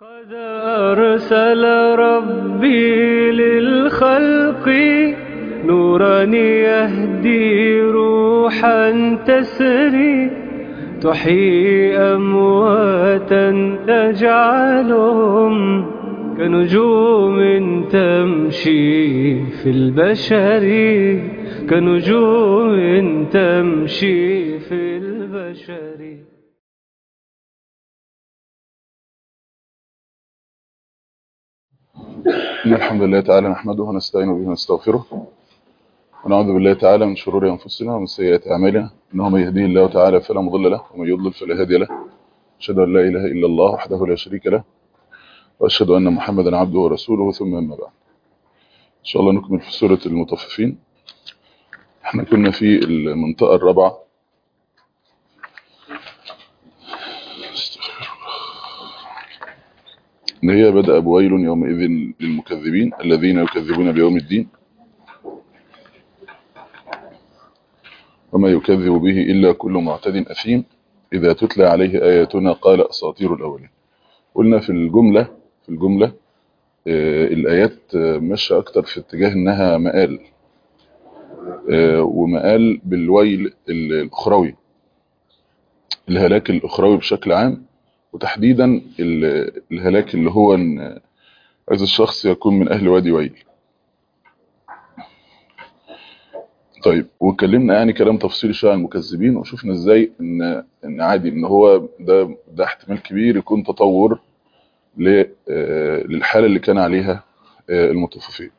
قد أرسل ربي للخلق نورا يهدي روحا تسري تحيي أمواتا تجعلهم كنجوم تمشي في البشر كنجوم تمشي في البشر إن الحمد لله تعالى نحمده ونستعين به ونستغفره ونعوذ بالله تعالى من شرور أنفسنا ومن سيئات أعمالنا إنه من يهديه الله تعالى فلا مضل له ومن يضلل فلا هادي له أشهد أن لا إله إلا الله وحده لا شريك له وأشهد أن محمدا عبده ورسوله ثم أما بعد إن شاء الله نكمل في سورة المطففين احنا كنا في المنطقة الرابعة إن هي بدأ بويل يومئذ للمكذبين الذين يكذبون بيوم الدين وما يكذب به إلا كل معتد أثيم إذا تتلى عليه آياتنا قال أساطير الأولين قلنا في الجملة في الجملة آه الآيات آه ماشية أكتر في اتجاه إنها مقال آه ومقال بالويل الأخروي الهلاك الأخروي بشكل عام وتحديدا الهلاك اللي هو ان هذا الشخص يكون من اهل وادي ويل طيب واتكلمنا يعني كلام تفصيلي شويه عن المكذبين وشفنا ازاي ان ان عادي ان هو ده ده احتمال كبير يكون تطور للحاله اللي كان عليها المطففين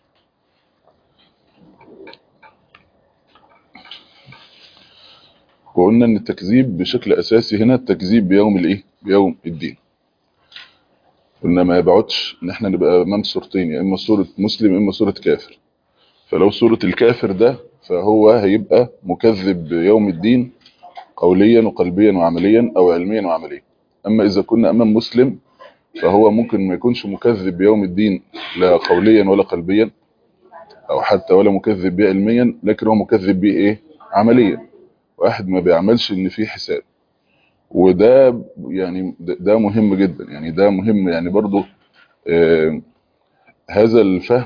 وقلنا ان التكذيب بشكل اساسي هنا التكذيب بيوم الايه بيوم الدين قلنا ما يبعدش ان احنا نبقى امام صورتين يا اما صوره مسلم يا اما صوره كافر فلو صوره الكافر ده فهو هيبقى مكذب بيوم الدين قوليا وقلبيا وعمليا او علميا وعمليا اما اذا كنا امام مسلم فهو ممكن ما يكونش مكذب بيوم الدين لا قوليا ولا قلبيا او حتى ولا مكذب بيه علميا لكن هو مكذب بيه ايه عمليا واحد ما بيعملش ان في حساب وده يعني ده مهم جدا يعني ده مهم يعني برضو آه هذا الفهم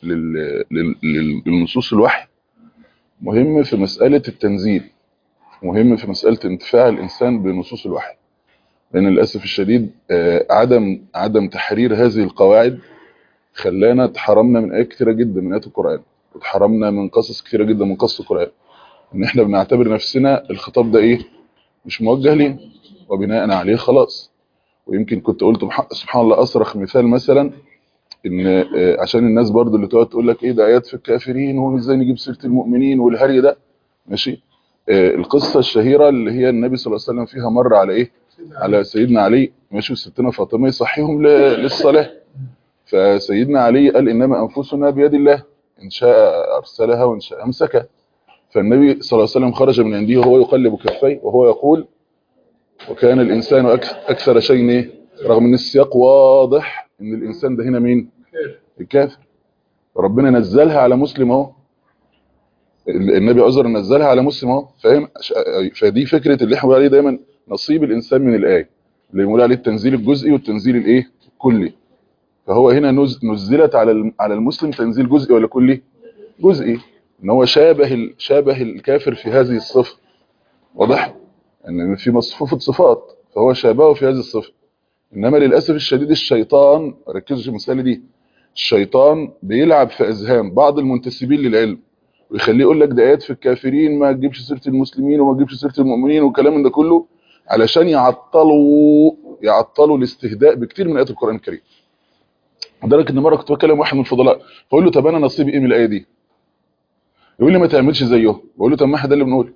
للنصوص الوحي مهم في مسألة التنزيل مهم في مسألة انتفاع الإنسان بنصوص الوحي لأن للأسف الشديد آه عدم عدم تحرير هذه القواعد خلانا اتحرمنا من آيات كثيرة جدا من آيات القرآن واتحرمنا من قصص كثيرة جدا من قصص القرآن ان احنا بنعتبر نفسنا الخطاب ده ايه مش موجه لينا وبناء عليه خلاص ويمكن كنت قلت سبحان الله اصرخ مثال مثلا ان عشان الناس برضو اللي تقعد تقول لك ايه ده ايات في الكافرين وازاي نجيب سيره المؤمنين والهري ده ماشي القصه الشهيره اللي هي النبي صلى الله عليه وسلم فيها مر على ايه على سيدنا علي ماشي وستنا فاطمه يصحيهم للصلاه فسيدنا علي قال انما انفسنا بيد الله ان شاء ارسلها وان شاء امسكها فالنبي صلى الله عليه وسلم خرج من عنده وهو يقلب كفيه وهو يقول وكان الإنسان أكثر شيء إيه رغم ان السياق واضح ان الإنسان ده هنا مين الكافر ربنا نزلها على مسلم اهو النبي عذر نزلها على مسلم اهو فاهم فدي فكرة اللي احنا بنقول عليه دايما نصيب الإنسان من الآية اللي بنقول عليه التنزيل الجزئي والتنزيل الايه الكلي فهو هنا نزلت على على المسلم تنزيل جزئي ولا كلي جزئي ان هو شابه شابه الكافر في هذه الصفه واضح ان في مصفوفه صفات فهو شابهه في هذه الصفه انما للاسف الشديد الشيطان ركزوا في المساله دي الشيطان بيلعب في اذهان بعض المنتسبين للعلم ويخليه يقول لك ده ايات في الكافرين ما تجيبش سيره المسلمين وما تجيبش سيره المؤمنين والكلام ده كله علشان يعطلوا يعطلوا الاستهداء بكتير من ايات القران الكريم لدرجه ان مره كنت بكلم واحد من الفضلاء فقول له طب انا نصيبي ايه من الايه دي يقول لي ما تعملش زيهم بقول له طب ما احنا ده اللي بنقول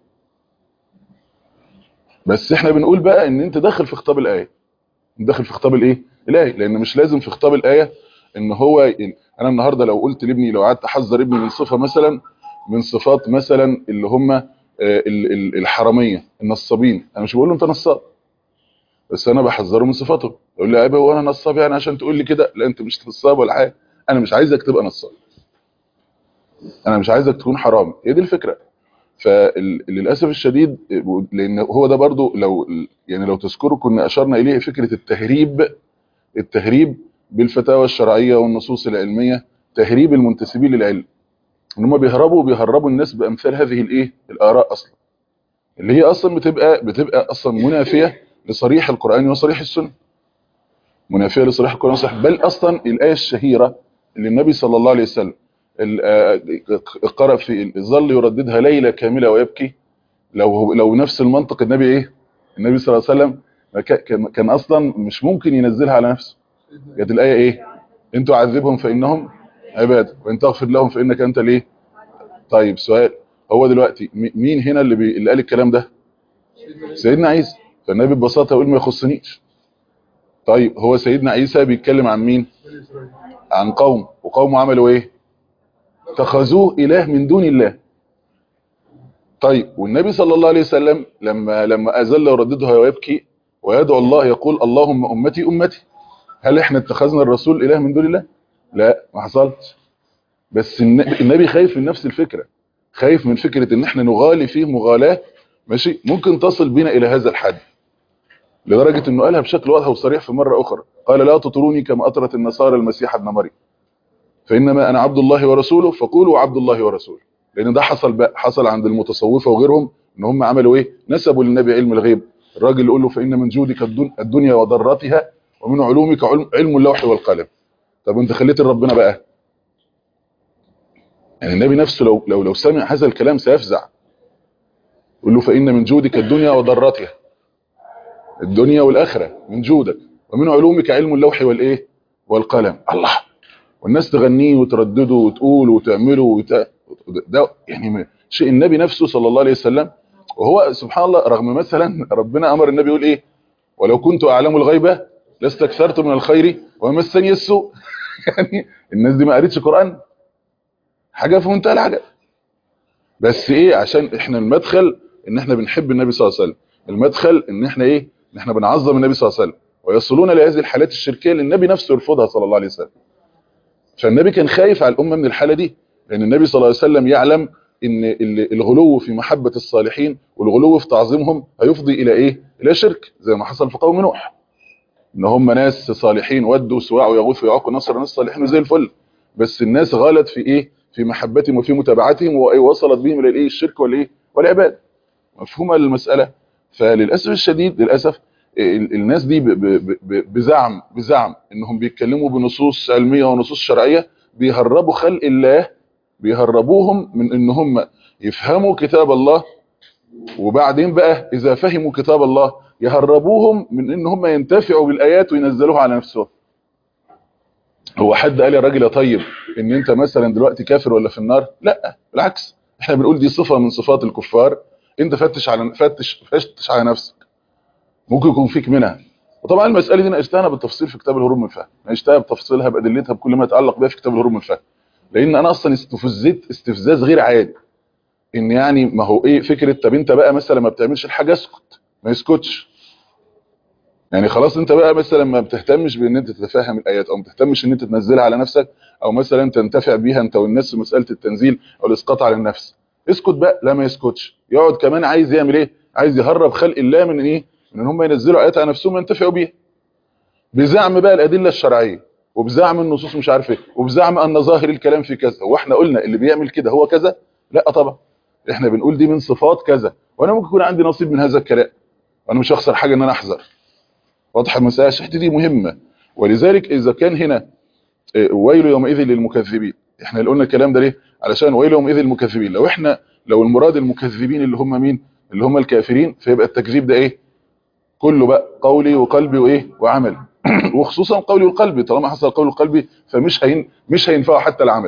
بس احنا بنقول بقى ان انت داخل في خطاب الايه داخل في خطاب الايه الايه لان مش لازم في خطاب الايه ان هو انا النهارده لو قلت لابني لو قعدت احذر ابني من صفه مثلا من صفات مثلا اللي هم الحراميه النصابين انا مش بقول له انت نصاب بس انا بحذره من صفاته يقول لي يا ابي هو انا نصاب يعني عشان تقول لي كده لا انت مش نصاب ولا حاجه انا مش عايزك تبقى نصاب انا مش عايزك تكون حرامي هي دي الفكره فللاسف الشديد لان هو ده برضو لو يعني لو تذكروا كنا اشرنا اليه فكره التهريب التهريب بالفتاوى الشرعيه والنصوص العلميه تهريب المنتسبين للعلم ان هم بيهربوا بيهربوا الناس بامثال هذه الايه الاراء اصلا اللي هي اصلا بتبقى بتبقى اصلا منافيه لصريح القران وصريح السنه منافيه لصريح القران وصريح بل اصلا الايه الشهيره اللي النبي صلى الله عليه وسلم ال- آه، قرأ في ظل يرددها ليله كامله ويبكي لو لو نفس المنطق النبي ايه النبي صلى الله عليه وسلم ما كا- كان كان اصلا مش ممكن ينزلها على نفسه كانت الايه ايه ان تعذبهم فانهم عباد وان تغفر لهم فانك انت ليه طيب سؤال هو دلوقتي مي- مين هنا اللي, بي... اللي قال الكلام ده سيدنا عيسى فالنبي ببساطه يقول ما يخصنيش طيب هو سيدنا عيسى بيتكلم عن مين عن قوم وقومه عملوا ايه اتخذوه اله من دون الله طيب والنبي صلى الله عليه وسلم لما لما اذل ورددها ويبكي ويدعو الله يقول اللهم امتي امتي هل احنا اتخذنا الرسول اله من دون الله لا ما حصلش بس الن- النبي خايف من نفس الفكره خايف من فكره ان احنا نغالي فيه مغالاه ماشي ممكن تصل بنا الى هذا الحد لدرجه انه قالها بشكل واضح وصريح في مره اخرى قال لا تطروني كما اطرت النصارى المسيح ابن مريم فانما انا عبد الله ورسوله فقولوا عبد الله ورسوله لان ده حصل بقى حصل عند المتصوفه وغيرهم ان هم عملوا ايه نسبوا للنبي علم الغيب الراجل يقول له فان من جودك الدن- الدنيا وضرتها ومن علومك علم, علم اللوح والقلم طب وانت خليت ربنا بقى يعني النبي نفسه لو لو لو سمع هذا الكلام سيفزع يقول له فان من جودك الدنيا وضرتها الدنيا والاخره من جودك ومن علومك علم اللوح والايه والقلم الله والناس تغنيه وتردده وتقول وتعمله وت... ده يعني م- شيء النبي نفسه صلى الله عليه وسلم وهو سبحان الله رغم مثلا ربنا امر النبي يقول ايه ولو كنت اعلم الغيبه لاستكثرت من الخير ومسني السوء يعني الناس دي ما قريتش قران حاجه في منتهى العجب بس ايه عشان احنا المدخل ان احنا بنحب النبي صلى الله عليه وسلم المدخل ان احنا ايه ان احنا بنعظم النبي صلى الله عليه وسلم ويصلون لهذه الحالات الشركيه اللي النبي نفسه يرفضها صلى الله عليه وسلم فالنبي كان خايف على الامه من الحاله دي لان النبي صلى الله عليه وسلم يعلم ان ال- الغلو في محبه الصالحين والغلو في تعظيمهم هيفضي الى ايه الى شرك زي ما حصل في قوم نوح ان هم ناس صالحين ودوا سواع ويغوث ويعوق ونصر ناس صالحين وزي الفل بس الناس غلت في ايه في محبتهم وفي متابعتهم ووصلت بهم الى الايه الشرك والايه والعباد مفهومه المساله فللاسف الشديد للاسف ال- الناس دي ب- ب- ب- بزعم بزعم انهم بيتكلموا بنصوص علميه ونصوص شرعيه بيهربوا خلق الله بيهربوهم من ان هم يفهموا كتاب الله وبعدين بقى اذا فهموا كتاب الله يهربوهم من ان هم ينتفعوا بالايات وينزلوها على نفسهم هو حد قال يا راجل يا طيب ان انت مثلا دلوقتي كافر ولا في النار لا بالعكس احنا بنقول دي صفه من صفات الكفار انت فتش على فتش فتش على نفسك ممكن يكون فيك منها وطبعا المساله دي ناقشتها بالتفصيل في كتاب الهروب من الفهم ناقشتها بتفصيلها بادلتها بكل ما يتعلق بها في كتاب الهروب من الفهم لان انا اصلا استفزيت استفزاز غير عادي ان يعني ما هو ايه فكره طب انت بقى مثلا ما بتعملش الحاجه اسكت ما يسكتش يعني خلاص انت بقى مثلا ما بتهتمش بان انت تتفهم الايات او ما بتهتمش ان انت تنزلها على نفسك او مثلا تنتفع بيها انت والناس في مساله التنزيل او الاسقاط على النفس اسكت بقى لا ما يسكتش يقعد كمان عايز يعمل ايه عايز يهرب خلق الله من ايه من ان هم ينزلوا ايات على نفسهم ينتفعوا بيها بزعم بقى الادله الشرعيه وبزعم النصوص مش عارف ايه وبزعم ان ظاهر الكلام في كذا هو احنا قلنا اللي بيعمل كده هو كذا لا طبعا احنا بنقول دي من صفات كذا وانا ممكن يكون عندي نصيب من هذا الكلام وانا مش هخسر حاجه ان انا احذر واضحه المساله الحته دي مهمه ولذلك اذا كان هنا اه، ويل يومئذ للمكذبين احنا اللي قلنا الكلام ده ليه علشان ويل يومئذ للمكذبين لو احنا لو المراد المكذبين اللي هم مين اللي هم الكافرين فيبقى التكذيب ده ايه كله بقى قولي وقلبي وايه وعمل وخصوصا قولي وقلبي طالما حصل قولي وقلبي فمش هين مش هينفعه حتى العمل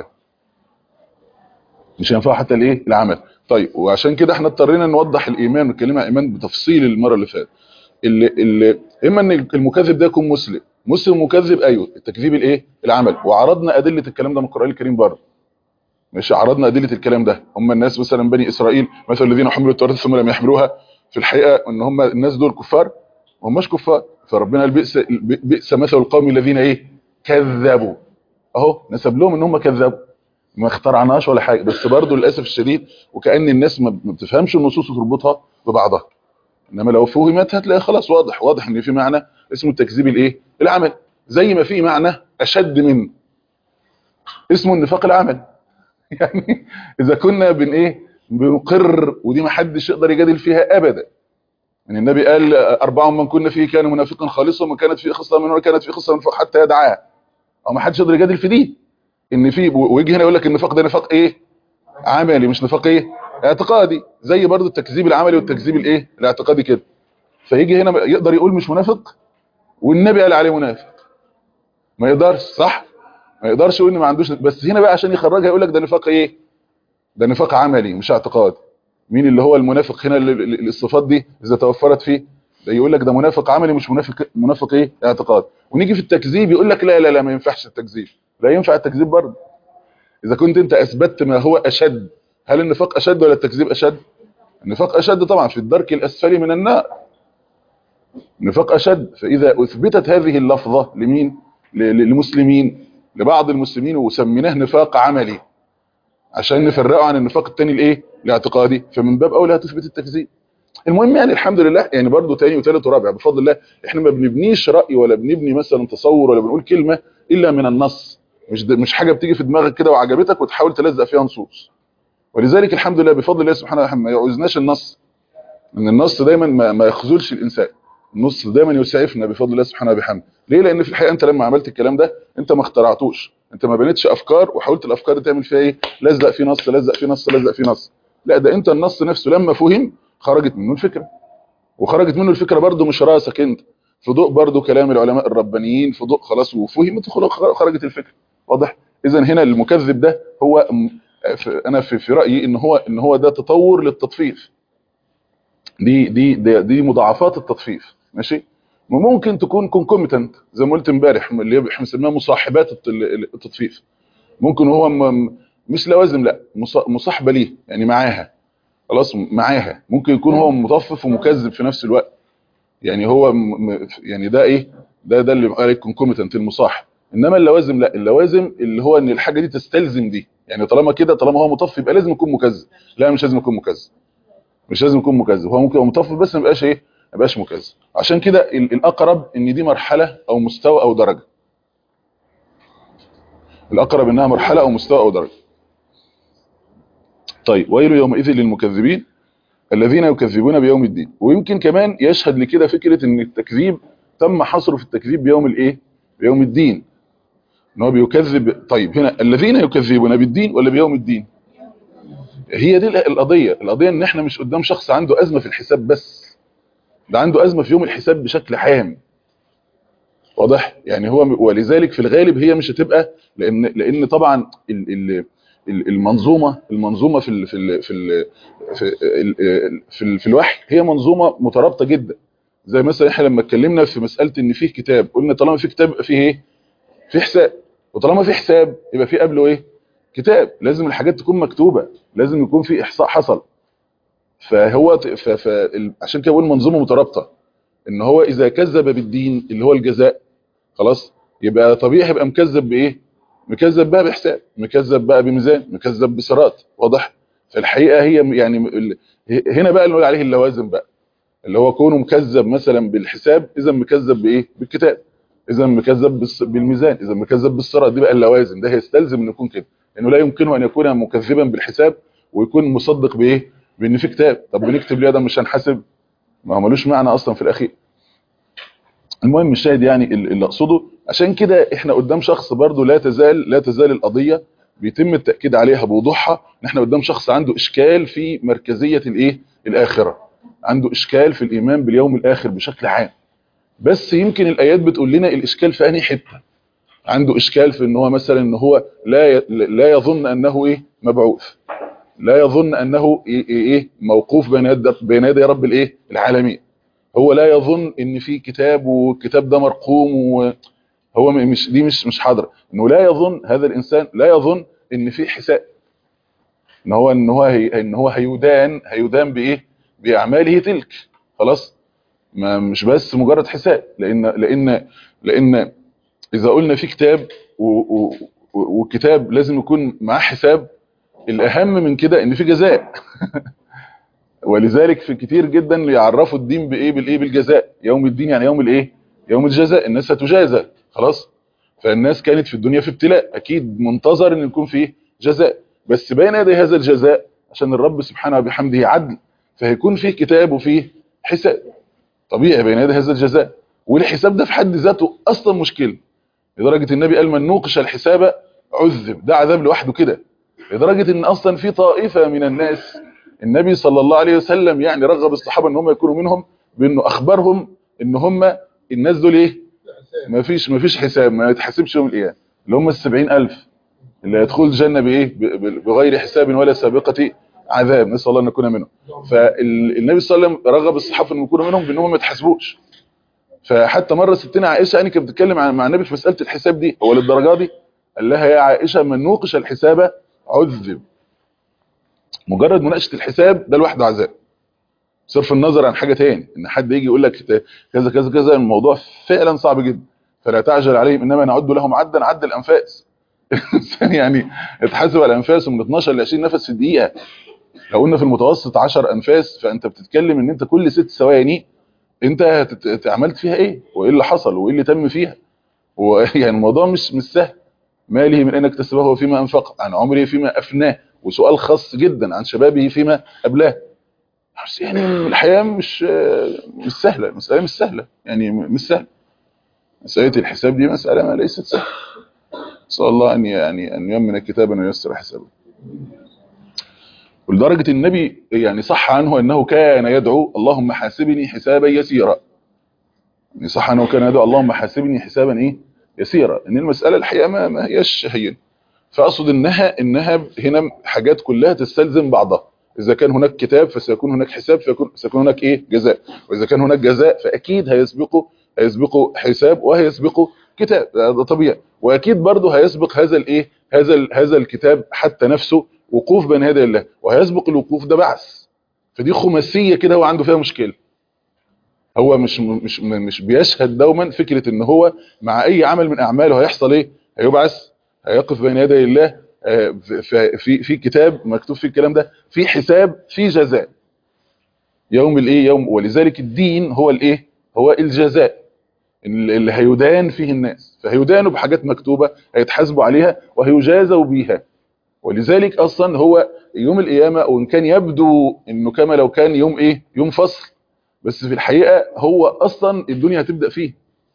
مش هينفعه حتى الايه العمل طيب وعشان كده احنا اضطرينا نوضح الايمان ونتكلم عن الايمان بتفصيل المره اللي فاتت اللي اللي اما ان المكذب ده يكون مسلم مسلم مكذب ايوه التكذيب الايه العمل وعرضنا ادله الكلام ده من القران الكريم برضه مش عرضنا ادله الكلام ده هم الناس مثلا بني اسرائيل مثل الذين حملوا التوراة ثم لم يحملوها في الحقيقه ان هم الناس دول كفار ما هماش كفار فربنا قال بئس بئس مثل القوم الذين ايه كذبوا اهو نسب لهم ان هم كذبوا ما اخترعناش ولا حاجه بس برضه للاسف الشديد وكأن الناس ما ما بتفهمش النصوص وتربطها ببعضها انما لو فهمت هتلاقي خلاص واضح واضح ان في معنى اسمه التكذيب الايه العمل زي ما في معنى اشد منه اسمه النفاق العمل يعني اذا كنا بن ايه بنقر ودي ما حدش يقدر يجادل فيها ابدا يعني النبي قال اربع من كنا فيه كان منافقا خالصا ومن كانت فيه خصله منه كانت فيه خصله منه حتى يدعاها او ما حدش يقدر يجادل في دي ان في ويجي هنا يقول لك النفاق ده نفاق ايه عملي مش نفاق ايه اعتقادي زي برضو التكذيب العملي والتكذيب الايه الاعتقادي كده فيجي هنا يقدر يقول مش منافق والنبي قال عليه منافق ما يقدرش صح ما يقدرش يقول ان ما عندوش بس هنا بقى عشان يخرجها يقول لك ده نفاق ايه ده نفاق عملي مش اعتقادي مين اللي هو المنافق هنا اللي- اللي- الصفات دي اذا توفرت فيه ده يقول لك ده منافق عملي مش منافق منافق ايه اعتقاد ونيجي في التكذيب يقول لك لا لا لا ما ينفعش التكذيب لا ينفع التكذيب برضه اذا كنت انت اثبتت ما هو اشد هل النفاق اشد ولا التكذيب اشد النفاق اشد طبعا في الدرك الاسفل من النار النفاق اشد فاذا اثبتت هذه اللفظه لمين ل- للمسلمين لبعض المسلمين وسميناه نفاق عملي عشان نفرقه عن النفاق الثاني الايه الاعتقادي فمن باب اولى تثبت التكذيب المهم يعني الحمد لله يعني برضو تاني وتالت ورابع بفضل الله احنا ما بنبنيش رأي ولا بنبني مثلا تصور ولا بنقول كلمة الا من النص مش ده مش حاجة بتيجي في دماغك كده وعجبتك وتحاول تلزق فيها نصوص ولذلك الحمد لله بفضل الله سبحانه وتعالى ما يعوزناش النص ان النص دايما ما, ما يخذلش الانسان النص دايما يسعفنا بفضل الله سبحانه وبحمده ليه لان في الحقيقه انت لما عملت الكلام ده انت ما اخترعتوش انت ما بنيتش افكار وحاولت الافكار دي تعمل فيها ايه لزق في نص لزق في نص لزق في نص لا ده انت النص نفسه لما فهم خرجت منه الفكره وخرجت منه الفكره برضه مش راسك انت في ضوء برضه كلام العلماء الربانيين في ضوء خلاص وفهمت خلاص خرجت الفكره واضح اذا هنا المكذب ده هو م- في- انا في في رايي ان هو ان هو ده تطور للتطفيف دي دي دي, دي مضاعفات التطفيف ماشي وممكن تكون كونكوميتنت زي ما قلت امبارح اللي هي احنا بنسميها مصاحبات الت- التطفيف ممكن هو م- مش لوازم لا مص- مصاحبه ليه يعني معاها خلاص معاها ممكن يكون هو مطفف ومكذب في نفس الوقت يعني هو م- م- يعني ده ايه ده ده اللي قال كونكوميتنت المصاحب انما اللوازم لا اللوازم اللي هو ان الحاجه دي تستلزم دي يعني طالما كده طالما هو مطفف يبقى لازم يكون مكذب لا مش لازم يكون مكذب مش لازم يكون مكذب هو ممكن يبقى مطفف بس ما يبقاش ايه ما يبقاش مكذب عشان كده ال- الاقرب ان دي مرحله او مستوى او درجه الاقرب انها مرحله او مستوى او درجه طيب ويل يومئذ للمكذبين الذين يكذبون بيوم الدين ويمكن كمان يشهد لكده فكره ان التكذيب تم حصره في التكذيب بيوم الايه بيوم الدين ان هو بيكذب طيب هنا الذين يكذبون بالدين ولا بيوم الدين هي دي القضيه القضيه ان احنا مش قدام شخص عنده ازمه في الحساب بس ده عنده ازمه في يوم الحساب بشكل عام واضح يعني هو ولذلك في الغالب هي مش هتبقى لان لان طبعا ال ال ال- المنظومه المنظومه في ال في ال في ال في, ال في, ال في الوحي هي منظومه مترابطه جدا زي مثلا احنا لما اتكلمنا في مساله ان فيه كتاب قلنا طالما في كتاب يبقى فيه ايه في حساب وطالما في حساب يبقى في قبله ايه كتاب لازم الحاجات تكون مكتوبه لازم يكون في احصاء حصل فهو ت- ف ف ال- عشان كده بقول منظومه مترابطه ان هو اذا كذب بالدين اللي هو الجزاء خلاص يبقى طبيعي يبقى مكذب بايه مكذب بقى بحساب مكذب بقى بميزان مكذب بصراط واضح فالحقيقه هي م- يعني م- ال- ه- هنا بقى اللي نقول عليه اللوازم بقى اللي هو كونه مكذب مثلا بالحساب اذا مكذب بايه بالكتاب اذا مكذب بالص- بالميزان اذا مكذب بالصراط دي بقى اللوازم ده هيستلزم انه يكون كده لانه لا يمكنه ان يكون مكذبا بالحساب ويكون مصدق بايه بان في كتاب طب بنكتب ليه ده مش هنحاسب ما هو ملوش معنى اصلا في الاخير المهم الشاهد يعني ال- اللي اقصده عشان كده احنا قدام شخص برضو لا تزال لا تزال القضيه بيتم التاكيد عليها بوضوحها ان احنا قدام شخص عنده اشكال في مركزيه الايه الاخره عنده اشكال في الايمان باليوم الاخر بشكل عام بس يمكن الايات بتقول لنا الاشكال في انهي حته عنده اشكال في ان هو مثلا ان هو لا ي- لا يظن انه ايه مبعوث لا يظن انه ايه, إيه, إيه موقوف بين يد بين يدي رب الايه العالمين هو لا يظن ان في كتاب والكتاب ده مرقوم وهو م- مش دي مش مش حاضره انه لا يظن هذا الانسان لا يظن ان في حساب ان هو ان هو هي ان هو هيدان هيدان بايه باعماله تلك خلاص ما مش بس مجرد حساب لان لان لان اذا قلنا في كتاب و- و- و- والكتاب لازم يكون معاه حساب الاهم من كده ان في جزاء ولذلك في كتير جدا يعرفوا الدين بايه بالايه بالجزاء يوم الدين يعني يوم الايه يوم الجزاء الناس هتجازى خلاص فالناس كانت في الدنيا في ابتلاء اكيد منتظر ان يكون فيه جزاء بس بين يدي هذا الجزاء عشان الرب سبحانه وبحمده عدل فهيكون فيه كتاب وفيه حساب طبيعي بين يدي هذا الجزاء والحساب ده في حد ذاته اصلا مشكله لدرجه النبي قال من نوقش الحساب عذب ده عذاب لوحده كده لدرجه ان اصلا في طائفه من الناس النبي صلى الله عليه وسلم يعني رغب الصحابه ان هم يكونوا منهم بانه اخبرهم ان هم الناس دول ايه ما فيش ما فيش حساب ما يتحاسبش يوم القيامه اللي هم ال ألف اللي يدخل الجنه بايه ب- بغير حساب ولا سابقه عذاب نسال الله ان نكون منهم فالنبي صلى الله عليه وسلم رغب الصحابه ان يكونوا منهم بانهم ما يتحاسبوش فحتى مره ستنا عائشه يعني كانت بتتكلم عن- مع النبي في مساله الحساب دي هو للدرجه دي قال لها يا عائشه من نوقش الحساب عذب مجرد مناقشه الحساب ده لوحده عذاب صرف النظر عن حاجه تاني ان حد يجي يقول لك كذا كذا كذا الموضوع فعلا صعب جدا فلا تعجل عليهم انما نعد لهم عدا عد الانفاس الانسان يعني يتحاسب على انفاسه من 12 ل 20 نفس في الدقيقه لو قلنا في المتوسط 10 انفاس فانت بتتكلم ان انت كل ست ثواني انت هتت- عملت فيها ايه وايه اللي حصل وايه اللي تم فيها ويعني الموضوع مش مش سهل ماله من اين اكتسبه وفيما انفق عن عمره فيما افناه وسؤال خاص جدا عن شبابه فيما ابلاه بس يعني الحياه مش مش سهله مساله مش سهله يعني مش سهله مساله الحساب دي مساله ما ليست سهله نسال الله ان يعني ان يمن كتابا وييسر حسابه ولدرجه النبي يعني صح عنه انه كان يدعو اللهم حاسبني حسابا يسيرا يعني صح انه كان يدعو اللهم حاسبني حسابا ايه يسيرا ان المساله الحقيقه ما, ما هيش هين فاقصد انها انها هنا حاجات كلها تستلزم بعضها اذا كان هناك كتاب فسيكون هناك حساب فيكون سيكون هناك ايه جزاء واذا كان هناك جزاء فاكيد هيسبقه هيسبقه حساب وهيسبقه كتاب ده طبيعي واكيد برضه هيسبق هذا الايه هذا ال- هذا الكتاب حتى نفسه وقوف بين يدي الله وهيسبق الوقوف ده بعث فدي خماسيه كده هو عنده فيها مشكله هو مش مش مش بيشهد دوما فكره ان هو مع اي عمل من اعماله هيحصل ايه هيبعث هيقف بين يدي الله آه، في في في كتاب مكتوب فيه الكلام ده في حساب في جزاء يوم الايه يوم ولذلك الدين هو الايه هو الجزاء اللي هيدان فيه الناس فهيدانوا بحاجات مكتوبة هيتحاسبوا عليها وهيجازوا بيها ولذلك اصلا هو يوم القيامة وان كان يبدو انه كما لو كان يوم ايه يوم فصل بس في الحقيقة هو اصلا الدنيا هتبدأ فيه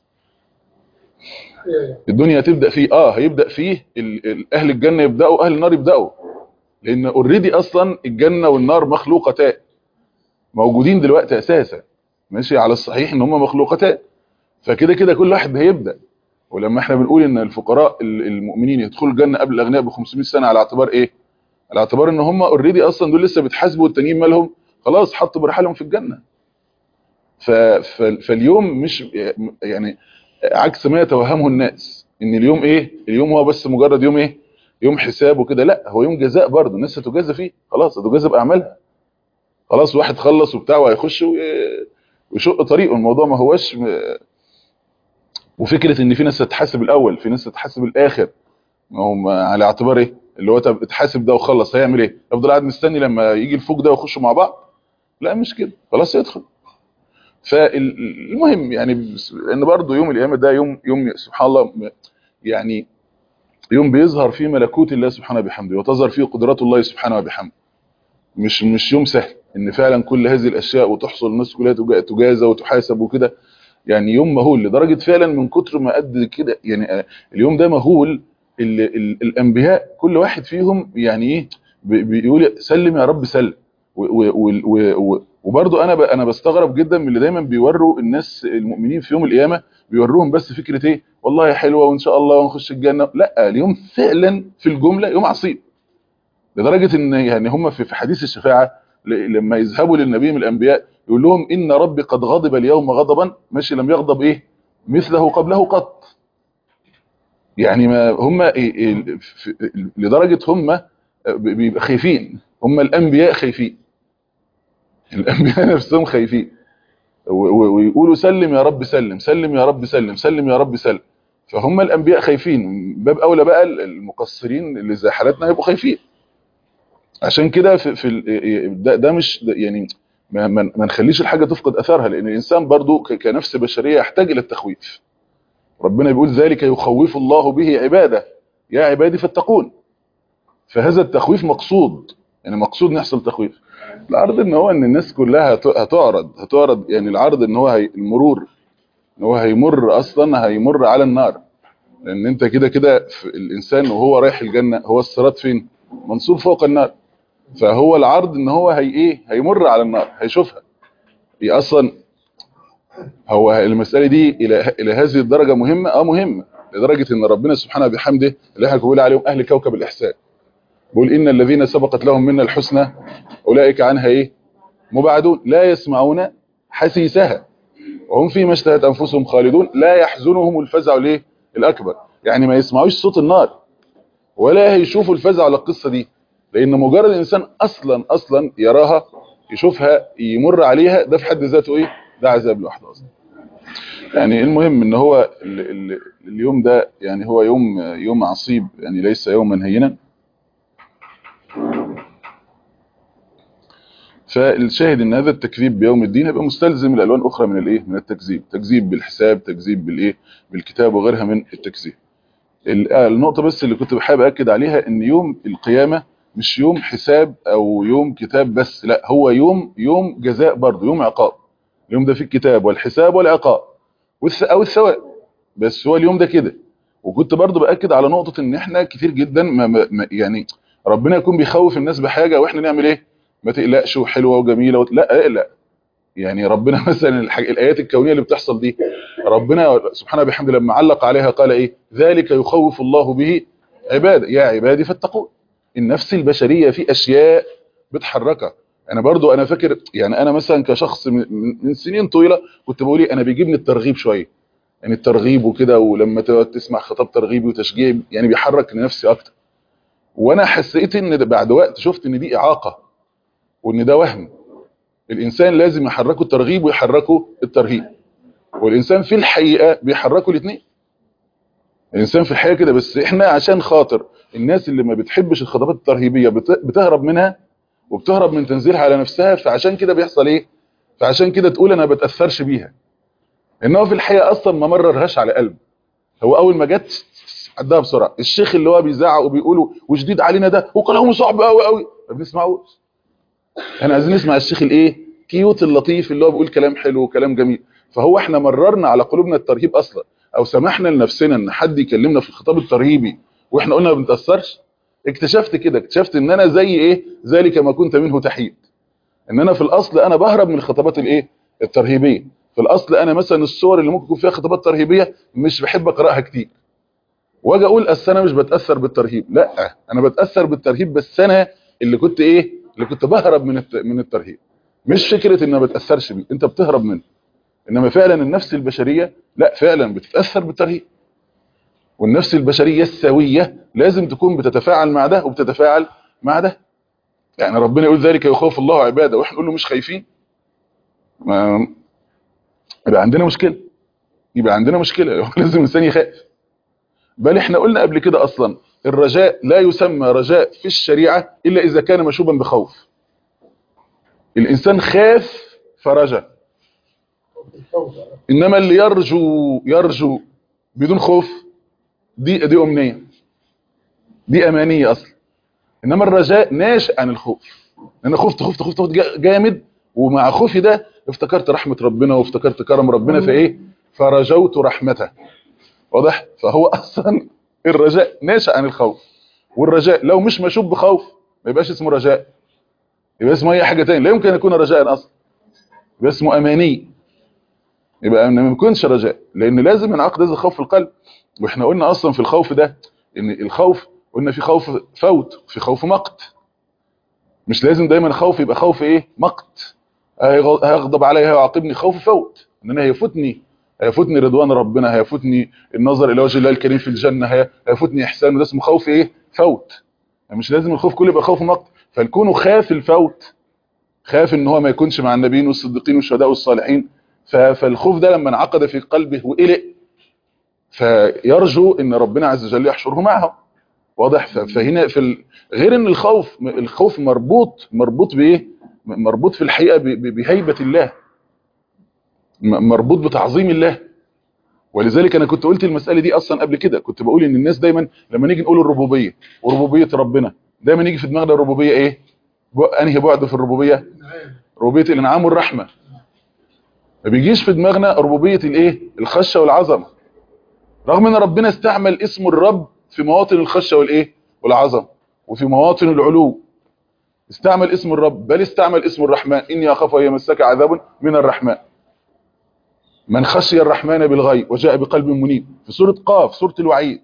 الدنيا هتبدأ فيه اه هيبدأ فيه ال- ال- اهل الجنة يبدأوا اهل النار يبدأوا لان اوريدي اصلا الجنة والنار مخلوقتان موجودين دلوقتي اساسا ماشي على الصحيح ان هم مخلوقتان فكده كده كل واحد هيبدأ ولما احنا بنقول ان الفقراء ال- المؤمنين يدخلوا الجنة قبل الاغنياء ب 500 سنة على اعتبار ايه على اعتبار ان هم اوريدي اصلا دول لسه بيتحاسبوا والتانيين مالهم خلاص حطوا برحالهم في الجنة ف... ف... فاليوم مش يعني عكس ما يتوهمه الناس ان اليوم ايه اليوم هو بس مجرد يوم ايه يوم حساب وكده لا هو يوم جزاء برضه الناس هتجازى فيه خلاص هتجازى باعمالها خلاص واحد خلص وبتاع وهيخش وي- ويشق طريقه الموضوع ما هوش م- وفكره ان في ناس تتحاسب الاول في ناس تتحاسب الاخر ما هو ما- على اعتبار ايه اللي هو طب اتحاسب ده وخلص هيعمل ايه يفضل قاعد مستني لما يجي الفوق ده ويخشوا مع بعض لا مش كده خلاص يدخل فالمهم يعني بس- ان برضه يوم القيامه ده يوم يوم سبحان الله م- يعني يوم بيظهر فيه ملكوت الله سبحانه وبحمده وتظهر فيه قدرات الله سبحانه وبحمده مش مش يوم سهل ان فعلا كل هذه الاشياء وتحصل الناس كلها تجا- تجازى وتحاسب وكده يعني يوم مهول لدرجه فعلا من كتر ما قد كده يعني آه، اليوم ده مهول ال ال الانبياء كل واحد فيهم يعني ايه بي- بيقول سلم يا رب سلم و- و- و- و- و- وبرضه انا ب- انا بستغرب جدا من اللي دايما بيوروا الناس المؤمنين في يوم القيامه بيوروهم بس فكره ايه والله حلوه وان شاء الله ونخش الجنه لا اليوم فعلا في الجمله يوم عصيب لدرجه ان يعني هم في في حديث الشفاعه ل- لما يذهبوا للنبي من الانبياء يقول لهم ان ربي قد غضب اليوم غضبا ماشي لم يغضب ايه مثله قبله قط يعني ما هم إيه- إيه- في- لدرجه هم بيبقى خايفين هم الانبياء خايفين الانبياء نفسهم خايفين و- و- ويقولوا سلم يا رب سلم سلم يا رب سلم سلم يا رب سلم فهم الانبياء خايفين باب اولى بقى المقصرين اللي زي حالتنا هيبقوا خايفين عشان كده في, في ال- ده, ده مش ده يعني ما, ما ما نخليش الحاجه تفقد اثرها لان الانسان برضو ك- كنفس بشريه يحتاج الى التخويف ربنا بيقول ذلك يخوف الله به عباده يا عبادي فاتقون فهذا التخويف مقصود يعني مقصود نحصل تخويف العرض ان هو ان الناس كلها هت- هتعرض هتعرض يعني العرض ان هو هي المرور ان هو هيمر اصلا هيمر على النار لان انت كده كده في الانسان وهو رايح الجنه هو الصراط فين منصوب فوق النار فهو العرض ان هو هي ايه هيمر على النار هيشوفها هي اصلا هو المساله دي الى الى هذه الدرجه مهمه اه مهمه لدرجه ان ربنا سبحانه بحمده اللي احنا بيقول عليهم اهل كوكب الاحسان بيقول ان الذين سبقت لهم منا الحسنى اولئك عنها ايه مبعدون لا يسمعون حسيسها وهم فيما اشتهت انفسهم خالدون لا يحزنهم الفزع الايه الاكبر يعني ما يسمعوش صوت النار ولا هيشوفوا الفزع على القصه دي لان مجرد الانسان اصلا اصلا يراها يشوفها يمر عليها ده في حد ذاته ايه ده عذاب لوحده اصلا يعني المهم ان هو ال ال اليوم ده يعني هو يوم يوم عصيب يعني ليس يوما هينا فالشاهد ان هذا التكذيب بيوم الدين هيبقى مستلزم الالوان اخرى من الايه من التكذيب تكذيب بالحساب تكذيب بالايه بالكتاب وغيرها من التكذيب ال- آه، النقطه بس اللي كنت بحب اكد عليها ان يوم القيامه مش يوم حساب او يوم كتاب بس لا هو يوم يوم جزاء برضه يوم عقاب اليوم ده فيه الكتاب والحساب والعقاب والث- او الثواب بس هو اليوم ده كده وكنت برضه باكد على نقطه ان احنا كتير جدا ما ما ما- يعني ربنا يكون بيخوف الناس بحاجه واحنا نعمل ايه ما تقلقش وحلوه وجميله وت... لا اقلق يعني ربنا مثلا الحاج... الايات الكونيه اللي بتحصل دي ربنا سبحانه بحمده لما علق عليها قال ايه ذلك يخوف الله به عباده يا عبادي فاتقون النفس البشريه في اشياء بتحركها انا برضو انا فاكر يعني انا مثلا كشخص من, من- من سنين طويله كنت بقول ايه انا بيجيبني الترغيب شويه يعني الترغيب وكده ولما تقعد تسمع خطاب ترغيبي وتشجيع يعني بيحرك نفسي اكتر وانا حسيت ان ده بعد وقت شفت ان دي اعاقه وان ده وهم الانسان لازم يحركه الترغيب ويحركه الترهيب والانسان في الحقيقه بيحركه الاثنين الانسان في الحقيقه كده بس احنا عشان خاطر الناس اللي ما بتحبش الخطابات الترهيبيه بت- بتهرب منها وبتهرب من تنزيلها على نفسها فعشان كده بيحصل ايه فعشان كده تقول انا ما بتاثرش بيها ان هو في الحقيقه اصلا ما مررهاش على قلبه هو اول ما جت عدها بسرعه الشيخ اللي هو بيزعق وبيقول وشديد علينا ده وكلامه صعب قوي قوي ما بنسمعوش احنا عايزين نسمع الشيخ الايه كيوت اللطيف اللي هو بيقول كلام حلو وكلام جميل فهو احنا مررنا على قلوبنا الترهيب اصلا او سمحنا لنفسنا ان حد يكلمنا في الخطاب الترهيبي واحنا قلنا ما بنتاثرش اكتشفت كده اكتشفت ان انا زي ايه ذلك ما كنت منه تحيد ان انا في الاصل انا بهرب من الخطابات الايه الترهيبيه في الاصل انا مثلا الصور اللي ممكن يكون فيها خطابات ترهيبيه مش بحب اقراها كتير واجي اقول اصل انا مش بتاثر بالترهيب لا انا بتاثر بالترهيب بس انا اللي كنت ايه اللي كنت بهرب من الت- من الترهيب مش فكره ان ما بتاثرش بيه انت بتهرب منه انما فعلا النفس البشريه لا فعلا بتتاثر بالترهيب والنفس البشريه السويه لازم تكون بتتفاعل مع ده وبتتفاعل مع ده يعني ربنا يقول ذلك يخوف الله عباده واحنا نقول له مش خايفين ما يبقى عندنا مشكله يبقى عندنا مشكله لازم الانسان يخاف بل احنا قلنا قبل كده اصلا الرجاء لا يسمى رجاء في الشريعه الا اذا كان مشوبا بخوف الانسان خاف فرجا انما اللي يرجو يرجو بدون خوف دي دي امنيه دي امانيه اصلا انما الرجاء ناشئ عن الخوف انا خفت خفت خفت, خفت جا- جامد ومع خوفي ده افتكرت رحمه ربنا وافتكرت كرم ربنا فايه فرجوت رحمته واضح فهو اصلا الرجاء ناشئ عن الخوف والرجاء لو مش مشوب بخوف ما يبقاش اسمه رجاء يبقى اسمه اي حاجه تاني لا يمكن يكون رجاء اصلا يبقى اسمه اماني يبقى ما يكونش رجاء لان لازم ينعقد هذا الخوف في القلب واحنا قلنا اصلا في الخوف ده ان الخوف قلنا في خوف فوت في خوف مقت مش لازم دايما خوف يبقى خوف ايه مقت هيغ- هيغضب عليا ويعاقبني خوف فوت ان انا هيفوتني هيفوتني رضوان ربنا هيفوتني النظر الى وجه الله الكريم في الجنه هي- هيفوتني احسانه ده اسمه خوف ايه فوت يعني مش لازم الخوف كله يبقى خوف مقت فالكونه خاف الفوت خاف ان هو ما يكونش مع النبيين والصديقين والشهداء والصالحين ف- فالخوف ده لما انعقد في قلبه وقلق فيرجو ان ربنا عز وجل يحشره معهم واضح ف- فهنا في ال... غير ان الخوف الخوف مربوط مربوط بايه م- مربوط في الحقيقه ب- ب- بهيبه الله م- مربوط بتعظيم الله ولذلك انا كنت قلت المساله دي اصلا قبل كده كنت بقول ان الناس دايما لما نيجي نقول الربوبيه وربوبيه ربنا دايما يجي في دماغنا الربوبيه ايه ب- انهي بعد في الربوبيه ربوبيه الانعام والرحمه ما بيجيش في دماغنا ربوبيه الايه الخشه والعظمه رغم ان ربنا استعمل اسم الرب في مواطن الخشه والايه والعظمه وفي مواطن العلو استعمل اسم الرب بل استعمل اسم الرحمن اني اخاف ان يمسك عذاب من الرحمن من خشي الرحمن بالغيب وجاء بقلب منيب في سوره قاف سوره الوعيد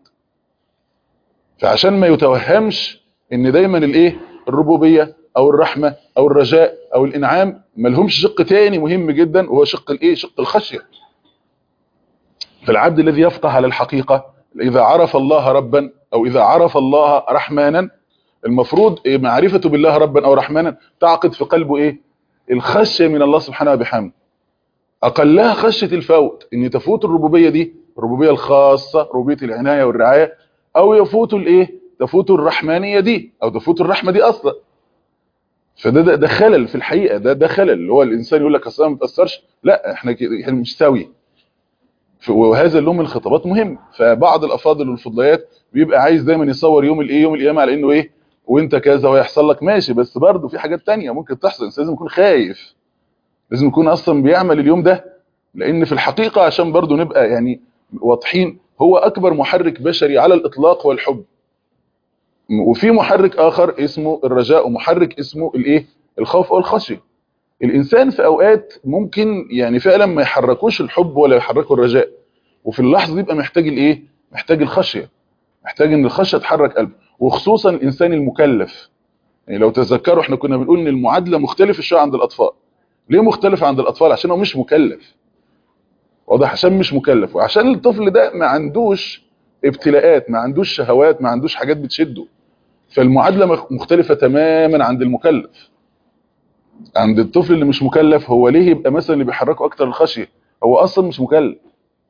فعشان ما يتوهمش ان دايما الايه الربوبيه او الرحمه او الرجاء او الانعام ما لهمش شق تاني مهم جدا وهو شق الايه شق الخشيه فالعبد الذي يفقه على الحقيقه اذا عرف الله ربا او اذا عرف الله رحمانا المفروض إيه معرفته بالله ربا او رحمانا تعقد في قلبه ايه الخشيه من الله سبحانه وبحمده اقلها خشيه الفوت ان تفوت الربوبيه دي الربوبيه الخاصه ربوبيه العنايه والرعايه او يفوت الايه تفوت الرحمانيه دي او تفوت الرحمه دي اصلا فده ده, ده خلل في الحقيقه ده ده خلل اللي هو الانسان يقول لك اصل أنا ما بتاثرش لا احنا كده احنا مش سوي ف- وهذا اللون من الخطابات مهم فبعض الافاضل والفضليات بيبقى عايز دايما يصور يوم الايه يوم القيامه على انه ايه وانت كذا ويحصل لك ماشي بس برضه في حاجات تانية ممكن تحصل الانسان لازم يكون خايف لازم يكون اصلا بيعمل اليوم ده لان في الحقيقه عشان برضه نبقى يعني واضحين هو اكبر محرك بشري على الاطلاق هو الحب وفي محرك اخر اسمه الرجاء ومحرك اسمه الايه الخوف او الخشيه الانسان في اوقات ممكن يعني فعلا ما يحركوش الحب ولا يحركه الرجاء وفي اللحظه دي يبقى محتاج الايه محتاج الخشيه محتاج ان الخشيه تحرك قلبه وخصوصا الانسان المكلف يعني لو تذكروا احنا كنا بنقول ان المعادله مختلفه شويه عند الاطفال ليه مختلفه عند الاطفال عشان هو مش مكلف واضح عشان مش مكلف وعشان الطفل ده ما عندوش ابتلاءات ما عندوش شهوات ما عندوش حاجات بتشده فالمعادله مخ- مختلفه تماما عند المكلف عند الطفل اللي مش مكلف هو ليه يبقى مثلا اللي بيحركه اكتر الخشيه هو اصلا مش مكلف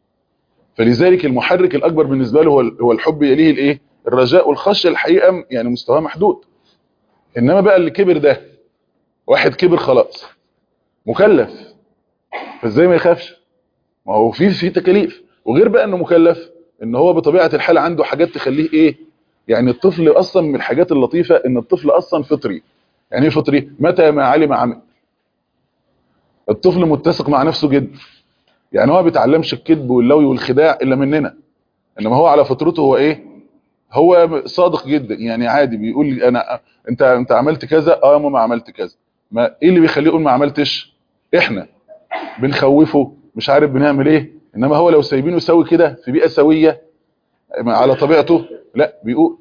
فلذلك المحرك الاكبر بالنسبه له هو ال- هو الحب يليه الايه الرجاء والخشيه الحقيقه يعني مستواه محدود انما بقى اللي كبر ده واحد كبر خلاص مكلف فازاي ما يخافش ما هو في في تكاليف وغير بقى انه مكلف ان هو بطبيعه الحال عنده حاجات تخليه ايه يعني الطفل اصلا من الحاجات اللطيفه ان الطفل اصلا فطري يعني ايه فطري متى ما علم عمل الطفل متسق مع نفسه جدا يعني هو ما بيتعلمش الكذب واللوي والخداع الا مننا انما هو على فطرته هو ايه هو صادق جدا يعني عادي بيقول لي انا انت انت عملت كذا اه يا ماما عملت كذا ما ايه اللي بيخليه يقول ما عملتش احنا بنخوفه مش عارف بنعمل ايه انما هو لو سايبينه يسوي كده في بيئه سويه على طبيعته لا بيقول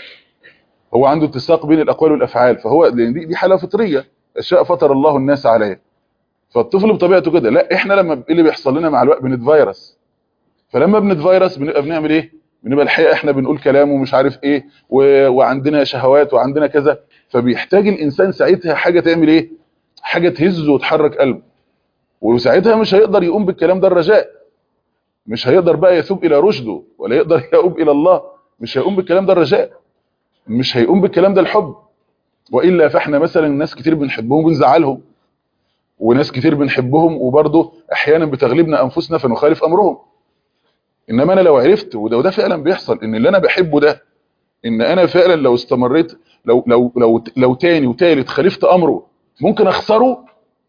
هو عنده اتساق بين الاقوال والافعال فهو لان دي دي حاله فطريه اشياء فطر الله الناس عليها فالطفل بطبيعته كده لا احنا لما ايه اللي بيحصل لنا مع الوقت بنتفيرس فلما بنتفيرس بنبقى بنعمل ايه بنبقى الحقيقه احنا بنقول كلام ومش عارف ايه و... وعندنا شهوات وعندنا كذا فبيحتاج الانسان ساعتها حاجه تعمل ايه حاجه تهزه وتحرك قلبه وساعتها مش هيقدر يقوم بالكلام ده الرجاء مش هيقدر بقى يثوب الى رشده ولا يقدر يؤوب الى الله مش هيقوم بالكلام ده الرجاء مش هيقوم بالكلام ده الحب والا فاحنا مثلا ناس كتير بنحبهم وبنزعلهم وناس كتير بنحبهم وبرضه احيانا بتغلبنا انفسنا فنخالف امرهم انما انا لو عرفت وده وده فعلا بيحصل ان اللي انا بحبه ده ان انا فعلا لو استمريت لو لو لو لو تاني وتالت خالفت امره ممكن اخسره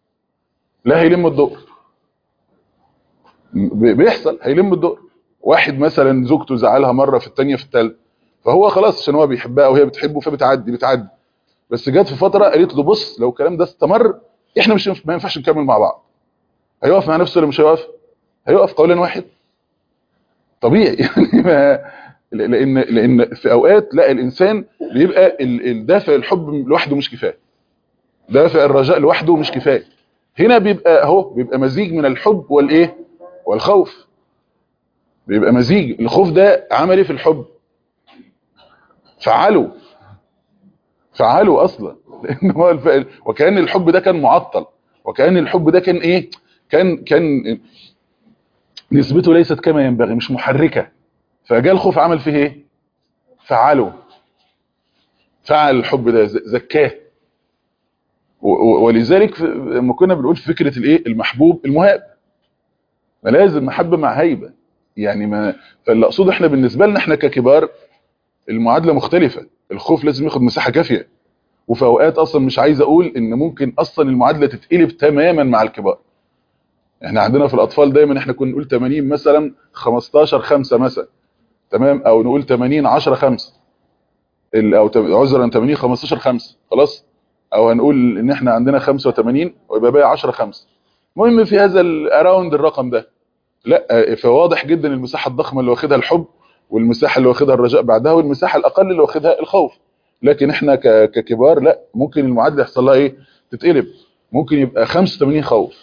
لا هيلم الدور ب- بيحصل هيلم الدور واحد مثلا زوجته زعلها مره في الثانيه في الثالثه فهو خلاص عشان هو بيحبها وهي بتحبه فبتعدي بتعدي بس جت في فتره قالت له بص لو الكلام ده استمر احنا مش ما ينفعش نكمل مع بعض هيقف مع نفسه ولا مش هيقف هيقف قولا واحد طبيعي يعني ما لان لان في اوقات لا الانسان بيبقى ال- الدافع الحب لوحده مش كفايه دافع الرجاء لوحده مش كفايه هنا بيبقى اهو بيبقى مزيج من الحب والايه والخوف بيبقى مزيج الخوف ده عملي في الحب فعله فعله اصلا لان هو الف... وكان الحب ده كان معطل وكان الحب ده كان ايه كان كان نسبته ليست كما ينبغي مش محركه فجاء الخوف عمل فيه ايه فعله فعل الحب ده ز- زكاه و- و- ولذلك ف- لما كنا بنقول في فكره الايه المحبوب المهاب ما لازم محبه مع هيبه يعني ما فاللي اقصده احنا بالنسبه لنا احنا ككبار المعادله مختلفه الخوف لازم ياخد مساحه كافيه وفي اوقات اصلا مش عايز اقول ان ممكن اصلا المعادله تتقلب تماما مع الكبار احنا عندنا في الاطفال دايما احنا كنا نقول 80 مثلا 15 5 مثلا تمام او نقول 80 10 5 ال- او تم- عذرا 80 15 5 خلاص او هنقول ان احنا عندنا 85 ويبقى باقي 10 5 المهم في هذا اراوند الرقم ده لا فواضح جدا المساحه الضخمه اللي واخدها الحب والمساحه اللي واخدها الرجاء بعدها والمساحه الاقل اللي واخدها الخوف لكن احنا ك- ككبار لا ممكن المعادله يحصل لها ايه تتقلب ممكن يبقى 85 خوف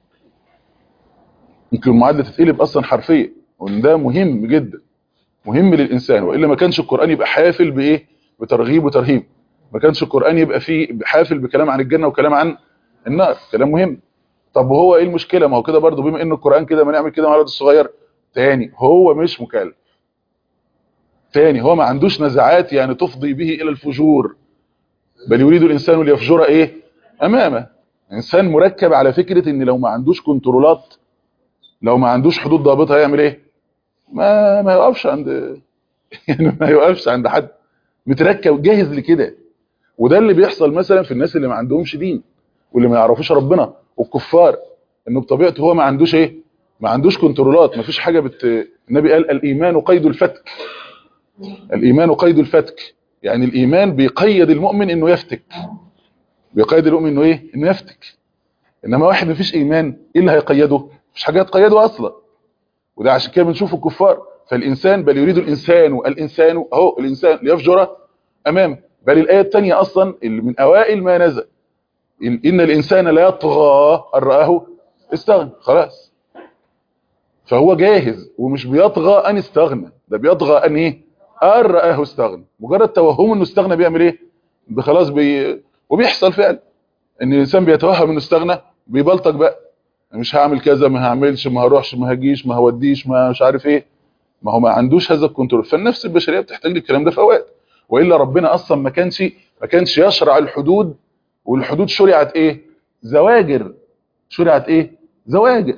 ممكن المعادله تتقلب اصلا حرفيا وان ده مهم جدا مهم للانسان والا ما كانش القران يبقى حافل بايه بترغيب وترهيب ما كانش القران يبقى فيه حافل بكلام عن الجنه وكلام عن النار كلام مهم طب وهو ايه المشكله ما هو كده برضه بما ان القران كده ما نعمل كده مع الولد الصغير تاني هو مش مكلف تاني هو ما عندوش نزعات يعني تفضي به الى الفجور بل يريد الانسان ليفجر ايه امامه انسان مركب على فكره ان لو ما عندوش كنترولات لو ما عندوش حدود ضابطه هيعمل ايه ما ما يقفش عند يعني ما يقفش عند حد متركب جاهز لكده وده اللي بيحصل مثلا في الناس اللي ما عندهمش دين واللي ما يعرفوش ربنا والكفار انه بطبيعته هو ما عندوش ايه ما عندوش كنترولات ما فيش حاجه بت... النبي قال الايمان قيد الفتك الايمان قيد الفتك يعني الايمان بيقيد المؤمن انه يفتك بيقيد المؤمن انه ايه انه يفتك انما واحد ما فيش ايمان ايه اللي هيقيده مفيش حاجه تقيده اصلا وده عشان كده بنشوف الكفار فالانسان بل يريد الانسان الانسان اهو الانسان ليفجر امامه بل الايه الثانيه اصلا اللي من اوائل ما نزل ان الانسان لا يطغى ان راه استغنى خلاص فهو جاهز ومش بيطغى ان استغنى ده بيطغى ان ايه ان راه استغنى مجرد توهم انه استغنى بيعمل ايه خلاص بي... وبيحصل فعلا ان الانسان بيتوهم انه استغنى بيبلطج بقى مش هعمل كذا ما هعملش ما هروحش ما هجيش ما هوديش ما مش عارف ايه ما هو ما عندوش هذا الكنترول فالنفس البشريه بتحتاج للكلام ده في اوقات والا ربنا اصلا ما كانش ما كانش يشرع الحدود والحدود شرعت ايه زواجر شرعت ايه زواجر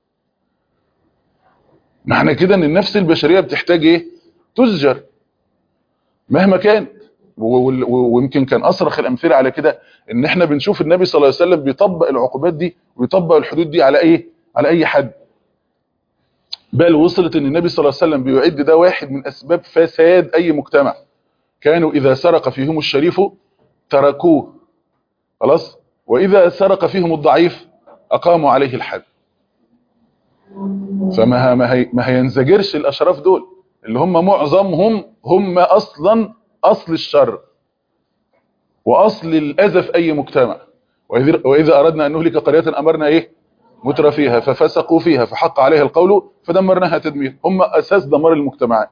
معنى كده ان النفس البشريه بتحتاج ايه تزجر مهما كان ويمكن كان اصرخ الامثله على كده ان احنا بنشوف النبي صلى الله عليه وسلم بيطبق العقوبات دي ويطبق الحدود دي على ايه على اي حد بل وصلت ان النبي صلى الله عليه وسلم بيعد ده واحد من اسباب فساد اي مجتمع كانوا اذا سرق فيهم الشريف تركوه خلاص واذا سرق فيهم الضعيف اقاموا عليه الحد فما ما, هي ما هينزجرش الاشراف دول اللي هم معظمهم هم اصلا اصل الشر واصل الاذى في اي مجتمع واذا اردنا ان نهلك قريه امرنا ايه متر فيها ففسقوا فيها فحق عليها القول فدمرناها تدمير هم اساس دمار المجتمعات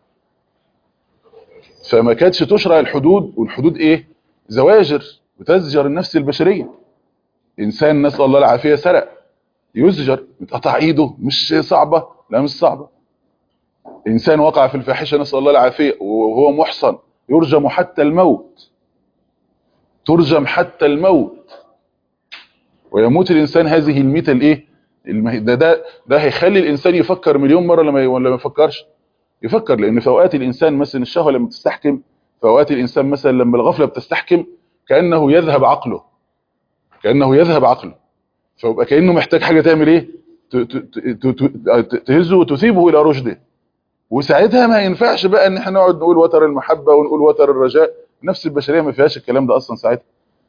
فما كانتش تشرع الحدود والحدود ايه زواجر بتزجر النفس البشريه انسان نسال الله العافيه سرق يزجر متقطع ايده مش صعبه لا مش صعبه انسان وقع في الفاحشه نسال الله العافيه وهو محصن يرجم حتى الموت ترجم حتى الموت ويموت الانسان هذه الميته الايه ده ده ده هيخلي الانسان يفكر مليون مره لما ولا ما يفكرش يفكر لان في اوقات الانسان مثلا الشهوه لما تستحكم في اوقات الانسان مثلا لما الغفله بتستحكم كانه يذهب عقله كانه يذهب عقله فيبقى كانه محتاج حاجه تعمل ايه تهزه وتثيبه الى رشده وساعتها ما ينفعش بقى ان احنا نقعد نقول وتر المحبه ونقول وتر الرجاء النفس البشريه ما فيهاش الكلام ده اصلا ساعتها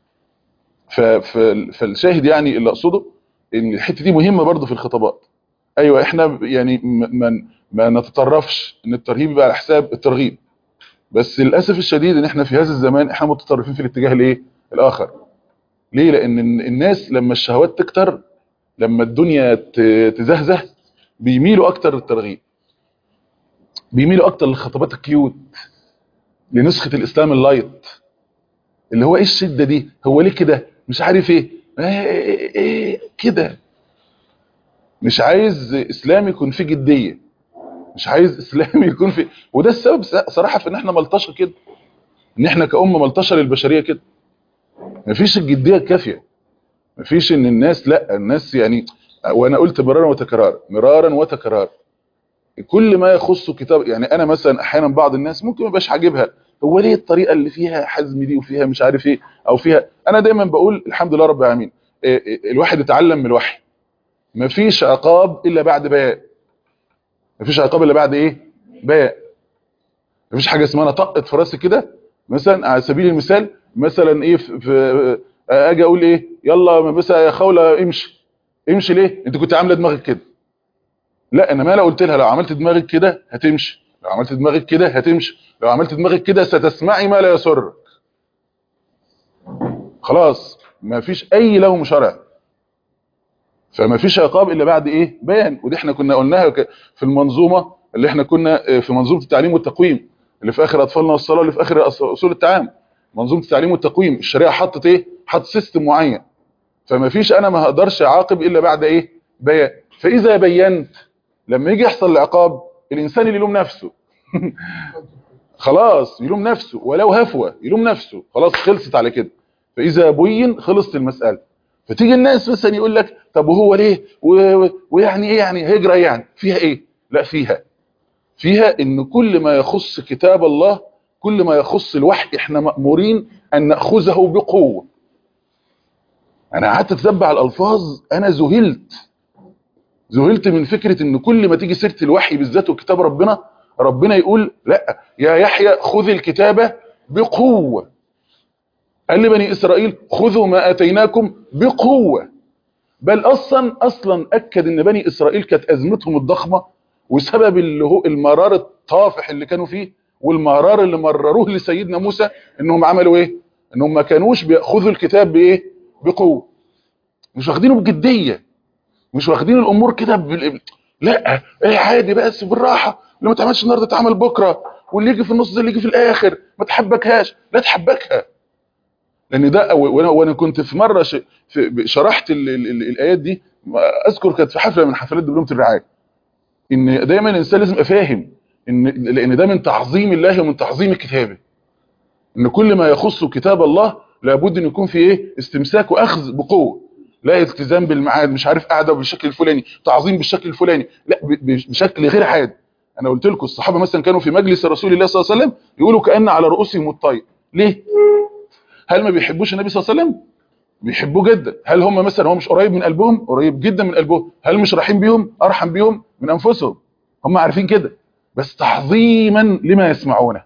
فالشاهد يعني اللي اقصده ان الحته دي مهمه برضه في الخطابات ايوه احنا يعني ما ما نتطرفش ان الترهيب يبقى على حساب الترغيب بس للاسف الشديد ان احنا في هذا الزمان احنا متطرفين في الاتجاه الايه الاخر ليه لان الناس لما الشهوات تكتر لما الدنيا تزهزه بيميلوا اكتر للترغيب بيميلوا اكتر للخطابات الكيوت لنسخه الاسلام اللايت اللي هو ايه الشده دي هو ليه كده مش عارف ايه, إيه, إيه كده مش عايز اسلام يكون فيه جديه مش عايز اسلام يكون فيه وده السبب صراحه في ان احنا ملطشه كده ان احنا كأمه ملطشه للبشريه كده مفيش الجديه الكافيه مفيش ان الناس لا الناس يعني وانا قلت مرارا وتكرارا مرارا وتكرارا كل ما يخص كتاب يعني انا مثلا احيانا بعض الناس ممكن ما يبقاش عاجبها هو ليه الطريقه اللي فيها حزم دي وفيها مش عارف ايه او فيها انا دايما بقول الحمد لله رب العالمين إيه إيه الواحد يتعلم من الوحي مفيش عقاب الا بعد بيان مفيش عقاب الا بعد ايه بيان مفيش حاجه اسمها انا طقت في راسي كده مثلا على سبيل المثال مثلا ايه في, في اجي اقول ايه يلا مثلا يا خوله امشي امشي ليه انت كنت عامله دماغك كده لا انا ما لو قلت لها لو عملت دماغك كده هتمشي لو عملت دماغك كده هتمشي لو عملت دماغك كده ستسمعي ما لا يسرك خلاص ما فيش اي لوم شرع فما فيش عقاب الا بعد ايه بيان ودي احنا كنا قلناها في المنظومه اللي احنا كنا في منظومه التعليم والتقويم اللي في اخر اطفالنا والصلاه اللي في اخر اصول التعامل منظومه التعليم والتقويم الشريعه حطت ايه حط سيستم معين فما فيش انا ما هقدرش اعاقب الا بعد ايه بيان فاذا بينت لما يجي يحصل العقاب الانسان اللي يلوم نفسه خلاص يلوم نفسه ولو هفوه يلوم نفسه خلاص خلصت على كده فاذا بين خلصت المساله فتيجي الناس مثلا يقول لك طب وهو ليه ويعني ايه يعني هجره يعني فيها ايه لا فيها فيها ان كل ما يخص كتاب الله كل ما يخص الوحي احنا مأمورين ان ناخذه بقوه انا قعدت اتتبع الالفاظ انا ذهلت ذهلت من فكره ان كل ما تيجي سيره الوحي بالذات وكتاب ربنا ربنا يقول لا يا يحيى خذ الكتابه بقوه قال لبني اسرائيل خذوا ما اتيناكم بقوه بل اصلا اصلا اكد ان بني اسرائيل كانت ازمتهم الضخمه وسبب اللي هو المرار الطافح اللي كانوا فيه والمرار اللي مرروه لسيدنا موسى انهم عملوا ايه انهم ما كانوش بياخذوا الكتاب بايه بقوه مش واخدينه بجديه مش واخدين الامور كده بال... لا ايه عادي بس بالراحه اللي ما اتعملش النهارده اتعمل بكره واللي يجي في النص ده اللي يجي في الاخر ما تحبكهاش لا تحبكها لان ده وانا وانا كنت في مره ش... في شرحت ال... ال... ال... الايات دي اذكر كانت في حفله من حفلات دبلومه الرعايه ان دايما الانسان لازم يبقى فاهم ان لان ده من تعظيم الله ومن تعظيم كتابه ان كل ما يخص كتاب الله لابد ان يكون في ايه استمساك واخذ بقوه لا التزام بالميعاد مش عارف قاعده بالشكل الفلاني تعظيم بالشكل الفلاني لا بشكل غير عادي انا قلت لكم الصحابه مثلا كانوا في مجلس رسول الله صلى الله عليه وسلم يقولوا كان على رؤوسهم الطير ليه هل ما بيحبوش النبي صلى الله عليه وسلم بيحبوه جدا هل هم مثلا هو مش قريب من قلبهم قريب جدا من قلبهم هل مش رحيم بيهم ارحم بيهم من انفسهم هم عارفين كده بس تعظيما لما يسمعونه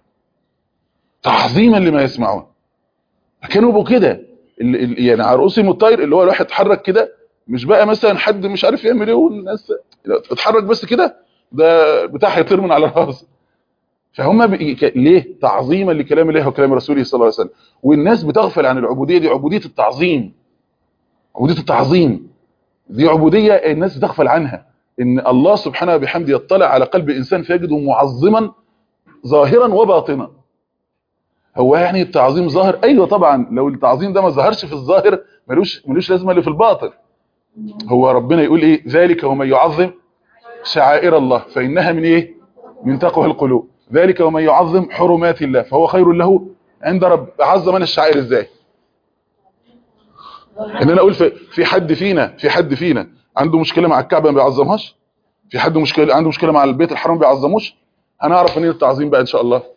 تعظيما لما يسمعون كانوا بقوا كده يعني على رؤوسهم الطير اللي هو الواحد اتحرك كده مش بقى مثلا حد مش عارف يعمل ايه والناس اتحرك بس كده ده بتاع هيطير من على راسه فهم بي... ليه تعظيما لكلام الله وكلام رسوله صلى الله عليه وسلم والناس بتغفل عن العبوديه دي عبوديه التعظيم عبوديه التعظيم دي عبوديه الناس بتغفل عنها ان الله سبحانه وبحمده يطلع على قلب الانسان فيجده معظما ظاهرا وباطنا هو يعني التعظيم ظاهر ايوه طبعا لو التعظيم ده ما ظهرش في الظاهر ملوش ملوش لازمه اللي في الباطن هو ربنا يقول ايه ذلك ومن يعظم شعائر الله فانها من ايه من تقوى القلوب ذلك ومن يعظم حرمات الله فهو خير له عند رب عظم انا الشعائر ازاي ان انا اقول في, في حد فينا في حد فينا عنده مشكله مع الكعبه ما بيعظمهاش في حد مشكله عنده مشكله مع البيت الحرام ما بيعظموش هنعرف منين التعظيم بقى ان شاء الله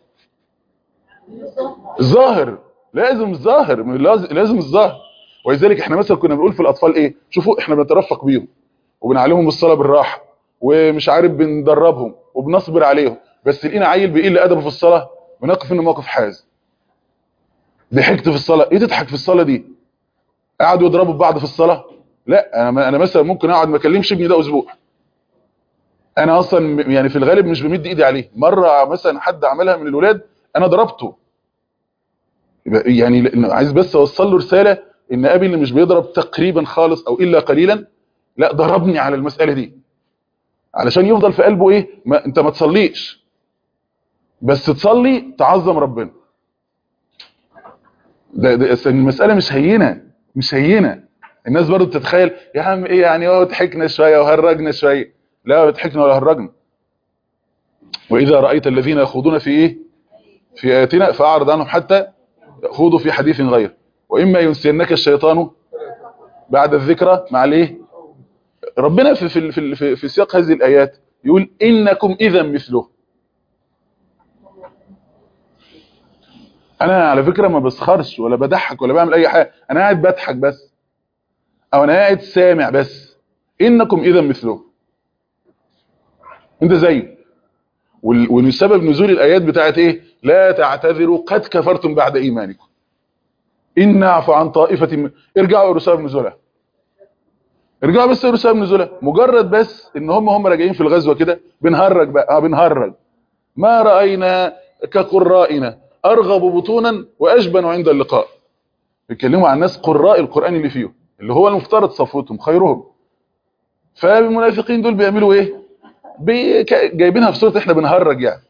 الظاهر لازم الظاهر لازم الظاهر ولذلك احنا مثلا كنا بنقول في الاطفال ايه شوفوا احنا بنترفق بيهم وبنعلمهم الصلاه بالراحه ومش عارف بندربهم وبنصبر عليهم بس لقينا عيل بيقل ادبه في الصلاه بنقف انه موقف حازم ضحكت في الصلاه ايه تضحك في الصلاه دي قعدوا يضربوا بعض في الصلاه لا انا انا مثلا ممكن اقعد ما اكلمش ابني ده اسبوع انا اصلا يعني في الغالب مش بمد ايدي عليه مره مثلا حد عملها من الولاد انا ضربته يعني عايز بس اوصل له رساله ان ابي اللي مش بيضرب تقريبا خالص او الا قليلا لا ضربني على المساله دي علشان يفضل في قلبه ايه ما انت ما تصليش بس تصلي تعظم ربنا ده, ده المساله مش هينه مش هينه الناس برضو بتتخيل يا عم ايه يعني هو ضحكنا شويه وهرجنا شويه لا ما ضحكنا ولا هرجنا واذا رايت الذين يخوضون في ايه في اياتنا فاعرض عنهم حتى يخوضوا في حديث غير واما ينسينك الشيطان بعد الذكرى مع الايه ربنا في في في, في, في سياق هذه الايات يقول انكم اذا مثله انا على فكره ما بسخرش ولا بضحك ولا بعمل اي حاجه انا قاعد بضحك بس او انا قاعد سامع بس انكم اذا مثله انت زيه وال- وسبب نزول الايات بتاعت ايه لا تعتذروا قد كفرتم بعد ايمانكم ان نعفو عن طائفه من... ارجعوا اقروا سبب نزولها ارجعوا بس اقروا سبب نزولها مجرد بس ان هم هم راجعين في الغزوه كده بنهرج بقى اه بنهرج ما راينا كقرائنا ارغب بطونا واجبن عند اللقاء بيتكلموا عن ناس قراء القران اللي فيهم اللي هو المفترض صفوتهم خيرهم فالمنافقين دول بيعملوا ايه بي... ك- جايبينها في صوره احنا بنهرج يعني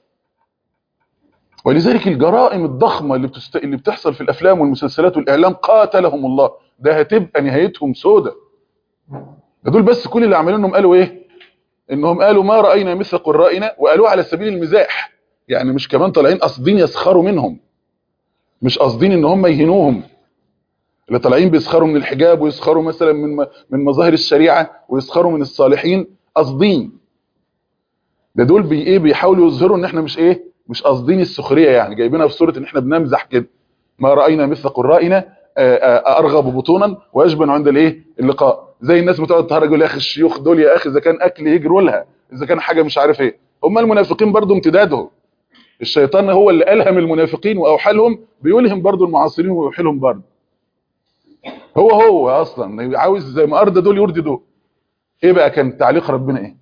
ولذلك الجرائم الضخمه اللي بتست... اللي بتحصل في الافلام والمسلسلات والاعلام قاتلهم الله ده هتبقى نهايتهم سودة ده دول بس كل اللي عملوا قالوا ايه انهم قالوا ما راينا مثل قرائنا وقالوه على سبيل المزاح يعني مش كمان طالعين قاصدين يسخروا منهم مش قاصدين ان هم يهنوهم اللي طالعين بيسخروا من الحجاب ويسخروا مثلا من م- من مظاهر الشريعه ويسخروا من الصالحين قاصدين ده دول بي ايه بيحاولوا يظهروا ان احنا مش ايه مش قاصدين السخريه يعني جايبينها في صوره ان احنا بنمزح كده ما راينا مثل قرائنا آه، آه، ارغب بطونا واجبن عند الايه اللقاء زي الناس بتقعد تهرج يقول يا اخي الشيوخ دول يا اخي اذا كان اكل يجروا لها اذا كان حاجه مش عارف ايه هم المنافقين برضو امتدادهم الشيطان هو اللي الهم المنافقين واوحى لهم بيلهم برضو المعاصرين ويوحي لهم برضو هو هو اصلا عاوز زي ما ارضى دول يرضي دول ايه بقى كان تعليق ربنا ايه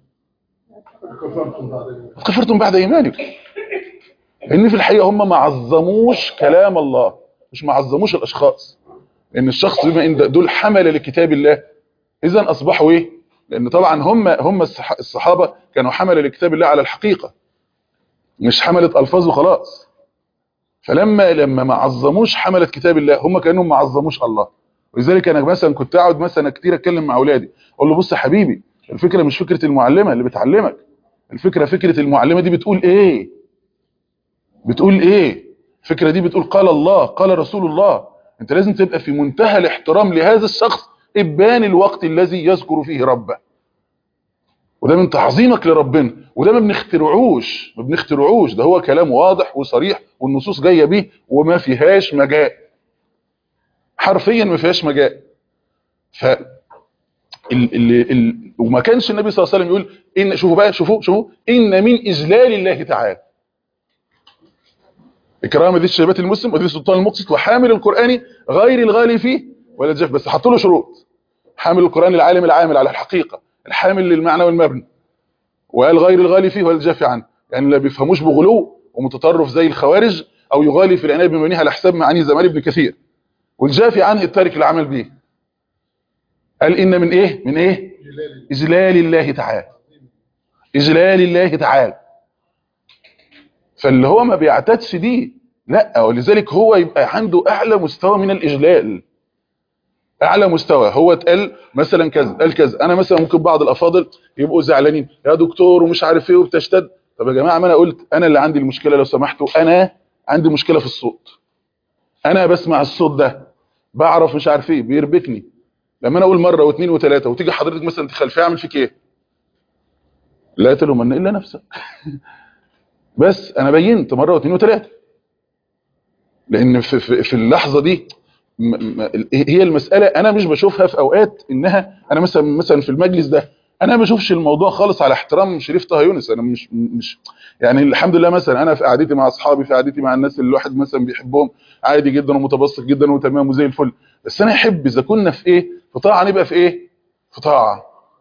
كفرتم بعد ايمانكم ان في الحقيقه هم ما عظموش كلام الله مش ما عظموش الاشخاص ان الشخص بما ان دول حمل لكتاب الله اذا اصبحوا ايه لان طبعا هم هم الصح- الصحابه كانوا حمل لكتاب الله على الحقيقه مش حملت الفاظ وخلاص فلما لما ما عظموش حملت كتاب الله هم كانهم ما عظموش الله ولذلك انا مثلا كنت اقعد مثلا كتير اتكلم مع اولادي اقول له بص يا حبيبي الفكره مش فكره المعلمه اللي بتعلمك الفكره فكره المعلمه دي بتقول ايه بتقول ايه الفكره دي بتقول قال الله قال رسول الله انت لازم تبقى في منتهى الاحترام لهذا الشخص ابان الوقت الذي يذكر فيه ربه وده من تعظيمك لربنا وده ما بنخترعوش ما بنخترعوش ده هو كلام واضح وصريح والنصوص جايه بيه وما فيهاش مجاء حرفيا ما فيهاش مجاء ف ال ال ال وما كانش النبي صلى الله عليه وسلم يقول ان شوفوا بقى شوفوا شوفوا ان من اجلال الله تعالى اكرام ذي الشيبات المسلم وذي السلطان المقسط وحامل القران غير الغالي فيه ولا الجاف بس حطوا له شروط حامل القران العالم العامل على الحقيقه الحامل للمعنى والمبنى وقال غير الغالي فيه ولا الجافي عنه يعني لا بيفهموش بغلو ومتطرف زي الخوارج او يغالي في العنايه بمبنيها على حساب معاني زمان ابن كثير والجافي عنه التارك العمل به قال ان من ايه من ايه اجلال الله تعالى اجلال الله تعالى فاللي هو ما بيعتادش دي لا ولذلك هو يبقى عنده اعلى مستوى من الاجلال اعلى مستوى هو اتقال مثلا كذا قال كذا انا مثلا ممكن بعض الافاضل يبقوا زعلانين يا دكتور ومش عارف ايه وبتشتد طب يا جماعه ما انا قلت انا اللي عندي المشكله لو سمحتوا انا عندي مشكله في الصوت انا بسمع الصوت ده بعرف مش عارف ايه بيربكني لما انا اقول مره واثنين وثلاثه وتيجي حضرتك مثلا تخلفيه اعمل فيك ايه لا تلومن الا نفسك بس انا بينت مره واثنين وثلاثه لان في, في, في اللحظه دي م- م- هي المساله انا مش بشوفها في اوقات انها انا مثلا مثلا في المجلس ده انا ما بشوفش الموضوع خالص على احترام شريف طه يونس انا مش مش يعني الحمد لله مثلا انا في قعدتي مع اصحابي في قعدتي مع الناس اللي الواحد مثلا بيحبهم عادي جدا ومتبسط جدا وتمام وزي الفل بس انا احب اذا كنا في ايه في طاعه نبقى في ايه في طاعه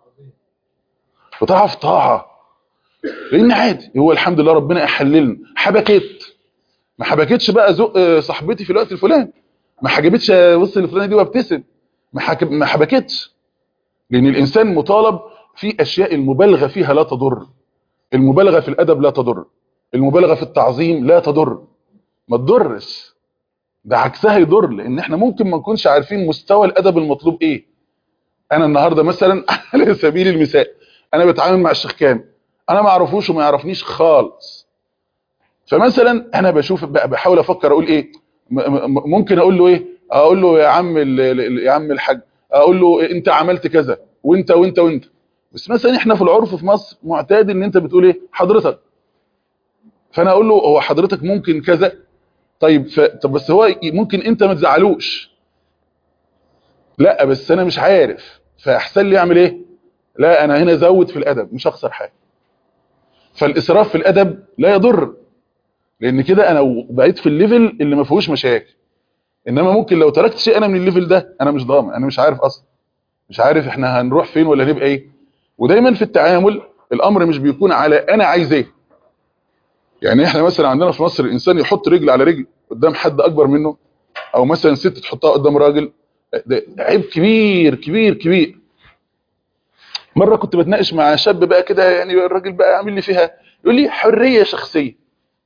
في طاعه في طاعه لان عادي هو الحمد لله ربنا يحللنا حبكت ما حبكتش بقى زق آه، صاحبتي في الوقت الفلاني ما حجبتش بص الفلانيه دي وابتسم ما حك- ما حبكتش لان الانسان مطالب في اشياء المبالغه فيها لا تضر المبالغه في الادب لا تضر المبالغه في التعظيم لا تضر ما تضرش ده عكسها يضر لان احنا ممكن ما نكونش عارفين مستوى الادب المطلوب ايه انا النهارده مثلا على سبيل المثال انا بتعامل مع الشيخ كامل انا ما اعرفوش وما يعرفنيش خالص فمثلا انا بشوف بقى بحاول افكر اقول ايه م- م- ممكن اقول له ايه اقول له يا عم ال- ال- يا عم الحاج اقول له انت عملت كذا وانت وانت وانت بس مثلا احنا في العرف في مصر معتاد ان انت بتقول ايه حضرتك فانا اقول له هو حضرتك ممكن كذا طيب ف... طب بس هو ممكن انت ما تزعلوش لا بس انا مش عارف فاحسن لي اعمل ايه لا انا هنا زود في الادب مش هخسر حاجه فالاسراف في الادب لا يضر لان كده انا بقيت في الليفل اللي ما فيهوش مشاكل انما ممكن لو تركت شيء انا من الليفل ده انا مش ضامن انا مش عارف اصلا مش عارف احنا هنروح فين ولا نبقى ايه ودايما في التعامل الامر مش بيكون على انا عايز ايه يعني احنا مثلا عندنا في مصر الانسان يحط رجل على رجل قدام حد اكبر منه او مثلا ست تحطها قدام راجل ده عيب كبير كبير كبير مره كنت بتناقش مع شاب بقى كده يعني الراجل بقى عامل لي فيها يقول لي حريه شخصيه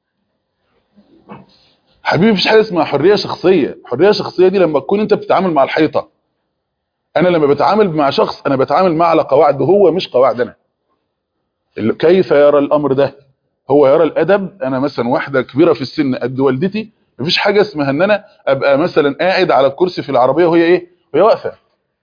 حبيبي مفيش حاجه اسمها حريه شخصيه حريه شخصيه دي لما تكون انت بتتعامل مع الحيطه انا لما بتعامل مع شخص انا بتعامل معه على قواعده هو مش قواعد انا ال- كيف يرى الامر ده هو يرى الادب انا مثلا واحده كبيره في السن قد والدتي مفيش حاجه اسمها ان انا ابقى مثلا قاعد على الكرسي في العربيه وهي ايه وهي واقفه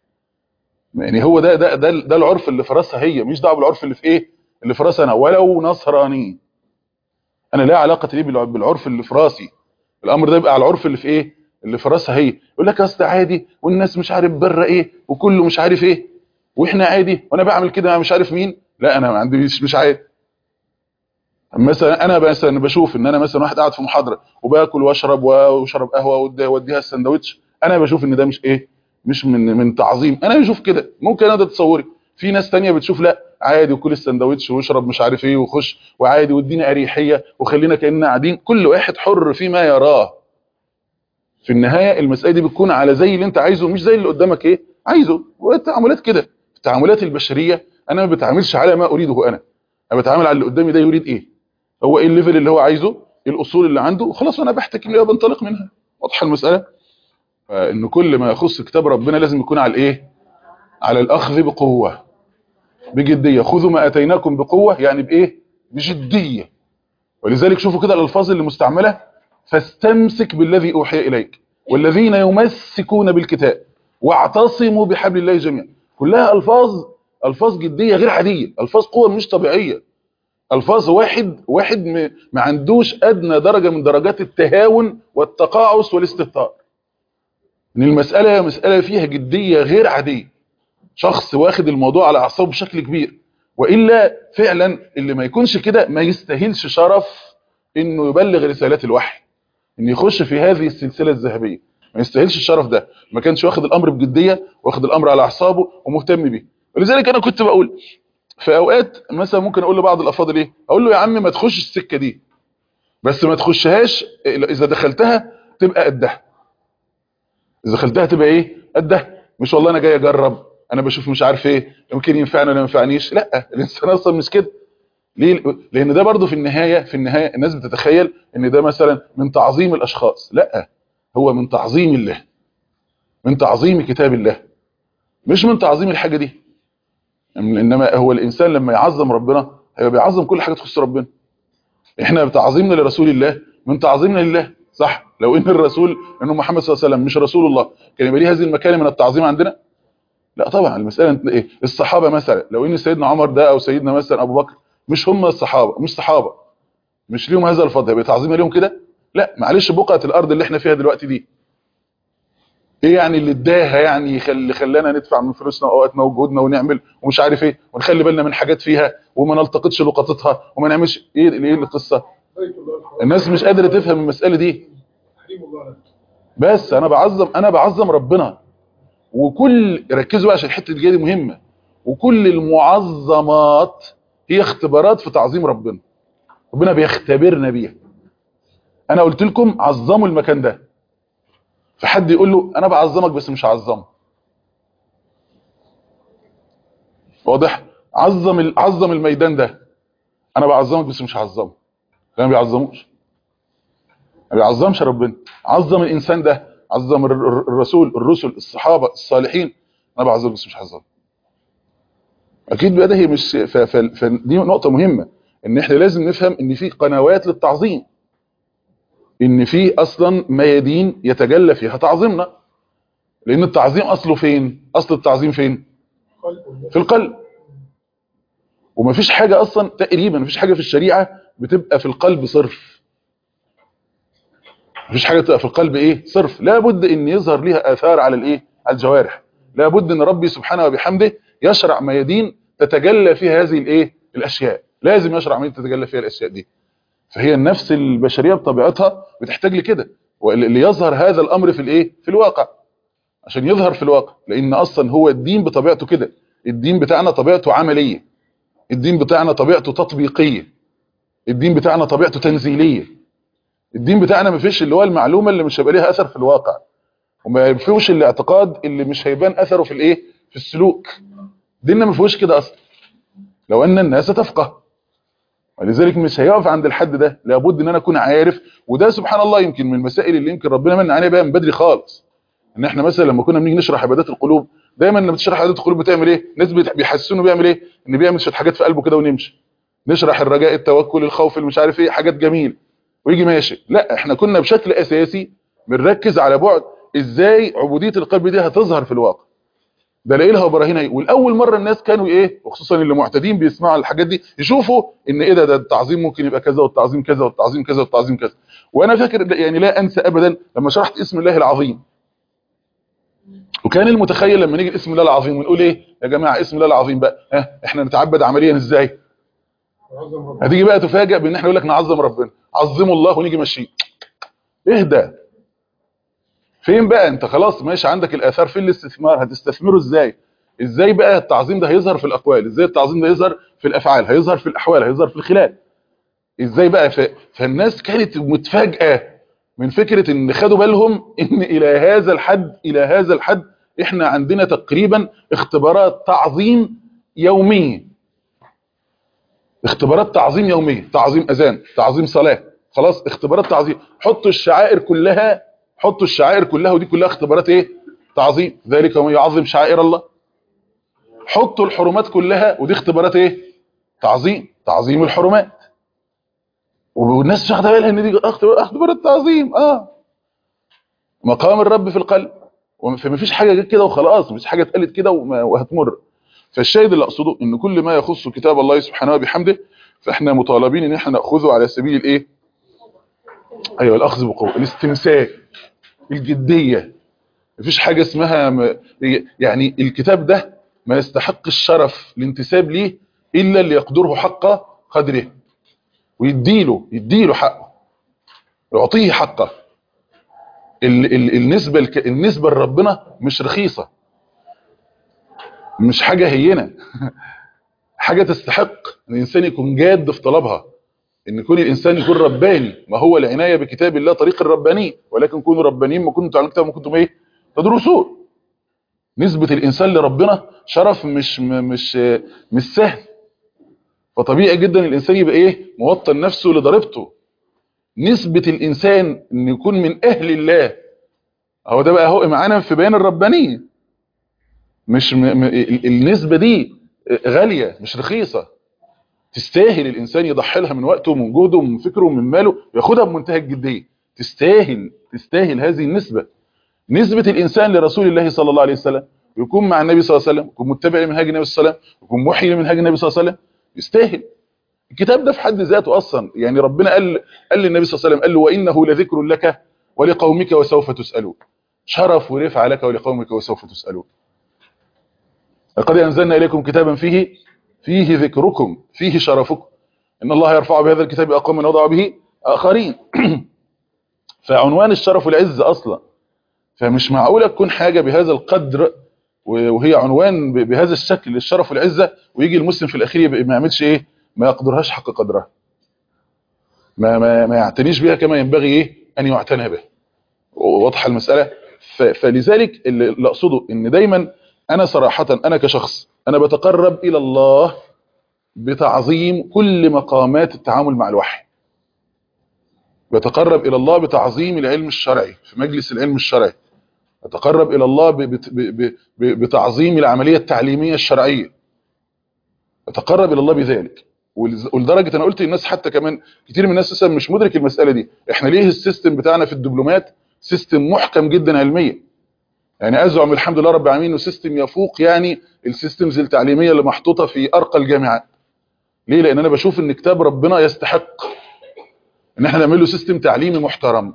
يعني هو ده ده ده, ده العرف اللي في راسها هي مش دعوه بالعرف اللي في ايه اللي في راسها انا ولو نصراني انا لا علاقه لي بالع- بالعرف اللي في راسي الامر ده يبقى على العرف اللي في ايه اللي في راسها هي يقول لك اصل عادي والناس مش عارف بره ايه وكله مش عارف ايه واحنا عادي وانا بعمل كده مع مش عارف مين لا انا ما عنديش مش عادي مثلا انا مثلا بشوف ان انا مثلا واحد قاعد في محاضره وباكل واشرب واشرب قهوه وأدي- واديها السندوتش انا بشوف ان ده مش ايه مش من من تعظيم انا بشوف كده ممكن انا ده تصوري في ناس تانية بتشوف لا عادي وكل السندوتش واشرب مش عارف ايه وخش وعادي وادينا اريحيه وخلينا كاننا قاعدين كل واحد حر فيما يراه في النهايه المساله دي بتكون على زي اللي انت عايزه مش زي اللي قدامك ايه عايزه والتعاملات كده التعاملات البشريه انا ما بتعاملش على ما اريده انا انا بتعامل على اللي قدامي ده يريد ايه هو ايه الليفل اللي هو عايزه ايه الاصول اللي عنده وخلاص انا بحتكم ليها بنطلق منها واضحه المساله فان كل ما يخص كتاب ربنا لازم يكون على الايه على الاخذ بقوه بجديه خذوا ما اتيناكم بقوه يعني بايه بجديه ولذلك شوفوا كده الالفاظ اللي مستعمله فاستمسك بالذي اوحي اليك والذين يمسكون بالكتاب واعتصموا بحبل الله جميعا كلها الفاظ الفاظ جديه غير عاديه الفاظ قوه مش طبيعيه الفاظ واحد واحد م- ما عندوش ادنى درجه من درجات التهاون والتقاعس والاستهتار ان المساله مساله فيها جديه غير عاديه شخص واخد الموضوع على اعصابه بشكل كبير والا فعلا اللي ما يكونش كده ما يستاهلش شرف انه يبلغ رسالات الوحي ان يخش في هذه السلسله الذهبيه ما يستاهلش الشرف ده ما كانش واخد الامر بجديه واخد الامر على اعصابه ومهتم بيه ولذلك انا كنت بقول في اوقات مثلا ممكن اقول لبعض الافاضل ايه اقول له يا عم ما تخش السكه دي بس ما تخشهاش اذا دخلتها تبقى قدها اذا دخلتها تبقى ايه قدها مش والله انا جاي اجرب انا بشوف مش عارف ايه يمكن ينفعني ولا ما ينفعنيش لا الانسان اصلا مش كده ليه لان ده برضو في النهايه في النهايه الناس بتتخيل ان ده مثلا من تعظيم الاشخاص لا هو من تعظيم الله من تعظيم كتاب الله مش من تعظيم الحاجه دي انما هو الانسان لما يعظم ربنا هيبقى بيعظم كل حاجه تخص ربنا احنا بتعظيمنا لرسول الله من تعظيمنا لله صح لو ان الرسول انه محمد صلى الله عليه وسلم مش رسول الله كان يبقى ليه هذه المكانه من التعظيم عندنا لا طبعا المساله ايه الصحابه مثلا لو ان سيدنا عمر ده او سيدنا مثلا ابو بكر مش هم الصحابه مش صحابه مش ليهم هذا الفضل يبقى تعظيمنا ليهم كده لا معلش بقعه الارض اللي احنا فيها دلوقتي دي ايه يعني اللي اداها يعني يخلي خلانا ندفع من فلوسنا واوقاتنا وجهودنا ونعمل ومش عارف ايه ونخلي بالنا من حاجات فيها وما نلتقطش لقطتها وما نعملش ايه ايه القصه الناس مش قادره تفهم المساله دي بس انا بعظم انا بعظم ربنا وكل ركزوا بقى عشان الحته دي مهمه وكل المعظمات هي اختبارات في تعظيم ربنا ربنا بيختبرنا بيها انا قلت لكم عظموا المكان ده فحد يقول له انا بعظمك بس مش هعظمه واضح عظم عظم الميدان ده انا بعظمك بس مش هعظمه لا ما بيعظموش ما بيعظمش ربنا عظم الانسان ده عظم الرسول الرسل الصحابه الصالحين انا بعظمك بس مش هعظمه اكيد بقى ده هي مش فدي نقطه مهمه ان احنا لازم نفهم ان في قنوات للتعظيم ان في اصلا ميادين يتجلى فيها تعظيمنا لان التعظيم اصله فين اصل التعظيم فين في القلب ومفيش حاجه اصلا تقريبا مفيش حاجه في الشريعه بتبقى في القلب صرف مفيش حاجه تبقى في القلب ايه صرف لابد ان يظهر ليها اثار على الايه على الجوارح لابد ان ربي سبحانه وبحمده يشرع ميادين تتجلى فيها هذه الايه الاشياء لازم يشرع ميادين تتجلى فيها الاشياء دي فهي النفس البشريه بطبيعتها بتحتاج لكده ليظهر هذا الامر في الايه في الواقع عشان يظهر في الواقع لان اصلا هو الدين بطبيعته كده الدين بتاعنا طبيعته عمليه الدين بتاعنا طبيعته تطبيقيه الدين بتاعنا طبيعته تنزيليه الدين بتاعنا ما فيش اللي هو المعلومه اللي مش هيبقى ليها اثر في الواقع وما فيهوش الاعتقاد اللي مش هيبان اثره في الايه في السلوك ديننا ما فيهوش كده اصلا لو ان الناس تفقه ولذلك مش هيقف عند الحد ده لابد ان انا اكون عارف وده سبحان الله يمكن من المسائل اللي يمكن ربنا من عليها بقى من بدري خالص ان احنا مثلا لما كنا بنيجي نشرح عبادات القلوب دايما لما تشرح عبادات القلوب بتعمل ايه ناس بيحسنوا بيعمل ايه ان بيعمل شويه حاجات في قلبه كده ونمشي نشرح الرجاء التوكل الخوف اللي مش عارف ايه حاجات جميل ويجي ماشي لا احنا كنا بشكل اساسي بنركز على بعد ازاي عبوديه القلب دي هتظهر في الواقع دلائل لها وبراهين ايه والاول مره الناس كانوا ايه وخصوصا اللي معتادين بيسمعوا الحاجات دي يشوفوا ان ايه ده ده التعظيم ممكن يبقى كذا والتعظيم كذا والتعظيم كذا والتعظيم كذا وانا فاكر يعني لا انسى ابدا لما شرحت اسم الله العظيم وكان المتخيل لما نيجي اسم الله العظيم ونقول ايه يا جماعه اسم الله العظيم بقى ها احنا نتعبد عمليا ازاي هتيجي بقى تفاجئ بان احنا نقول لك نعظم ربنا عظموا الله ونيجي ماشيين اهدى فين بقى انت خلاص ماشي عندك الاثار فين الاستثمار هتستثمره ازاي ازاي بقى التعظيم ده هيظهر في الاقوال ازاي التعظيم ده يظهر في الافعال هيظهر في الاحوال هيظهر في الخلال ازاي بقى ف... فالناس كانت متفاجئه من فكره ان خدوا بالهم ان الى هذا الحد الى هذا الحد احنا عندنا تقريبا اختبارات تعظيم يوميه اختبارات تعظيم يوميه تعظيم اذان تعظيم صلاه خلاص اختبارات تعظيم حطوا الشعائر كلها حطوا الشعائر كلها ودي كلها اختبارات ايه تعظيم ذلك ومن يعظم شعائر الله حطوا الحرمات كلها ودي اختبارات ايه تعظيم تعظيم الحرمات والناس مش واخده بالها ان دي اختبارات تعظيم اه مقام الرب في القلب فما فيش حاجه جت كده وخلاص مش حاجه اتقالت كده وهتمر فالشاهد اللي اقصده ان كل ما يخص كتاب الله سبحانه وبحمده فاحنا مطالبين ان احنا ناخذه على سبيل الايه ايوه الاخذ بقوه الاستمساك الجديه مفيش حاجه اسمها م... يعني الكتاب ده ما يستحق الشرف الانتساب ليه الا اللي يقدره حق قدره ويديله يديله حقه يعطيه حقه ال... ال... النسبه الك... النسبه لربنا مش رخيصه مش حاجه هينه حاجه تستحق ان الانسان يكون جاد في طلبها ان كل الانسان يكون رباني ما هو العنايه بكتاب الله طريق الرباني ولكن كونوا ربانيين ما كنتم تعلمون كتاب ما كنتم ايه تدرسون نسبه الانسان لربنا شرف مش مش مش سهل فطبيعي جدا الانسان يبقى ايه موطن نفسه لضريبته نسبه الانسان ان يكون من اهل الله اهو ده بقى هو معانا في بيان الربانيه مش م... م... النسبه دي غاليه مش رخيصه تستاهل الانسان يضحي لها من وقته ومن جهده ومن فكره ومن ماله وياخدها بمنتهى الجديه تستاهل تستاهل هذه النسبه نسبه الانسان لرسول الله صلى الله عليه وسلم ويكون مع النبي صلى الله عليه وسلم يكون متبع لمنهاج النبي صلى الله عليه وسلم يكون محيي لمنهاج النبي صلى الله عليه وسلم يستاهل الكتاب ده في حد ذاته اصلا يعني ربنا قال قال للنبي صلى الله عليه وسلم قال له وانه لذكر لك ولقومك وسوف تسالون شرف ورفعه لك ولقومك وسوف تسالون لقد انزلنا اليكم كتابا فيه فيه ذكركم فيه شرفكم ان الله يرفع بهذا الكتاب اقواما وضع به اخرين فعنوان الشرف والعز اصلا فمش معقوله تكون حاجه بهذا القدر وهي عنوان بهذا الشكل للشرف والعزه ويجي المسلم في الاخير ما يعملش ايه ما يقدرهاش حق قدرها ما ما ما يعتنيش بها كما ينبغي ايه ان يعتنى به واضحه المساله فلذلك اللي اقصده ان دايما انا صراحه انا كشخص انا بتقرب الى الله بتعظيم كل مقامات التعامل مع الوحي بتقرب الى الله بتعظيم العلم الشرعي في مجلس العلم الشرعي اتقرب الى الله بتعظيم العمليه التعليميه الشرعيه اتقرب الى الله بذلك ولدرجه انا قلت للناس حتى كمان كتير من الناس مثلا مش مدرك المساله دي احنا ليه السيستم بتاعنا في الدبلومات سيستم محكم جدا علميا يعني ازعم الحمد لله رب العالمين انه سيستم يفوق يعني السيستمز التعليميه اللي محطوطه في ارقى الجامعات ليه لان انا بشوف ان كتاب ربنا يستحق ان احنا نعمل له سيستم تعليمي محترم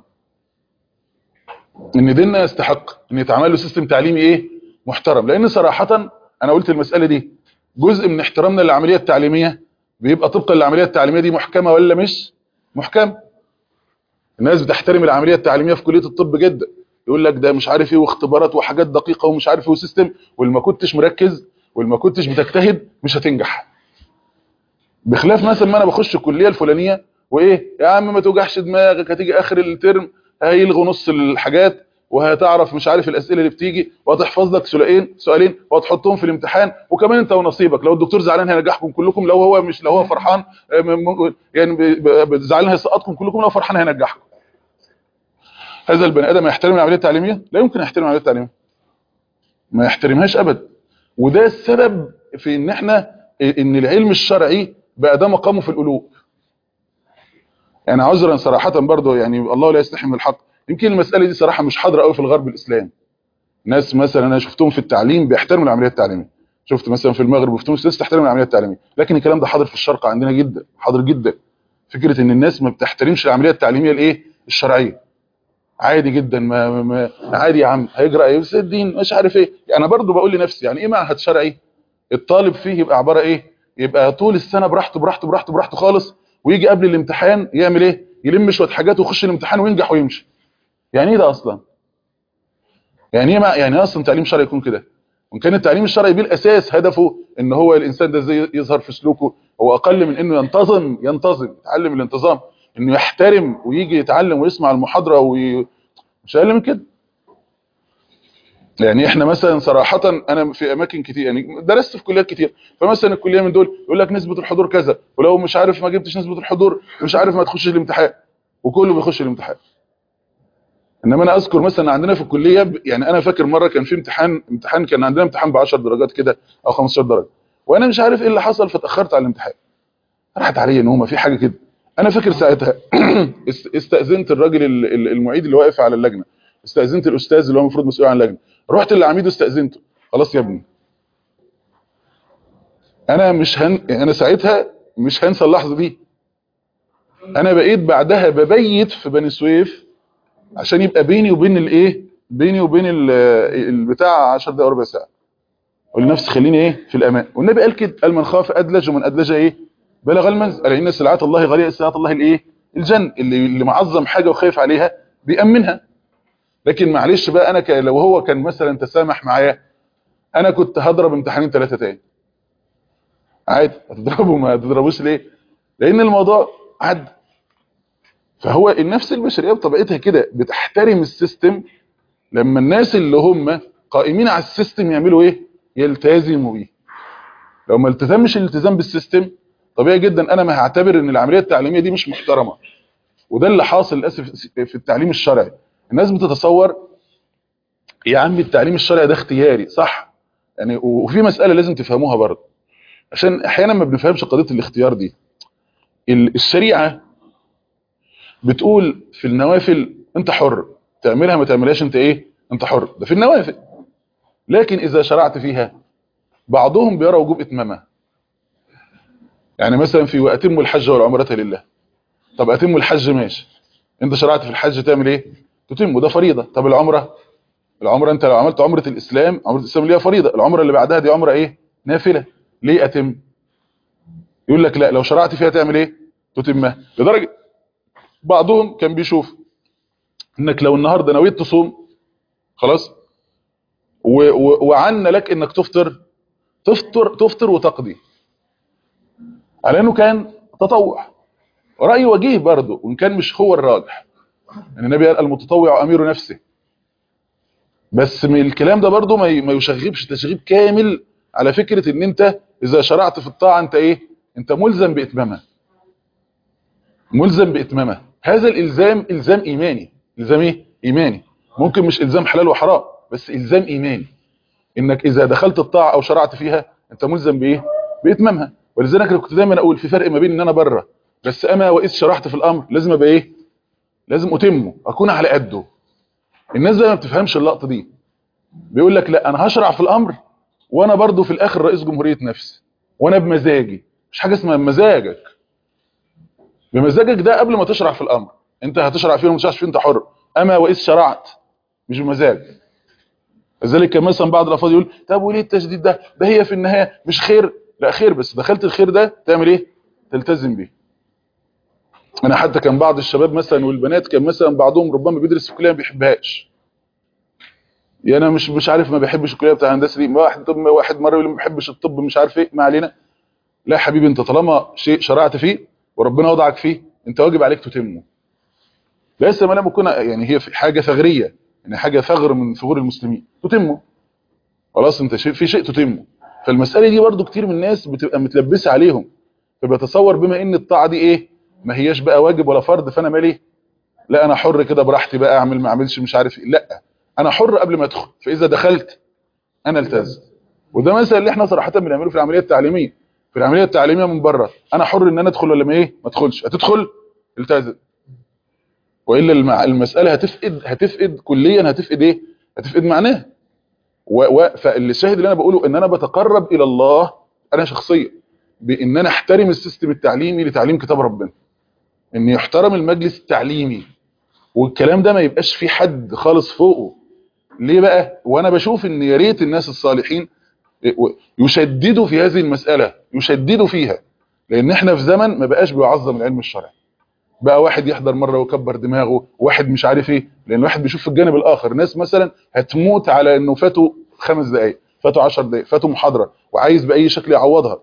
ان ديننا يستحق ان يتعمل له سيستم تعليمي ايه محترم لان صراحه انا قلت المساله دي جزء من احترامنا للعمليه التعليميه بيبقى طبقا للعمليه التعليميه دي محكمه ولا مش محكمه الناس بتحترم العمليه التعليميه في كليه الطب جدا يقول لك ده مش عارف ايه واختبارات وحاجات دقيقه ومش عارف ايه وسيستم واللي ما كنتش مركز واللي ما كنتش بتجتهد مش هتنجح بخلاف مثلا ما انا بخش الكليه الفلانيه وايه يا عم ما توجعش دماغك هتيجي اخر الترم هيلغوا نص الحاجات وهتعرف مش عارف الاسئله اللي بتيجي وهتحفظ لك سؤالين سؤالين وهتحطهم في الامتحان وكمان انت ونصيبك لو الدكتور زعلان هينجحكم كلكم لو هو مش لو هو فرحان يعني زعلان هيسقطكم كلكم لو فرحان هينجحكم هذا البني ادم يحترم العمليه التعليميه لا يمكن يحترم العمليه التعليميه ما يحترمهاش ابدا وده السبب في ان احنا ان العلم الشرعي بقى ده مقامه في القلوب يعني عذرا صراحه برضه يعني الله لا يستحي من الحق يمكن المساله دي صراحه مش حاضره قوي في الغرب الاسلامي ناس مثلا انا شفتهم في التعليم بيحترموا العمليه التعليميه شفت مثلا في المغرب وفي تونس ناس تحترم العمليه التعليميه لكن الكلام ده حاضر في الشرق عندنا جدا حاضر جدا فكره ان الناس ما بتحترمش العمليه التعليميه الايه الشرعيه عادي جدا ما, ما عادي يا عم هيجرى ايه بس الدين مش عارف ايه انا برضو بقول لنفسي يعني ايه معهد شرعي الطالب فيه يبقى عباره ايه يبقى طول السنه براحته براحته براحته براحته خالص ويجي قبل الامتحان يعمل ايه يلم شويه حاجات ويخش الامتحان وينجح ويمشي يعني ايه ده اصلا يعني ايه مع يعني اصلا تعليم شرعي يكون كده وان كان التعليم الشرعي بالاساس هدفه ان هو الانسان ده ازاي يظهر في سلوكه هو اقل من انه ينتظم ينتظم يتعلم الانتظام انه يحترم ويجي يتعلم ويسمع المحاضره وي... مش اقل من كده يعني احنا مثلا صراحه انا في اماكن كتير يعني درست في كليات كتير فمثلا الكليه من دول يقول لك نسبه الحضور كذا ولو مش عارف ما جبتش نسبه الحضور مش عارف ما تخشش الامتحان وكله بيخش الامتحان انما انا اذكر مثلا عندنا في الكليه يعني انا فاكر مره كان في امتحان امتحان كان عندنا امتحان ب 10 درجات كده او 15 درجه وانا مش عارف ايه اللي حصل فتاخرت على الامتحان راحت عليا ان هو في حاجه كده انا فاكر ساعتها استاذنت الراجل المعيد اللي واقف على اللجنه استاذنت الاستاذ اللي هو المفروض مسؤول عن اللجنه رحت للعميد واستاذنته خلاص يا ابني انا مش هن... انا ساعتها مش هنسى اللحظه دي انا بقيت بعدها ببيت في بني سويف عشان يبقى بيني وبين الايه بيني وبين البتاع 10 دقائق ربع ساعه اقول لنفسي خليني ايه في الامان والنبي قال كده قال من خاف ادلج ومن ادلج ايه بلغ المنزل قال ان سلعات الله غاليه سلعات الله الايه الجنه اللي اللي معظم حاجه وخايف عليها بيامنها لكن معلش بقى انا ك... لو هو كان مثلا تسامح معايا انا كنت هضرب امتحانين ثلاثه تاني عادي هتضربه ما تضربوش ليه لان الموضوع عد فهو النفس البشريه بطبيعتها كده بتحترم السيستم لما الناس اللي هم قائمين على السيستم يعملوا ايه يلتزموا بيه لو ما التزمش الالتزام بالسيستم طبيعي جدا انا ما هعتبر ان العمليه التعليميه دي مش محترمه وده اللي حاصل للاسف في التعليم الشرعي الناس بتتصور يا عم التعليم الشرعي ده اختياري صح يعني وفي مساله لازم تفهموها برضه عشان احيانا ما بنفهمش قضيه الاختيار دي الشريعه بتقول في النوافل انت حر تعملها ما تعملهاش انت ايه انت حر ده في النوافل لكن اذا شرعت فيها بعضهم بيرى وجوب اتمامها يعني مثلا في واتموا الحج والعمره لله طب اتموا الحج ماشي انت شرعت في الحج تعمل ايه تتم وده فريضه طب العمره العمره انت لو عملت عمره الاسلام عمره الاسلام ليها فريضه العمره اللي بعدها دي عمره ايه نافله ليه اتم يقول لك لا لو شرعت فيها تعمل ايه تتمها لدرجه بعضهم كان بيشوف انك لو النهارده نويت تصوم خلاص وعنا لك انك تفطر تفطر تفطر وتقضي على انه كان تطوع راي وجيه برضه وان كان مش هو الراجح يعني النبي قال المتطوع امير نفسه بس من الكلام ده برضه ما ما يشغبش تشغيب كامل على فكره ان انت اذا شرعت في الطاعه انت ايه انت ملزم باتمامها ملزم باتمامها هذا الالزام الزام ايماني الزام ايه ايماني ممكن مش الزام حلال وحرام بس الزام ايماني انك اذا دخلت الطاعه او شرعت فيها انت ملزم بايه باتمامها ولذلك انا كنت دايما اقول في فرق ما بين ان انا بره بس اما واذ شرحت في الامر لازم ابقى ايه لازم اتمه اكون على قده الناس بقى ما بتفهمش اللقطه دي بيقول لك لا انا هشرع في الامر وانا برضو في الاخر رئيس جمهوريه نفسي وانا بمزاجي مش حاجه اسمها مزاجك بمزاجك ده قبل ما تشرع في الامر انت هتشرع فيه وما تشرعش فيه انت حر اما واذ شرعت مش بمزاج لذلك كان مثلا بعض الافاضل يقول طب وليه التشديد ده ده هي في النهايه مش خير لا خير بس دخلت الخير ده تعمل ايه تلتزم بيه انا حتى كان بعض الشباب مثلا والبنات كان مثلا بعضهم ربما بيدرس في كليه ما بيحبهاش يعني انا مش مش عارف ما بيحبش الكليه بتاع الهندسه دي واحد طب واحد مره يقول ما بيحبش الطب مش عارف ايه ما علينا لا يا حبيبي انت طالما شيء شرعت فيه وربنا وضعك فيه انت واجب عليك تتمه ليس ما لم يكن يعني هي في حاجه ثغريه يعني حاجه ثغر من ثغور المسلمين تتمه خلاص انت شيء في شيء تتمه فالمساله دي برضو كتير من الناس بتبقى متلبسه عليهم فبيتصور بما ان الطاعه دي ايه ما هياش بقى واجب ولا فرض فانا مالي لا انا حر كده براحتي بقى اعمل ما اعملش مش عارف ايه لا انا حر قبل ما ادخل فاذا دخلت انا التزم وده مثلا اللي احنا صراحه بنعمله في العمليه التعليميه في العمليه التعليميه من بره انا حر ان انا ادخل ولا ما ايه ما ادخلش هتدخل التزم والا المع... المساله هتفقد هتفقد كليا هتفقد ايه هتفقد معناها و... و... فالشاهد اللي انا بقوله ان انا بتقرب الى الله انا شخصيا بان انا احترم السيستم التعليمي لتعليم كتاب ربنا ان يحترم المجلس التعليمي والكلام ده ما يبقاش في حد خالص فوقه ليه بقى وانا بشوف ان يا ريت الناس الصالحين يشددوا في هذه المسألة يشددوا فيها لان احنا في زمن ما بقاش بيعظم العلم الشرعي بقى واحد يحضر مرة ويكبر دماغه واحد مش عارف ايه لان واحد بيشوف في الجانب الاخر ناس مثلا هتموت على انه فاتوا خمس دقايق فاتوا عشر دقايق فاتوا محاضرة وعايز بأي شكل يعوضها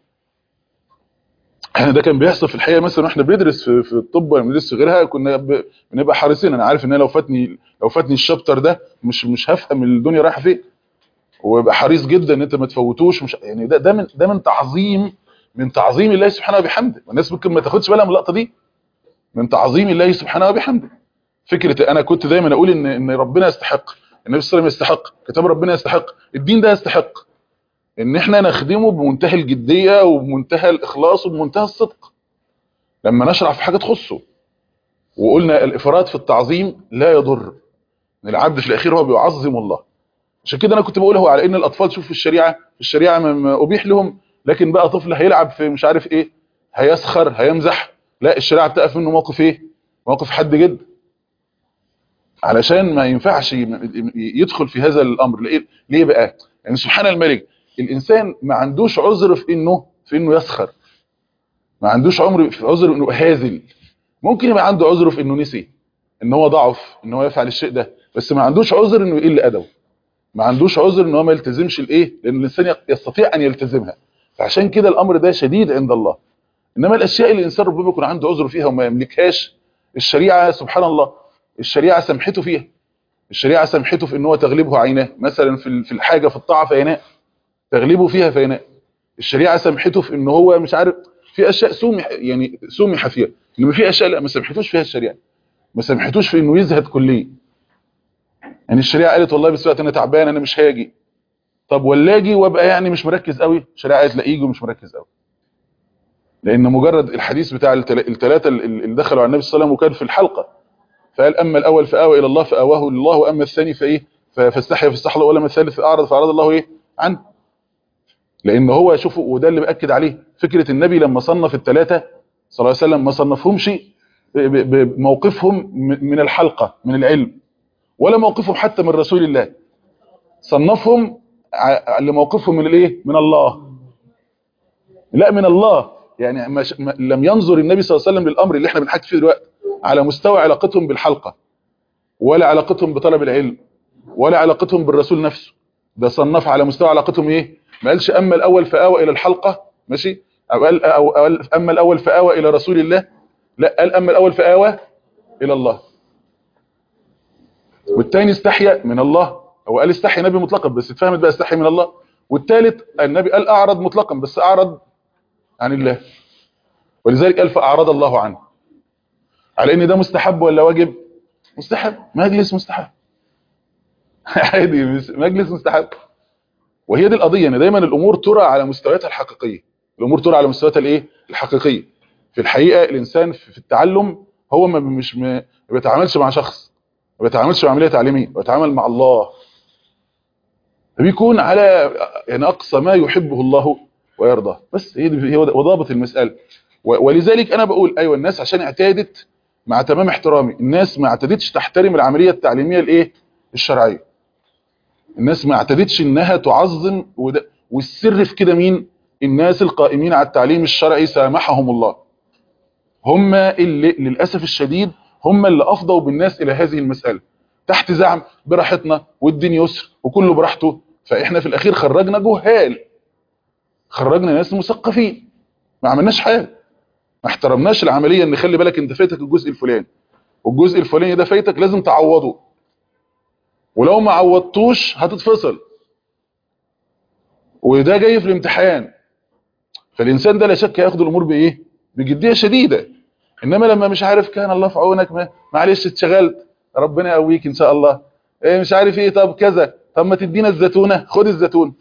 احنا ده كان بيحصل في الحقيقه مثلا واحنا بندرس في, في الطب ولا بندرس في غيرها كنا ب... بنبقى حريصين انا عارف ان انا لو فاتني لو فاتني الشابتر ده مش مش هفهم الدنيا رايحه فين ويبقى حريص جدا ان انت ما تفوتوش مش يعني ده ده من ده من تعظيم من تعظيم الله سبحانه وبحمده والناس ممكن ما تاخدش بالها من اللقطه دي من تعظيم الله سبحانه وبحمده فكره انا كنت دايما اقول ان ان ربنا يستحق النبي صلى الله عليه وسلم يستحق كتاب ربنا يستحق الدين ده يستحق ان احنا نخدمه بمنتهى الجدية وبمنتهى الاخلاص وبمنتهى الصدق لما نشرع في حاجة تخصه وقلنا الافراط في التعظيم لا يضر ان العبد في الاخير هو بيعظم الله عشان كده انا كنت بقوله على ان الاطفال شوف في الشريعة في الشريعة ما ابيح لهم لكن بقى طفل هيلعب في مش عارف ايه هيسخر هيمزح لا الشريعة بتقف منه موقف ايه موقف حد جد علشان ما ينفعش يدخل في هذا الامر ليه بقى يعني سبحان الملك الانسان ما عندوش عذر في انه في انه يسخر ما عندوش عمر في عذر انه هاذل ممكن يبقى عنده عذر في انه نسي ان هو ضعف ان هو يفعل الشيء ده بس ما عندوش عذر انه يقل ادبه ما عندوش عذر ان هو ما يلتزمش الايه لان الانسان يستطيع ان يلتزمها فعشان كده الامر ده شديد عند الله انما الاشياء اللي الانسان ربما يكون عنده عذر فيها وما يملكهاش الشريعه سبحان الله الشريعه سمحته فيها الشريعه سمحته في ان هو تغلبه عيناه مثلا في في الحاجه في الطاعه فيناء تغلبه فيها فيناء الشريعه سمحته في ان هو مش عارف في اشياء سمح يعني سمح فيها انما في اشياء لا ما سمحتوش فيها الشريعه ما سمحتوش في انه يزهد كليا يعني الشريعه قالت والله بس وقت انا تعبان انا مش هاجي طب ولا اجي وابقى يعني مش مركز قوي الشريعه قالت لا يجي ومش مركز قوي لان مجرد الحديث بتاع الثلاثه اللي دخلوا على النبي صلى الله عليه وسلم وكان في الحلقه فقال اما الاول فاوى الى الله فاواه الله واما الثاني فايه فاستحيا فاستحلى ولما الثالث فاعرض فاعرض الله ايه عنه لان هو شوفوا وده اللي باكد عليه فكره النبي لما صنف الثلاثه صلى الله عليه وسلم ما صنفهمش بموقفهم من الحلقه من العلم ولا موقفهم حتى من رسول الله صنفهم لموقفهم من الايه من الله لا من الله يعني ما لم ينظر النبي صلى الله عليه وسلم للامر اللي احنا بنحكي فيه دلوقتي على مستوى علاقتهم بالحلقه ولا علاقتهم بطلب العلم ولا علاقتهم بالرسول نفسه ده صنف على مستوى علاقتهم ايه ما قالش اما الاول فاوى الى الحلقه ماشي او قال أو قال اما الاول فاوى الى رسول الله لا قال اما الاول فاوى الى الله والثاني استحيا من الله هو قال استحي نبي مطلقا بس اتفهمت بقى استحي من الله والثالث النبي قال اعرض مطلقا بس اعرض عن الله ولذلك قال فاعرض الله عنه على ان ده مستحب ولا واجب مستحب مجلس مستحب عادي مجلس مستحب وهي دي القضيه ان دايما الامور ترى على مستوياتها الحقيقيه الامور ترى على مستوياتها الايه الحقيقيه في الحقيقه الانسان في التعلم هو ما مش ما بيتعاملش مع شخص ما بيتعاملش مع عمليه تعليميه بيتعامل مع الله بيكون على يعني اقصى ما يحبه الله ويرضاه بس هي دي- هو ضابط المساله و- ولذلك انا بقول ايوه الناس عشان اعتادت مع تمام احترامي الناس ما اعتادتش تحترم العمليه التعليميه الايه الشرعيه الناس ما اعتادتش انها تعظم وده والسر في كده مين الناس القائمين على التعليم الشرعي سامحهم الله هم اللي للاسف الشديد هم اللي افضوا بالناس الى هذه المساله تحت زعم براحتنا والدين يسر وكله براحته فاحنا في الاخير خرجنا جهال خرجنا ناس مثقفين ما عملناش حاجه ما احترمناش العمليه ان خلي بالك انت فايتك الجزء الفلاني والجزء الفلاني ده فايتك لازم تعوضه ولو ما عوضتوش هتتفصل وده جاي في الامتحان فالانسان ده لا شك هياخد الامور بايه بجديه شديده انما لما مش عارف كان الله في عونك ما- معلش اتشغلت ربنا يقويك ان شاء الله إيه مش عارف ايه طب كذا طب ما تدينا الزيتونه خد الزيتون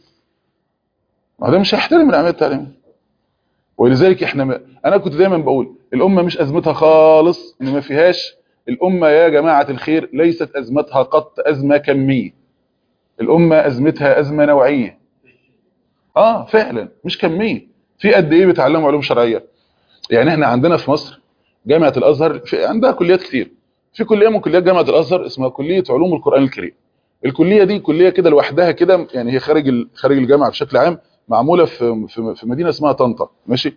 ما هو ده مش هيحترم العمليه التعليميه ولذلك احنا م... انا كنت دايما بقول الامه مش ازمتها خالص ان ما فيهاش الامه يا جماعه الخير ليست ازمتها قط ازمه كميه الامه ازمتها ازمه نوعيه اه فعلا مش كميه في قد ايه بيتعلموا علوم شرعيه يعني احنا عندنا في مصر جامعه الازهر في عندها كليات كتير في كليه من كليات جامعه الازهر اسمها كليه علوم القران الكريم الكليه دي كليه كده لوحدها كده يعني هي خارج ال- خارج الجامعه بشكل عام معموله في في في مدينه اسمها طنطا ماشي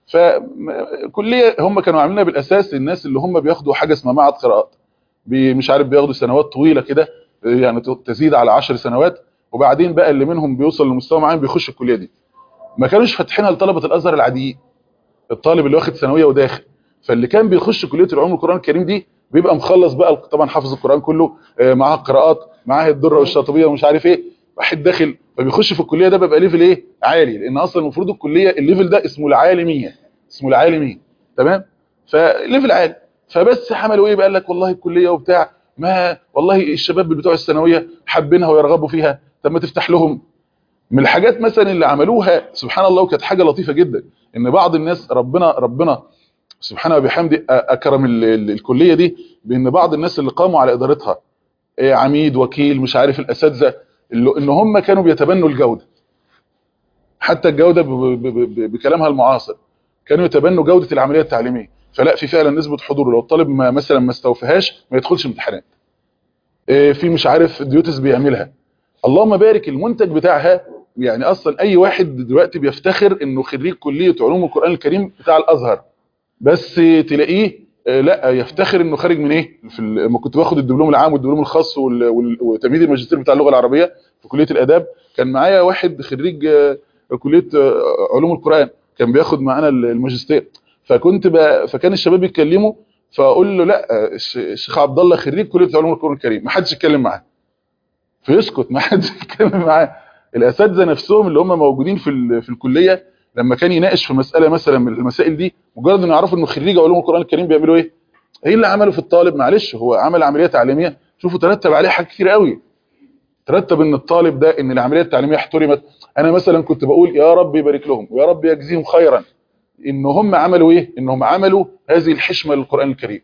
فكليه هم كانوا عاملينها بالاساس الناس اللي هم بياخدوا حاجه اسمها معهد قراءات بي- مش عارف بياخدوا سنوات طويله كده يعني تزيد على 10 سنوات وبعدين بقى اللي منهم بيوصل لمستوى معين بيخش الكليه دي ما كانوش فاتحينها لطلبه الازهر العاديين الطالب اللي واخد ثانويه وداخل فاللي كان بيخش كليه العلوم القران الكريم دي بيبقى مخلص بقى طبعا حافظ القران كله آه، معاه قراءات معاه الدره والشاطبيه ومش عارف ايه واحد داخل فبيخش في الكليه ده بيبقى ليفل ايه عالي لان اصلا المفروض الكليه الليفل ده اسمه العالميه اسمه العالميه تمام فليفل عالي فبس عملوا ايه بقى قال لك والله الكليه وبتاع ما والله الشباب بتوع الثانويه حابينها ويرغبوا فيها طب ما تفتح لهم من الحاجات مثلا اللي عملوها سبحان الله وكانت حاجه لطيفه جدا ان بعض الناس ربنا ربنا سبحانه وبحمده اكرم ال- ال- الكليه دي بان بعض الناس اللي قاموا على ادارتها إيه، عميد وكيل مش عارف الاساتذه اللي ان هم كانوا بيتبنوا الجوده حتى الجوده ب- ب- ب- بكلامها المعاصر كانوا يتبنوا جوده العمليه التعليميه فلا في فعلا نسبه حضور لو الطالب ما مثلا ما استوفاهاش ما يدخلش امتحانات إيه، في مش عارف ديوتس بيعملها اللهم بارك المنتج بتاعها يعني اصلا اي واحد دلوقتي بيفتخر انه خريج كليه علوم القران الكريم بتاع الازهر بس تلاقيه آه، لا يفتخر انه خارج من ايه في ال- لما كنت باخد الدبلوم العام والدبلوم الخاص وال- وال- وتمهيد الماجستير بتاع اللغه العربيه في كليه الاداب كان معايا واحد خريج آه، كليه آه، علوم القران كان بياخد معانا ال- الماجستير فكنت ب... فكان الشباب يتكلموا فاقول له لا آه، الش- الشيخ عبد الله خريج كليه علوم القران الكريم ما حدش يتكلم معاه فيسكت ما حدش يتكلم معاه الاساتذه نفسهم اللي هم موجودين في ال... في الكليه لما كان يناقش في مساله مثلا من المسائل دي مجرد ان يعرفوا انه خريج علوم القران الكريم بيعملوا ايه ايه اللي عمله في الطالب معلش هو عمل عمليه تعليميه شوفوا ترتب عليه حاجات كتير قوي ترتب ان الطالب ده ان العمليه التعليميه احترمت انا مثلا كنت بقول يا رب يبارك لهم ويا رب يجزيهم خيرا ان هم عملوا ايه ان هم عملوا هذه الحشمه للقران الكريم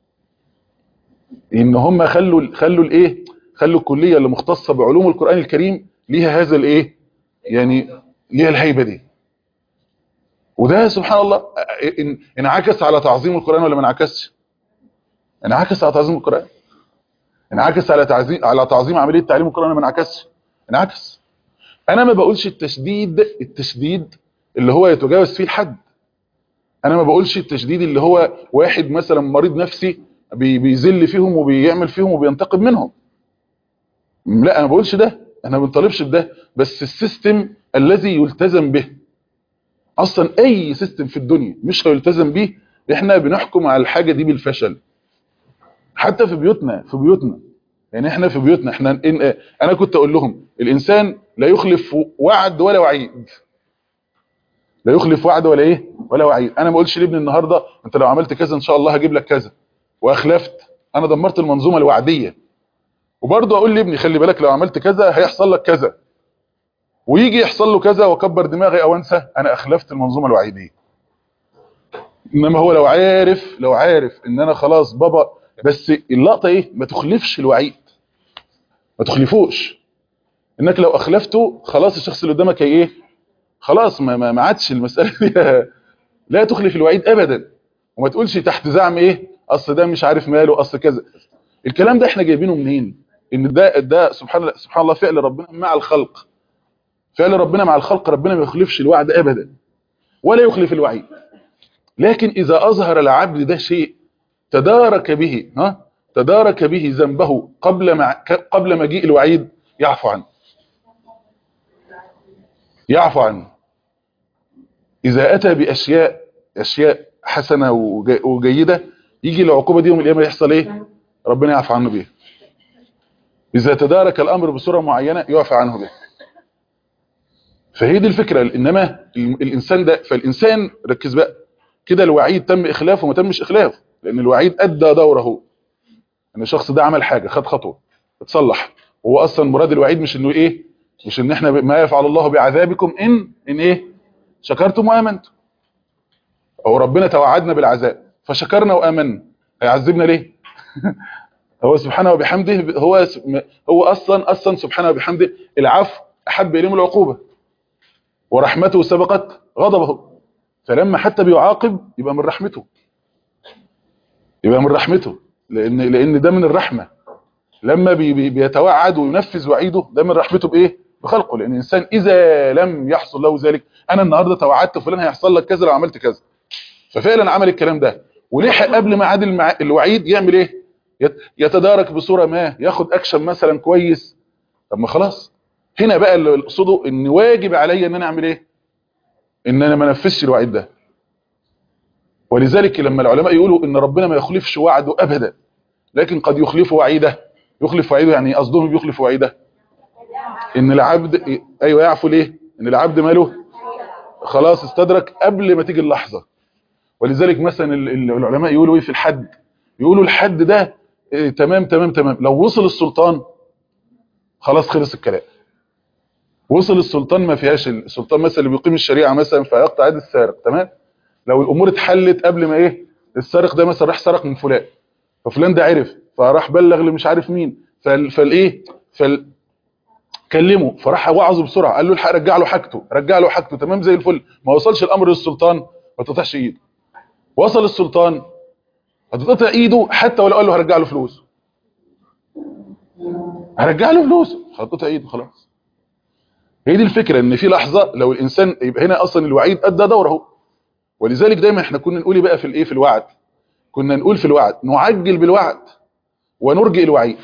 ان هم خلوا خلوا الايه خلوا الكليه اللي مختصه بعلوم القران الكريم ليها هذا الايه يعني ليها الهيبه دي وده سبحان الله ان انعكس على تعظيم القران ولا ما انعكسش انعكس على تعظيم القران انعكس على تعظيم على تعظيم عمليه تعليم القران ولا ما انعكسش انعكس انا ما بقولش التشديد التشديد اللي هو يتجاوز فيه الحد انا ما بقولش التشديد اللي هو واحد مثلا مريض نفسي بي- بيذل فيهم وبيعمل فيهم وبينتقم منهم لا انا ما بقولش ده انا ما بنطالبش بده بس السيستم الذي يلتزم به اصلا اي سيستم في الدنيا مش هيلتزم به احنا بنحكم على الحاجه دي بالفشل حتى في بيوتنا في بيوتنا يعني احنا في بيوتنا احنا إن انا كنت اقول لهم الانسان لا يخلف وعد ولا وعيد لا يخلف وعد ولا ايه ولا وعيد انا ما اقولش لابني النهارده انت لو عملت كذا ان شاء الله هجيب لك كذا واخلفت انا دمرت المنظومه الوعديه وبرضه اقول لابني خلي بالك لو عملت كذا هيحصل لك كذا ويجي يحصل له كذا واكبر دماغي او انسى انا اخلفت المنظومه الوعيديه انما هو لو عارف لو عارف ان انا خلاص بابا بس اللقطه ايه ما تخلفش الوعيد ما تخلفوش انك لو اخلفته خلاص الشخص اللي قدامك هي ايه خلاص ما ما ما عادش المساله دي لا تخلف الوعيد ابدا وما تقولش تحت زعم ايه اصل ده مش عارف ماله اصل كذا الكلام ده احنا جايبينه منين ان ده ده سبحان الله سبحان الله فعل ربنا مع الخلق فعل ربنا مع الخلق ربنا ما يخلفش الوعد ابدا ولا يخلف الوعيد لكن اذا اظهر العبد ده شيء تدارك به ها تدارك به ذنبه قبل مع قبل مجيء الوعيد يعفو عنه يعفو عنه اذا اتى باشياء اشياء حسنه وج- وجيده يجي العقوبه دي يوم القيامه يحصل ايه ربنا يعفو عنه بيها اذا تدارك الامر بصوره معينه يعفى عنه بها فهي دي الفكره انما ال- الانسان ده فالانسان ركز بقى كده الوعيد تم اخلافه وما تمش اخلافه لان الوعيد ادى دوره ان الشخص ده عمل حاجه خد خطوه اتصلح هو اصلا مراد الوعيد مش انه ايه مش ان احنا ب- ما يفعل الله بعذابكم ان ان ايه شكرتم وامنتم او ربنا توعدنا بالعذاب فشكرنا وامنا هيعذبنا ليه هو سبحانه وبحمده هو س- هو اصلا اصلا سبحانه وبحمده العفو احب اليه من العقوبه ورحمته سبقت غضبه فلما حتى بيعاقب يبقى من رحمته يبقى من رحمته لان لان ده من الرحمه لما بي بي بيتوعد وينفذ وعيده ده من رحمته بايه بخلقه لان الانسان اذا لم يحصل له ذلك انا النهارده توعدت فلان هيحصل لك كذا لو عملت كذا ففعلا عمل الكلام ده ولحق قبل ميعاد المع... الوعيد يعمل ايه يت- يتدارك بصوره ما ياخد اكشن مثلا كويس طب ما خلاص هنا بقى اللي اقصده ان واجب عليا ان انا اعمل ايه ان انا ما انفذش الوعيد ده ولذلك لما العلماء يقولوا ان ربنا ما يخلفش وعده ابدا لكن قد يخلف وعيده يخلف وعيده يعني قصدهم بيخلف وعيده ان العبد ايوه يعفو ليه ان العبد ماله خلاص استدرك قبل ما تيجي اللحظه ولذلك مثلا ال- ال- العلماء يقولوا ايه في الحد يقولوا الحد ده إيه تمام تمام تمام لو وصل السلطان خلاص خلص الكلام وصل السلطان ما فيهاش السلطان مثلا اللي بيقيم الشريعه مثلا فيقطع يد السارق تمام لو الامور اتحلت قبل ما ايه السارق ده مثلا راح سرق من فلان ففلان ده عرف فراح بلغ اللي مش عارف مين فال فالايه فال كلمه فراح وعظه بسرعه قال له الحق رجع له حاجته رجع له حاجته تمام زي الفل ما وصلش الامر للسلطان ما تقطعش ايده وصل السلطان هتقطع ايده حتى ولو قال له هرجع له فلوسه هرجع له فلوسه هتقطع ايده خلاص هي دي الفكره ان في لحظه لو الانسان يبقى هنا اصلا الوعيد ادى دوره ولذلك دايما احنا كنا نقول إيه بقى في الايه في الوعد كنا نقول في الوعد نعجل بالوعد ونرجئ الوعيد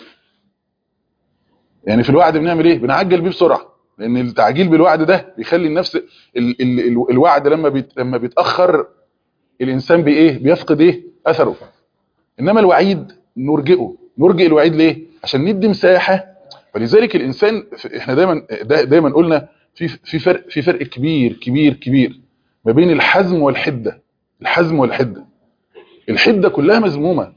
يعني في الوعد بنعمل ايه بنعجل بيه بسرعه لان التعجيل بالوعد ده بيخلي النفس ال ال ال الوعد لما بيت لما بيتاخر الانسان بايه بيفقد ايه اثره انما الوعيد نرجئه نرجئ الوعيد ليه عشان ندي مساحه فلذلك الانسان احنا دايما دا دايما قلنا في في فرق في فرق كبير كبير كبير ما بين الحزم والحده الحزم والحده الحده كلها مذمومه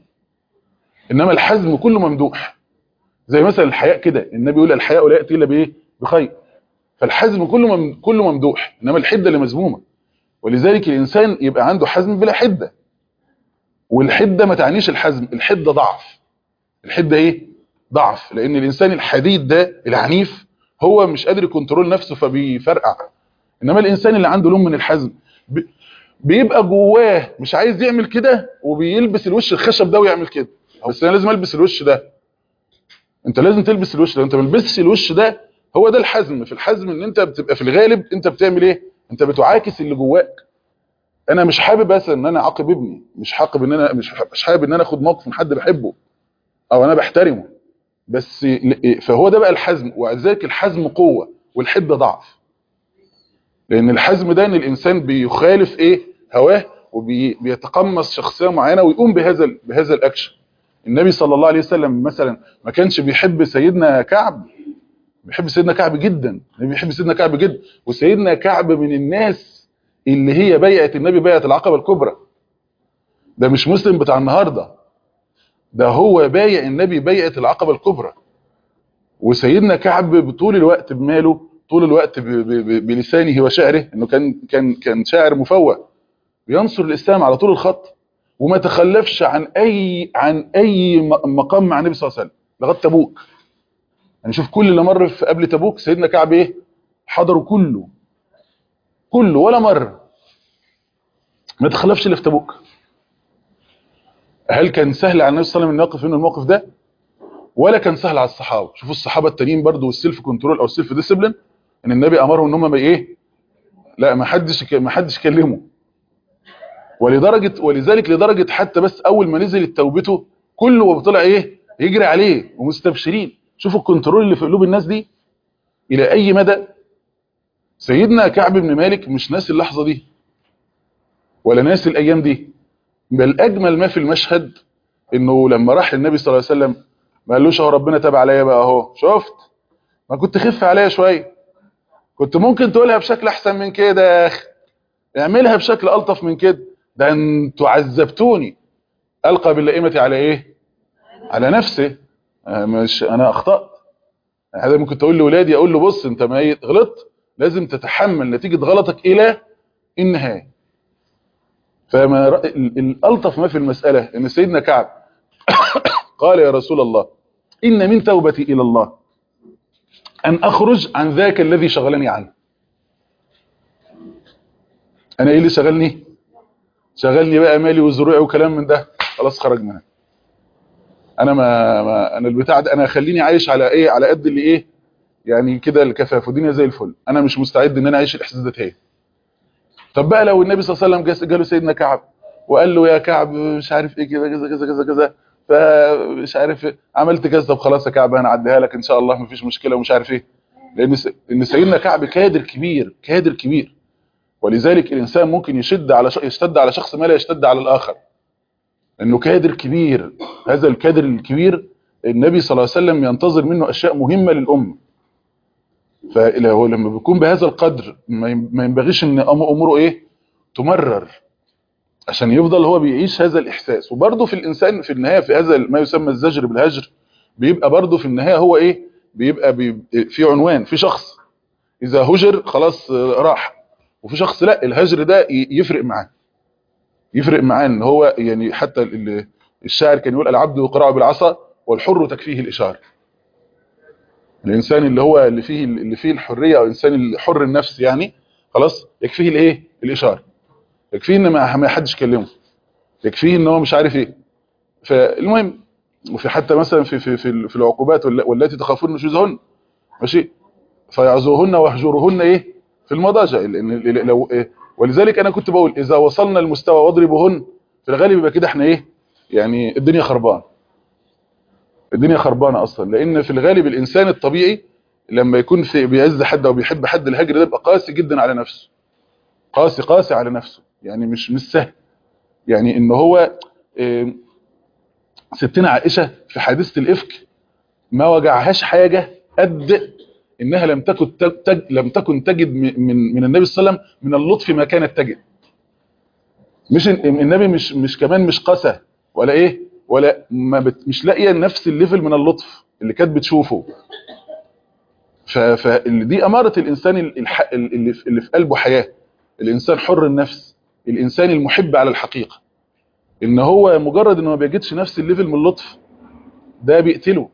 انما الحزم كله ممدوح زي مثلا الحياء كده النبي يقول الحياء لا ياتي الا بايه بخير فالحزم كله مم كله ممدوح انما الحده اللي مذمومه ولذلك الانسان يبقى عنده حزم بلا حده والحده ما تعنيش الحزم الحده ضعف الحده ايه ضعف لان الانسان الحديد ده العنيف هو مش قادر يكنترول نفسه فبيفرقع انما الانسان اللي عنده لون من الحزم ب- بيبقى جواه مش عايز يعمل كده وبيلبس الوش الخشب ده ويعمل كده بس انا لازم البس الوش ده انت لازم تلبس الوش ده انت ما تلبسش الوش ده هو ده الحزم في الحزم ان انت بتبقى في الغالب انت بتعمل ايه انت بتعاكس اللي جواك انا مش حابب بس ان انا اعاقب ابني مش حابب ان انا مش مش حابب ان انا اخد موقف من حد بحبه او انا بحترمه بس ل- فهو ده بقى الحزم وذلك الحزم قوة والحدة ضعف لان الحزم ده ان الانسان بيخالف ايه هواه وبيتقمص شخصية معينة ويقوم بهذا ال- بهذا الاكشن النبي صلى الله عليه وسلم مثلا ما كانش بيحب سيدنا كعب بيحب سيدنا كعب جدا النبي بيحب سيدنا كعب جدا وسيدنا كعب من الناس اللي هي بيعه النبي بيعه العقبه الكبرى ده مش مسلم بتاع النهارده ده هو بايع النبي بيعه العقبه الكبرى وسيدنا كعب طول الوقت بماله طول الوقت ب- ب- ب- بلسانه وشعره انه كان كان كان شاعر مفوه بينصر الاسلام على طول الخط وما تخلفش عن اي عن اي م- مقام مع النبي صلى الله عليه وسلم لغايه تبوك يعني شوف كل اللي مر في قبل تبوك سيدنا كعب ايه حضره كله كله ولا مره ما تخلفش اللي في تبوك هل كان سهل على النبي صلى الله عليه وسلم انه يقف منه الموقف ده ولا كان سهل على الصحابه شوفوا الصحابه التانيين برضو والسيلف كنترول او السيلف ديسيبلين ان النبي امرهم ان هم ما ايه لا ما حدش ما حدش كلمه ولدرجه ولذلك لدرجه حتى بس اول ما نزلت توبته كله طلع ايه يجري عليه ومستبشرين شوفوا الكنترول اللي في قلوب الناس دي الى اي مدى سيدنا كعب بن مالك مش ناسي اللحظه دي ولا ناسي الايام دي بل اجمل ما في المشهد انه لما راح للنبي صلى الله عليه وسلم ما قالوش اهو ربنا تاب عليا بقى اهو شفت ما كنت خف عليا شويه كنت ممكن تقولها بشكل احسن من كده يا اخي اعملها بشكل الطف من كده ده انتوا عذبتوني القى باللئيمه على ايه على نفسه مش انا اخطات هذا ممكن تقول لاولادي اقول له بص انت ما غلطت لازم تتحمل نتيجه غلطك الى النهايه فما الالطف ما في المساله ان سيدنا كعب قال يا رسول الله ان من توبتي الى الله ان اخرج عن ذاك الذي شغلني عنه انا ايه اللي شغلني شغلني بقى مالي وزروعي وكلام من ده خلاص خرج منها انا ما, ما انا البتاع ده انا خليني عايش على ايه على قد اللي ايه يعني كده الكفاف والدنيا زي الفل انا مش مستعد ان انا اعيش الاحساس ده تاني طب بقى لو النبي صلى الله عليه وسلم جاله سيدنا كعب وقال له يا كعب مش عارف ايه كده كذا كذا كذا كذا فمش عارف إيه عملت كذا طب خلاص يا كعب انا اعديها لك ان شاء الله مفيش مشكله ومش عارف ايه لان ان سيدنا كعب كادر كبير كادر كبير ولذلك الانسان ممكن يشد على يشتد على شخص ما لا يشتد على الاخر انه كادر كبير هذا الكادر الكبير النبي صلى الله عليه وسلم ينتظر منه اشياء مهمه للامه فهو لما بيكون بهذا القدر ما ينبغيش ان اموره ايه تمرر عشان يفضل هو بيعيش هذا الاحساس وبرضه في الانسان في النهايه في هذا ما يسمى الزجر بالهجر بيبقى برضه في النهايه هو ايه بيبقى, بيبقى في عنوان في شخص اذا هجر خلاص راح وفي شخص لا الهجر ده يفرق معاه يفرق معاه ان هو يعني حتى الشاعر كان يقول العبد يقرع بالعصا والحر تكفيه الاشاره الانسان اللي هو اللي فيه اللي فيه الحريه او الانسان الحر النفس يعني خلاص يكفيه الايه الاشاره يكفيه ان ما حدش يكلمه يكفيه ان هو مش عارف ايه فالمهم وفي حتى مثلا في في في, في العقوبات والتي تخافون نشوزهن ماشي فيعزوهن واهجروهن ايه في المضاجع لان لو إيه ولذلك انا كنت بقول اذا وصلنا المستوى واضربوهن في الغالب يبقى كده احنا ايه يعني الدنيا خربانه الدنيا خربانه اصلا لان في الغالب الانسان الطبيعي لما يكون في بيعز حد او بيحب حد الهجر ده يبقى قاسي جدا على نفسه قاسي قاسي على نفسه يعني مش مش سهل يعني ان هو إيه ستنا عائشه في حادثه الافك ما وجعهاش حاجه قد انها لم تكن تج لم تكن تجد من من النبي صلى الله عليه وسلم من اللطف ما كانت تجد مش النبي مش مش كمان مش قسى ولا ايه ولا ما بت مش لاقيه نفس الليفل من اللطف اللي كانت بتشوفه فدي اماره الانسان اللي اللي في قلبه حياه الانسان حر النفس الانسان المحب على الحقيقه ان هو مجرد انه ما بيجدش نفس الليفل من اللطف ده بيقتله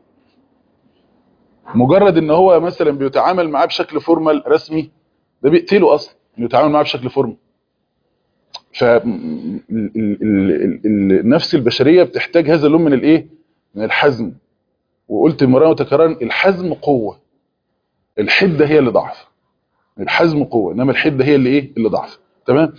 مجرد ان هو مثلا بيتعامل معاه بشكل فورمال رسمي ده بيقتله اصلا انه يتعامل معاه بشكل فورمال ف النفس البشريه بتحتاج هذا اللون من الايه من الحزم وقلت مرة وتكرارا الحزم قوه الحده هي اللي ضعف الحزم قوه انما الحده هي اللي ايه اللي ضعف تمام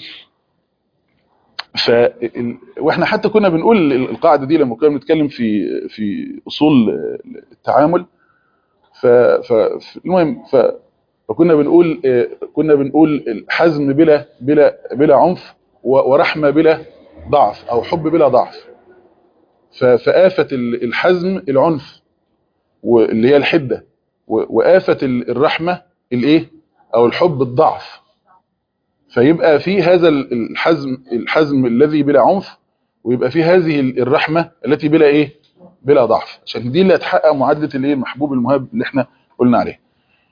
ف واحنا حتى كنا بنقول القاعده دي لما كنا بنتكلم في في اصول التعامل ف فالمهم ف فكنا بنقول كنا بنقول الحزم بلا بلا بلا عنف ورحمه بلا ضعف او حب بلا ضعف فآفة الحزم العنف واللي هي الحده وآفة الرحمه الايه او الحب الضعف فيبقى في هذا الحزم الحزم الذي بلا عنف ويبقى في هذه الرحمه التي بلا ايه بلا ضعف عشان دي اللي هتحقق معادله الايه المحبوب المهاب اللي احنا قلنا عليه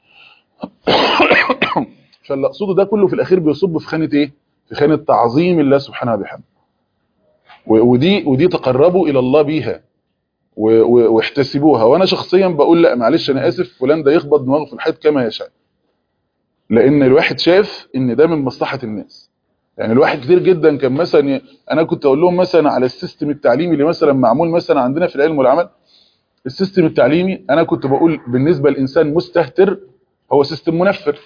فاللي اقصده ده كله في الاخير بيصب في خانه ايه في خانه تعظيم الله سبحانه وبحمده ودي ودي تقربوا الى الله بيها واحتسبوها وانا شخصيا بقول لا معلش انا اسف فلان ده يخبط دماغه في الحيط كما يشاء لان الواحد شاف ان ده من مصلحه الناس يعني الواحد كتير جدا كان مثلا ي- انا كنت اقول لهم مثلا على السيستم التعليمي اللي مثلا معمول مثلا عندنا في العلم والعمل السيستم التعليمي انا كنت بقول بالنسبه للانسان مستهتر هو سيستم منفر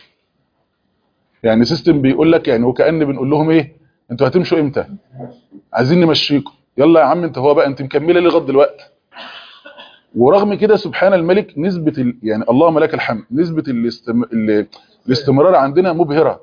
يعني سيستم بيقول لك يعني وكأن بنقول لهم ايه انتوا هتمشوا امتى عايزين نمشيكم يلا يا عم انت هو بقى انت مكمله ليه لغايه دلوقتي ورغم كده سبحان الملك نسبه ال... يعني اللهم لك الحمد نسبه الاستم... ال... الاستمرار عندنا مبهره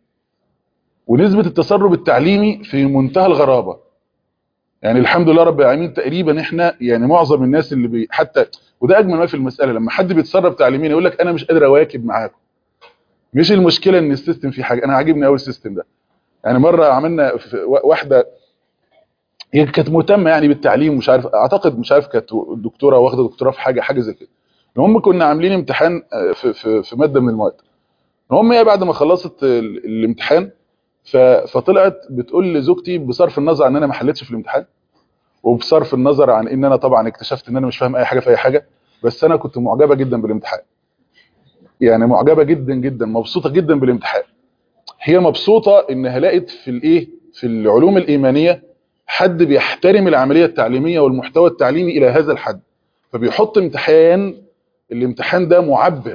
ونسبه التسرب التعليمي في منتهى الغرابه يعني الحمد لله رب العالمين تقريبا احنا يعني معظم الناس اللي بي حتى وده اجمل ما في المساله لما حد بيتسرب تعليميا يقول لك انا مش قادر اواكب معاكم مش المشكله ان السيستم فيه حاجه انا عاجبني قوي السيستم ده يعني مره عملنا في واحده هي كانت مهتمه يعني بالتعليم مش عارف اعتقد مش عارف كانت دكتوره واخده دكتوراه في حاجه حاجه زي كده المهم كنا عاملين امتحان آه، في في في ماده من المواد المهم هي بعد ما خلصت ال- الامتحان ف- فطلعت بتقول لزوجتي بصرف النظر عن ان انا ما حلتش في الامتحان وبصرف النظر عن ان انا طبعا اكتشفت ان انا مش فاهم اي حاجه في اي حاجه بس انا كنت معجبه جدا بالامتحان يعني معجبه جدا جدا مبسوطه جدا بالامتحان هي مبسوطه انها لقت في الايه في العلوم الايمانيه حد بيحترم العمليه التعليميه والمحتوى التعليمي الى هذا الحد فبيحط امتحان الامتحان ده معبر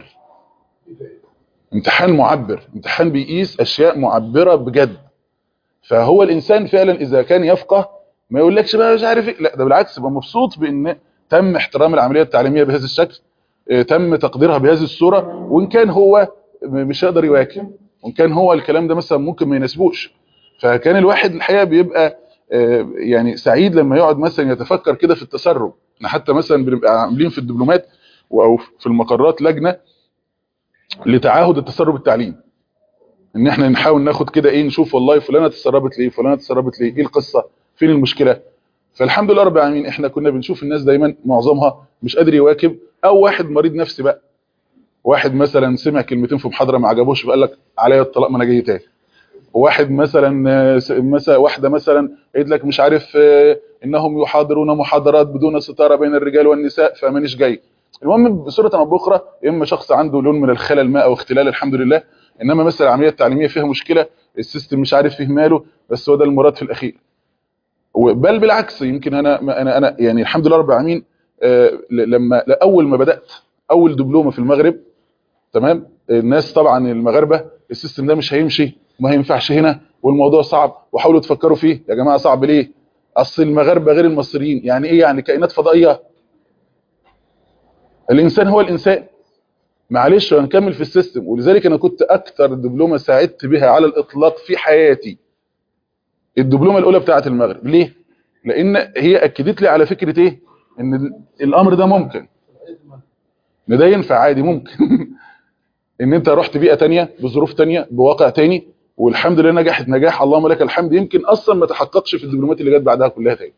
امتحان معبر امتحان بيقيس اشياء معبره بجد فهو الانسان فعلا اذا كان يفقه ما يقولكش بقى مش عارف ايه لا ده بالعكس يبقى مبسوط بان تم احترام العمليه التعليميه بهذا الشكل اه، تم تقديرها بهذه الصوره وان كان هو م- مش هيقدر يواكب وان كان هو الكلام ده مثلا ممكن ما يناسبوش فكان الواحد الحقيقه بيبقى اه، يعني سعيد لما يقعد مثلا يتفكر كده في التسرب احنا حتى مثلا بنبقى عاملين في الدبلومات او في المقرات لجنه لتعاهد التسرب التعليمي ان احنا نحاول ناخد كده ايه نشوف والله فلانه تسربت ليه فلانه تسربت ليه ايه القصه فين المشكله فالحمد لله رب العالمين احنا كنا بنشوف الناس دايما معظمها مش قادر يواكب او واحد مريض نفسي بقى واحد مثلا سمع كلمتين في محاضره ما عجبوش فقال لك عليا الطلاق ما انا جاي تاني واحد مثلا آه، س- مثلا واحده مثلا قالت لك مش عارف آه، انهم يحاضرون محاضرات بدون ستاره بين الرجال والنساء فمانيش جاي المهم بصوره او باخرى يا اما شخص عنده لون من الخلل ما او اختلال الحمد لله انما مثلا العمليه التعليميه فيها مشكله السيستم مش عارف فيه ماله بس هو ده المراد في الاخير بل بالعكس يمكن انا انا انا يعني الحمد لله رب العالمين آه، ل- لما اول ما بدات اول دبلومه في المغرب تمام الناس طبعا المغاربه السيستم ده مش هيمشي وما هينفعش هنا والموضوع صعب وحاولوا تفكروا فيه يا جماعه صعب ليه اصل المغاربه غير المصريين يعني ايه يعني كائنات فضائيه الانسان هو الانسان معلش هنكمل في السيستم ولذلك انا كنت اكتر دبلومه ساعدت بها على الاطلاق في حياتي الدبلومه الاولى بتاعه المغرب ليه لان هي اكدت لي على فكره ايه ان ال- الامر ده ممكن ان ده ينفع عادي ممكن ان انت رحت بيئه تانية بظروف تانية بواقع تاني والحمد لله نجحت نجاح اللهم لك الحمد يمكن اصلا ما تحققش في الدبلومات اللي جت بعدها كلها تاني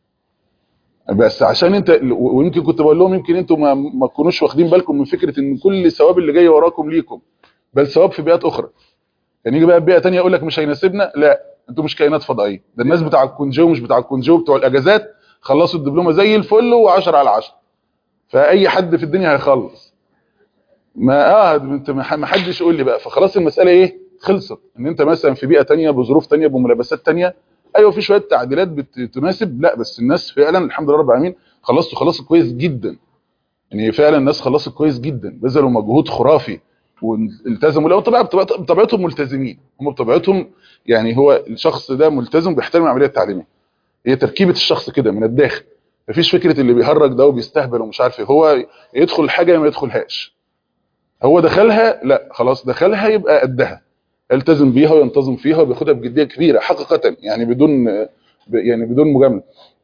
بس عشان انت ويمكن كنت بقول لهم يمكن انتوا ما, ما تكونوش واخدين بالكم من فكره ان كل الثواب اللي جاي وراكم ليكم بل ثواب في بيئات اخرى كان يجي بقى بيئه تانية يقول لك مش هيناسبنا لا انتوا مش كائنات فضائيه ده الناس بتاع الكونجو مش بتاع الكونجو بتوع الاجازات خلصوا الدبلومه زي الفل و10 على 10 فاي حد في الدنيا هيخلص ما اه انت ما ما حدش يقول لي بقى فخلاص المساله ايه خلصت ان انت مثلا في بيئه تانية بظروف تانية بملابسات تانية ايوه في شويه تعديلات بتناسب لا بس الناس فعلا الحمد لله رب العالمين خلصتوا خلصت كويس جدا يعني فعلا الناس خلصت كويس جدا بذلوا مجهود خرافي والتزموا لو طبعا بطبيعت- بطبيعتهم ملتزمين هم بطبيعتهم يعني هو الشخص ده ملتزم بيحترم العمليه التعليميه هي تركيبه الشخص كده من الداخل مفيش فكره اللي بيهرج ده وبيستهبل ومش عارف ايه هو يدخل الحاجه ما يدخلهاش هو دخلها لا خلاص دخلها يبقى قدها يلتزم بيها وينتظم فيها وبياخدها بجديه كبيره حقيقه يعني بدون يعني بدون مجامله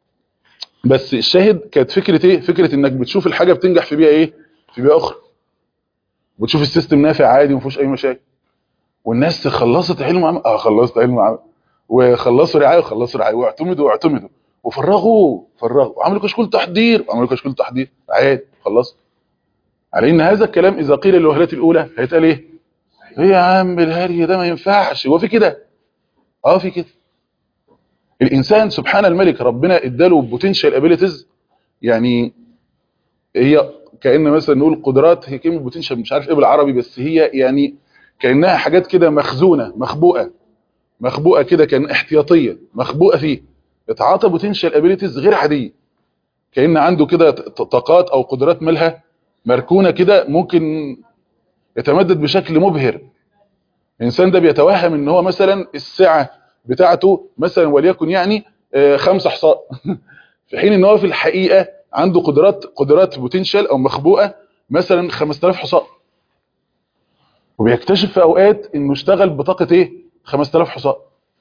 بس الشاهد كانت فكره ايه فكره انك بتشوف الحاجه بتنجح في بيئه ايه في بيئه اخرى بتشوف السيستم نافع عادي وما فيهوش اي مشاكل والناس خلصت علم عمل اه خلصت علم عمل وخلصوا رعايه وخلصوا رعايه واعتمدوا واعتمدوا وفرغوا فرغوا وعملوا كشكول تحضير وعملوا كشكول تحضير عادي خلص على ان هذا الكلام اذا قيل للوهلات الاولى هيتقال ايه ايه يا عم الهري ده ما ينفعش هو في كده اه في كده الانسان سبحان الملك ربنا اداله بوتنشال ابيليتيز يعني هي كأن مثلا نقول قدرات هي كلمه بوتنشال مش عارف ايه بالعربي بس هي يعني كانها حاجات كده مخزونه مخبوءه مخبوءه كده كان احتياطيه مخبوءه فيه يتعاطى بوتنشال ابيليتيز غير عاديه كان عنده كده طاقات او قدرات مالها مركونه كده ممكن يتمدد بشكل مبهر الانسان ده بيتوهم ان هو مثلا السعه بتاعته مثلا وليكن يعني خمسة حصاء في حين ان هو في الحقيقه عنده قدرات قدرات بوتنشال او مخبوءه مثلا 5000 حصاء وبيكتشف في اوقات انه اشتغل بطاقه ايه 5000 حصاء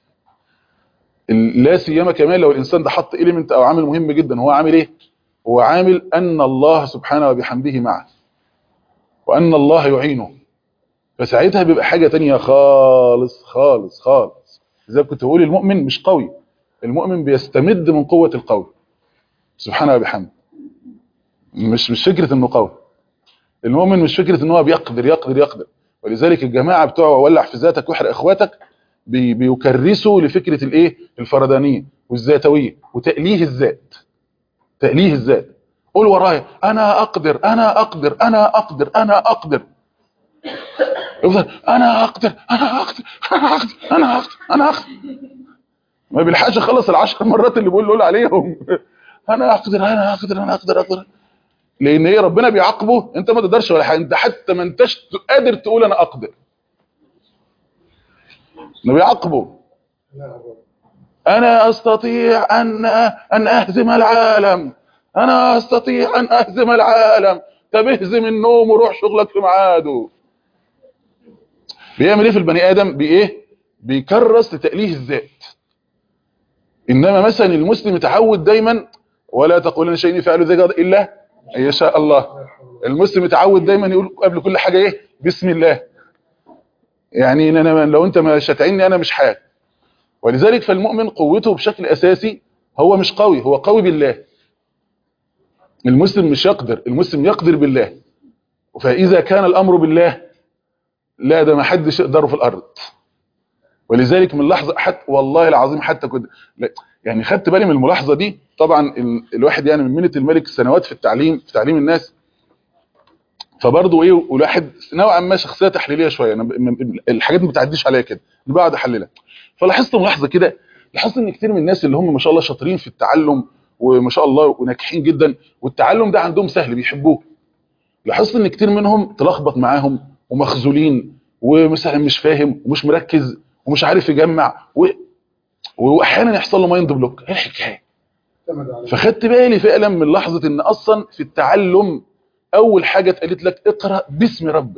لا سيما كمان لو الانسان ده حط اليمنت او عامل مهم جدا هو عامل ايه هو عامل ان الله سبحانه وبحمده معه وان الله يعينه فساعتها بيبقى حاجه تانية خالص خالص خالص زي كنت بقول المؤمن مش قوي المؤمن بيستمد من قوه القوي سبحانه وبحمده مش مش فكره انه قوي المؤمن مش فكره ان هو بيقدر يقدر يقدر ولذلك الجماعه بتوع ولع في ذاتك واحرق اخواتك بي بيكرسوا لفكره الايه الفردانيه والذاتويه وتأليه الذات تأليه الذات قول ورايا انا اقدر انا اقدر انا اقدر انا اقدر يفضل انا اقدر انا اقدر انا اقدر انا اقدر انا اقدر ما بيلحقش يخلص العشر مرات اللي بيقول له عليهم انا اقدر انا اقدر انا اقدر اقدر لان ايه ربنا بيعاقبه انت ما تقدرش ولا حاجه انت حتى ما انتش قادر تقول انا اقدر انه بيعاقبه انا استطيع ان ان اهزم العالم انا استطيع ان اهزم العالم طب اهزم النوم وروح شغلك في ميعاده بيعمل ايه في البني ادم بايه بيكرس لتأليه الذات انما مثلا المسلم يتعود دايما ولا تقولن شيء يفعل ذلك الا ان يشاء الله المسلم يتعود دايما يقول قبل كل حاجه ايه بسم الله يعني إن انا لو انت مش هتعيني انا مش حاجه ولذلك فالمؤمن قوته بشكل اساسي هو مش قوي هو قوي بالله المسلم مش يقدر المسلم يقدر بالله فاذا كان الامر بالله لا ده ما حدش يقدره في الارض ولذلك من لحظه حتى والله العظيم حتى كنت يعني خدت بالي من الملاحظه دي طبعا الواحد يعني من منه الملك سنوات في التعليم في تعليم الناس فبرضه ايه والواحد نوعا ما شخصيه تحليليه شويه انا الحاجات ما بتعديش عليا كده انا بقعد احللها فلاحظت ملاحظه كده لاحظت ان كتير من الناس اللي هم ما شاء الله شاطرين في التعلم وما شاء الله وناجحين جدا والتعلم ده عندهم سهل بيحبوه لاحظت ان كتير منهم تلخبط معاهم ومخذولين ومثلا مش فاهم ومش مركز ومش عارف يجمع و... واحيانا يحصل له مايند بلوك ايه الحكايه فخدت بالي فعلا من لحظه ان اصلا في التعلم اول حاجه اتقالت لك اقرا باسم ربك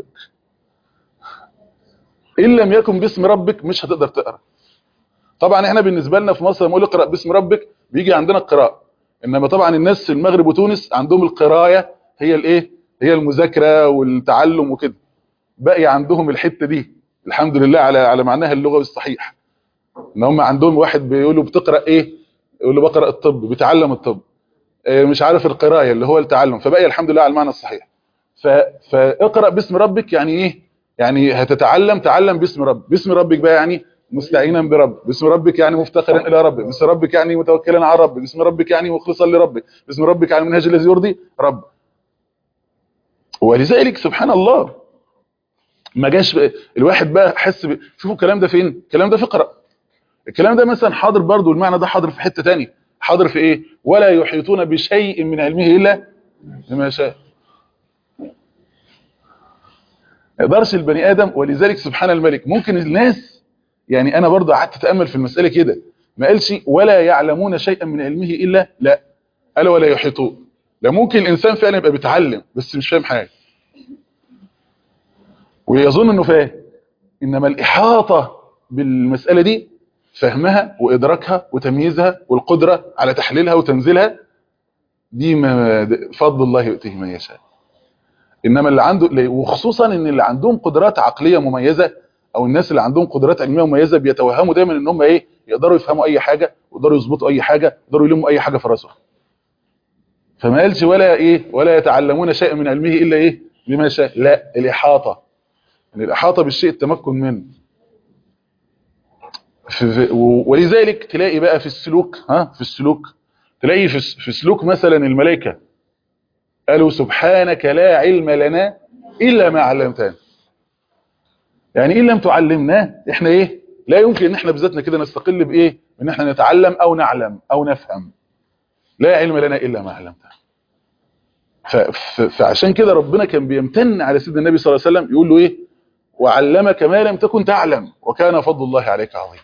ان لم يكن باسم ربك مش هتقدر تقرا طبعا احنا بالنسبه لنا في مصر لما نقول اقرا باسم ربك بيجي عندنا القراءه انما طبعا الناس في المغرب وتونس عندهم القرايه هي الايه هي المذاكره والتعلم وكده باقي عندهم الحته دي الحمد لله على على معناها اللغوي الصحيح ان هم عندهم واحد بيقولوا بتقرا ايه يقول له بقرا الطب بيتعلم الطب مش عارف القرايه اللي هو التعلم فبقي الحمد لله على المعنى الصحيح فاقرا باسم ربك يعني ايه يعني هتتعلم تعلم باسم رب باسم ربك بقى يعني مستعينا برب باسم ربك يعني مفتقرا الى ربك باسم ربك يعني متوكلا على ربك باسم ربك يعني مخلصا لربك باسم ربك يعني المنهج الذي يرضي رب ولذلك سبحان الله ما جاش الواحد بقى حس ب... شوفوا الكلام ده فين الكلام ده في اقرا الكلام ده مثلا حاضر برضو المعنى ده حاضر في حته ثانيه حاضر في ايه ولا يحيطون بشيء من علمه الا بما شاء يقدرش البني ادم ولذلك سبحان الملك ممكن الناس يعني انا برضو قعدت اتامل في المساله كده ما قالش ولا يعلمون شيئا من علمه الا لا قال ولا يحيطون لا ممكن الانسان فعلا يبقى بيتعلم بس مش فاهم حاجه ويظن انه فاهم انما الاحاطه بالمساله دي فهمها وادراكها وتمييزها والقدره على تحليلها وتنزيلها دي ما فضل الله يؤتيه من يشاء انما اللي عنده وخصوصا ان اللي عندهم قدرات عقليه مميزه او الناس اللي عندهم قدرات علميه مميزه بيتوهموا دايما ان هم ايه يقدروا يفهموا اي حاجه ويقدروا يظبطوا اي حاجه يقدروا يلموا اي حاجه في راسهم فما قالش ولا ايه ولا يتعلمون شيئا من علمه الا ايه بما شاء لا الاحاطه يعني الاحاطه بالشيء التمكن منه في ولذلك تلاقي بقى في السلوك ها في السلوك تلاقي في في سلوك مثلا الملائكه قالوا سبحانك لا علم لنا الا ما علمتنا يعني ان لم تعلمناه احنا ايه لا يمكن ان احنا بذاتنا كده نستقل بايه ان احنا نتعلم او نعلم او نفهم لا علم لنا الا ما علمته ف- ف- فعشان كده ربنا كان بيمتن على سيدنا النبي صلى الله عليه وسلم يقول له ايه وعلمك ما لم تكن تعلم وكان فضل الله عليك عظيم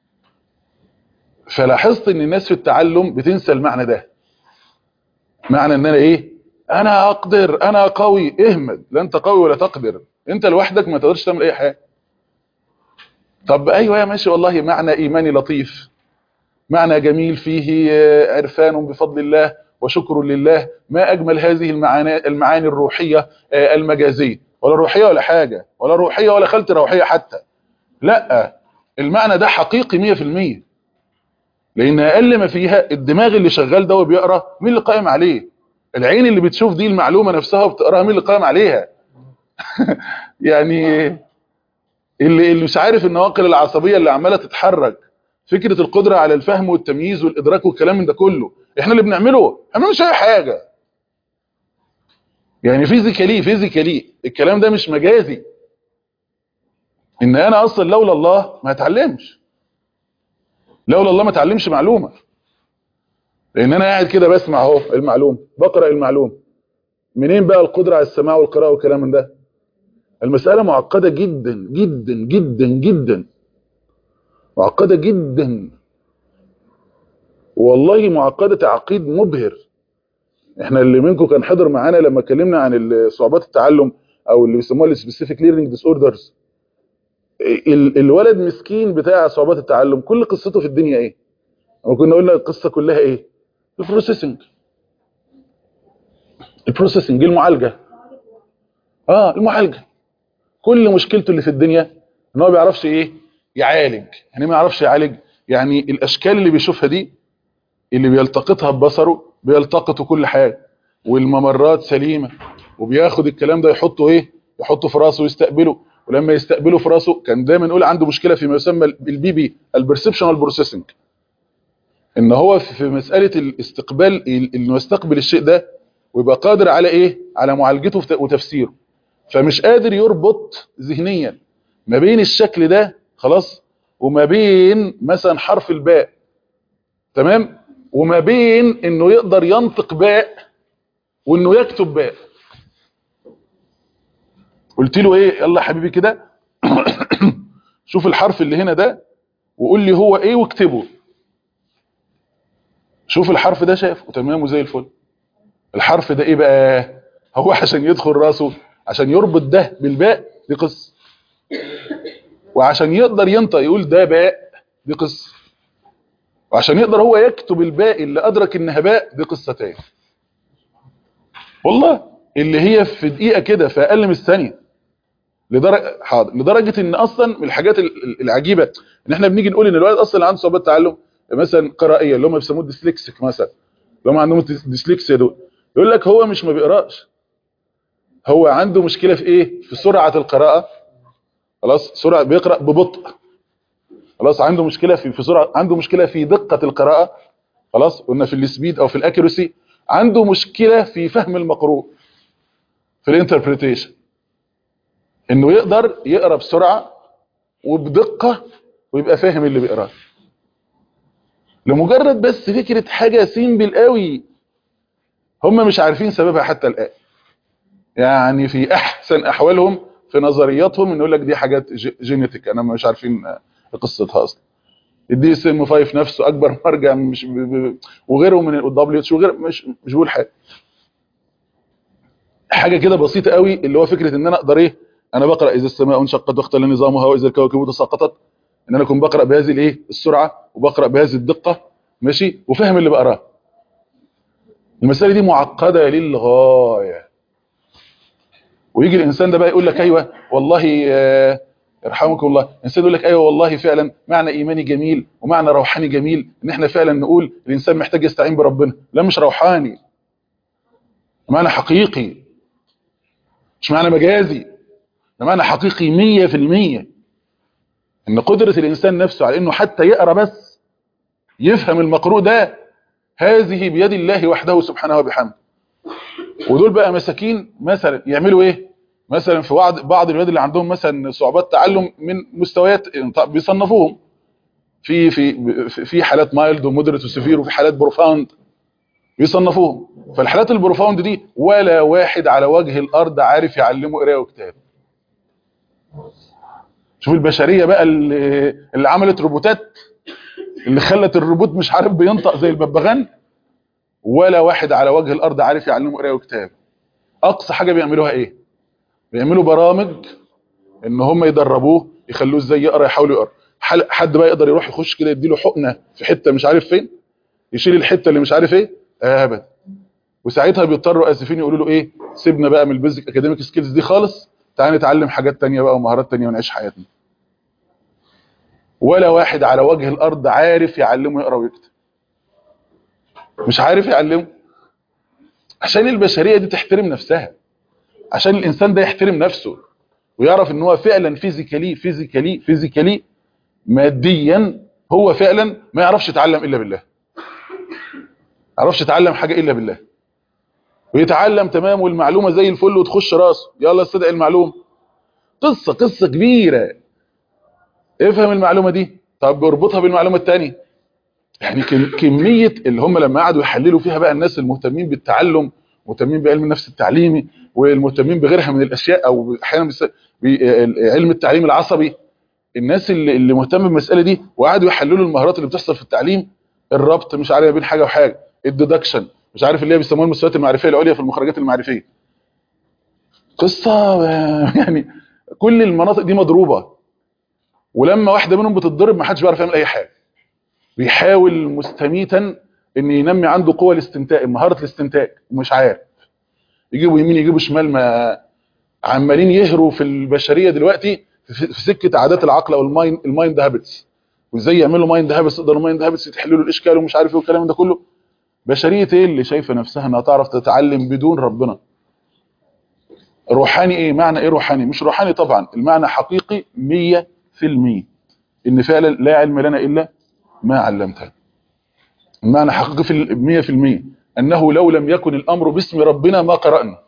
فلاحظت ان الناس في التعلم بتنسى المعنى ده معنى ان انا ايه انا اقدر انا قوي اهمد لا انت قوي ولا تقدر انت لوحدك ما تقدرش تعمل اي حاجه طب ايوه يا ماشي والله معنى ايماني لطيف معنى جميل فيه آه، عرفان بفضل الله وشكر لله ما اجمل هذه المعاني المعاني الروحيه آه، المجازيه ولا روحيه ولا حاجه ولا روحيه ولا خلط روحيه حتى لا المعنى ده حقيقي 100% لان اقل ما فيها الدماغ اللي شغال ده وبيقرا مين اللي قائم عليه العين اللي بتشوف دي المعلومه نفسها وبتقراها مين اللي قائم عليها يعني اللي اللي مش عارف النواقل العصبيه اللي عماله تتحرك فكره القدره على الفهم والتمييز والادراك والكلام من ده كله احنا اللي بنعمله احنا مش اي حاجه يعني فيزيكالي فيزيكالي الكلام ده مش مجازي ان انا اصلا لولا الله ما اتعلمش لولا الله ما اتعلمش معلومه لان انا قاعد كده بسمع اهو المعلومه بقرا المعلومه منين بقى القدره على السماع والقراءه والكلام من ده المساله معقده جدا جدا جدا جدا معقده جدا والله معقده تعقيد مبهر احنا اللي منكم كان حضر معانا لما اتكلمنا عن صعوبات التعلم او اللي بيسموها السبيسيفيك ليرنينج ديس اوردرز الولد مسكين بتاع صعوبات التعلم كل قصته في الدنيا ايه او كنا قلنا القصه كلها ايه البروسيسنج البروسيسنج المعالجه اه المعالجه كل مشكلته اللي في الدنيا ان هو ما بيعرفش ايه يعالج يعني ما يعرفش يعالج يعني الاشكال اللي بيشوفها دي اللي بيلتقطها ببصره بيلتقطوا كل حاجه والممرات سليمه وبياخد الكلام ده يحطه ايه يحطه في راسه ويستقبله ولما يستقبله في راسه كان دايما نقول عنده مشكله فيما يسمى البي بي البرسبشنال بروسيسنج ان هو في مساله الاستقبال انه يستقبل الشيء ده ويبقى قادر على ايه على معالجته وتفسيره فمش قادر يربط ذهنيا ما بين الشكل ده خلاص وما بين مثلا حرف الباء تمام وما بين انه يقدر ينطق باء وانه يكتب باء قلت له ايه يلا حبيبي كده شوف الحرف اللي هنا ده وقول لي هو ايه واكتبه شوف الحرف ده شايفه تمام وزي الفل الحرف ده ايه بقى هو عشان يدخل راسه عشان يربط ده بالباء دي قصه وعشان يقدر ينطق يقول ده باء دي قصه وعشان يقدر هو يكتب الباء اللي ادرك انها باء دي قصه تاني والله اللي هي في دقيقه كده في اقل من الثانيه لدرجه حاضر لدرجه ان اصلا من الحاجات العجيبه ان احنا بنيجي نقول ان الولد اصلا عنده صعوبات تعلم مثلا قرائيه اللي هم بيسموه ديسلكسيك مثلا اللي هم عندهم ديسلكسيا دول يقول لك هو مش ما بيقراش هو عنده مشكله في ايه في سرعه القراءه خلاص سرعه بيقرا ببطء خلاص عنده مشكله في في سرعه عنده مشكله في دقه القراءه خلاص قلنا في السبيد او في الاكيورسي عنده مشكله في فهم المقروء في الانتربريتيشن انه يقدر يقرا بسرعه وبدقه ويبقى فاهم اللي بيقراه لمجرد بس فكره حاجه سيمبل قوي هم مش عارفين سببها حتى الان يعني في احسن احوالهم في نظرياتهم ان يقول لك دي حاجات جينيتيك انا مش عارفين قصتها اصلا الدي اس ام 5 نفسه اكبر مرجع مش ب... ب... وغيره من الدبليو اتش وغير مش مش بقول حاجه حاجه كده بسيطه قوي اللي هو فكره ان انا اقدر ايه انا بقرا اذا السماء انشقت واختل نظامها واذا الكواكب تساقطت ان انا اكون بقرا بهذه الايه السرعه وبقرا بهذه الدقه ماشي وفاهم اللي بقراه المساله دي معقده للغايه ويجي الانسان ده بقى يقول لك ايوه والله آه يرحمكم الله الانسان يقول لك ايوه والله فعلا معنى ايماني جميل ومعنى روحاني جميل ان احنا فعلا نقول الانسان محتاج يستعين بربنا لا مش روحاني معنى حقيقي مش معنى مجازي ده معنى حقيقي 100% ان قدرة الانسان نفسه على انه حتى يقرا بس يفهم المقروء ده هذه بيد الله وحده سبحانه وبحمده ودول بقى مساكين مثلا يعملوا ايه مثلا في بعض بعض الولاد اللي عندهم مثلا صعوبات تعلم من مستويات بيصنفوهم في في في حالات مايلد ومودريت وسيفير وفي حالات بروفاوند بيصنفوهم فالحالات البروفاوند دي ولا واحد على وجه الارض عارف يعلمه قرايه وكتاب شوف البشريه بقى اللي, اللي عملت روبوتات اللي خلت الروبوت مش عارف بينطق زي الببغان ولا واحد على وجه الارض عارف يعلمه قرايه وكتاب اقصى حاجه بيعملوها ايه بيعملوا برامج ان هم يدربوه يخلوه ازاي يقرا يحاولوا يقرا حد بقى يقدر يروح يخش كده يديله حقنه في حته مش عارف فين يشيل الحته اللي مش عارف ايه ابدا وساعتها بيضطروا اسفين يقولوا له ايه سيبنا بقى من البيزك اكاديميك سكيلز دي خالص تعالى نتعلم حاجات تانية بقى ومهارات تانية ونعيش حياتنا ولا واحد على وجه الارض عارف يعلمه يقرا ويكتب مش عارف يعلمه عشان البشريه دي تحترم نفسها عشان الانسان ده يحترم نفسه ويعرف ان هو فعلا فيزيكالي فيزيكالي فيزيكالي ماديا هو فعلا ما يعرفش يتعلم الا بالله ما يعرفش يتعلم حاجه الا بالله ويتعلم تمام والمعلومه زي الفل وتخش راسه يلا استدعي المعلومه قصه قصه كبيره افهم المعلومه دي طب اربطها بالمعلومه الثانيه يعني كميه اللي هم لما قعدوا يحللوا فيها بقى الناس المهتمين بالتعلم مهتمين بعلم النفس التعليمي والمهتمين بغيرها من الاشياء او احيانا بعلم التعليم العصبي الناس اللي, اللي مهتمه بالمساله دي وقعدوا يحللوا المهارات اللي بتحصل في التعليم الربط مش عارف بين حاجه وحاجه الديدكشن مش عارف اللي هي بيسموها المستويات المعرفيه العليا في المخرجات المعرفيه قصه يعني كل المناطق دي مضروبه ولما واحده منهم بتتضرب ما حدش بيعرف يعمل اي حاجه بيحاول مستميتا ان ينمي عنده قوه الاستنتاج مهاره الاستنتاج ومش عارف يجيبوا يمين يجيبوا شمال ما عمالين يهروا في البشريه دلوقتي في سكه عادات العقل او المايند المايند هابتس وازاي يعملوا مايند هابتس يقدروا مايند هابتس يحلوا الاشكال ومش عارف ايه والكلام ده كله بشريه ايه اللي شايفه نفسها انها تعرف تتعلم بدون ربنا روحاني ايه معنى ايه روحاني مش روحاني طبعا المعنى حقيقي 100% ان فعلا لا علم لنا الا ما علمتنا المعنى حقيقي في 100% انه لو لم يكن الامر باسم ربنا ما قرانا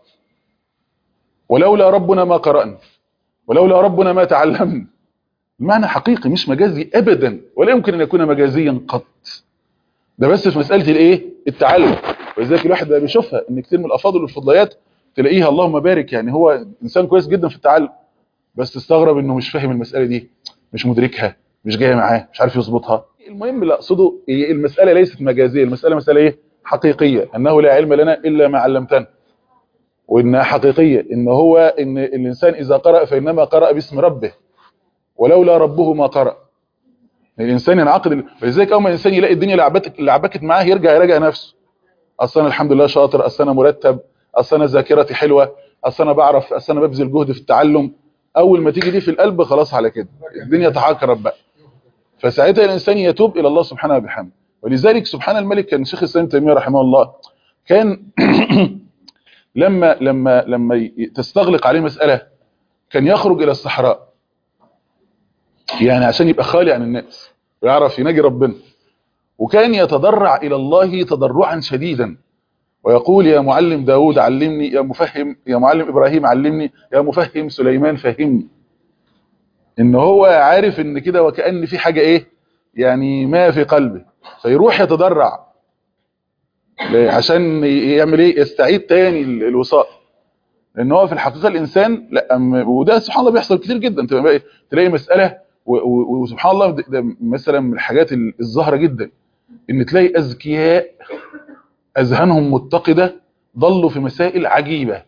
ولولا ربنا ما قرانا ولولا ربنا ما تعلمنا المعنى حقيقي مش مجازي ابدا ولا يمكن ان يكون مجازيا قط ده بس في مساله الايه التعلم ولذلك الواحد بقى بيشوفها ان كتير من الافاضل والفضليات تلاقيها اللهم بارك يعني هو انسان كويس جدا في التعلم بس تستغرب انه مش فاهم المساله دي مش مدركها مش جايه معاه مش عارف يظبطها المهم اللي اقصده المساله ليست مجازيه المساله مساله ايه حقيقيه انه لا علم لنا الا ما علمتنا وانها حقيقيه ان هو ان الانسان اذا قرأ فانما قرأ باسم ربه ولولا ربه ما قرأ الانسان ينعقد ولذلك اول ما الانسان يلاقي الدنيا لعبتك لعبكت معاه يرجع يراجع نفسه اصل انا الحمد لله شاطر اصل انا مرتب اصل انا ذاكرتي حلوه اصل انا بعرف اصل انا ببذل جهد في التعلم اول ما تيجي دي في القلب خلاص على كده الدنيا تحكرب بقى فساعتها الانسان يتوب الى الله سبحانه وبحمده ولذلك سبحان الملك كان شيخ الاسلام تيميه رحمه الله كان لما لما لما تستغلق عليه مساله كان يخرج الى الصحراء يعني عشان يبقى خالي عن الناس ويعرف يناجي ربنا وكان يتضرع الى الله تضرعا شديدا ويقول يا معلم داود علمني يا مفهم يا معلم ابراهيم علمني يا مفهم سليمان فهمني ان هو عارف ان كده وكأن في حاجة ايه يعني ما في قلبه فيروح يتضرع عشان يعمل ايه يستعيد تاني الوصال لان هو في الحقيقة الانسان لا وده سبحان الله بيحصل كتير جدا تلاقي تلاقي مسألة وسبحان الله ده مثلا من الحاجات الظاهرة جدا ان تلاقي اذكياء اذهانهم متقدة ضلوا في مسائل عجيبة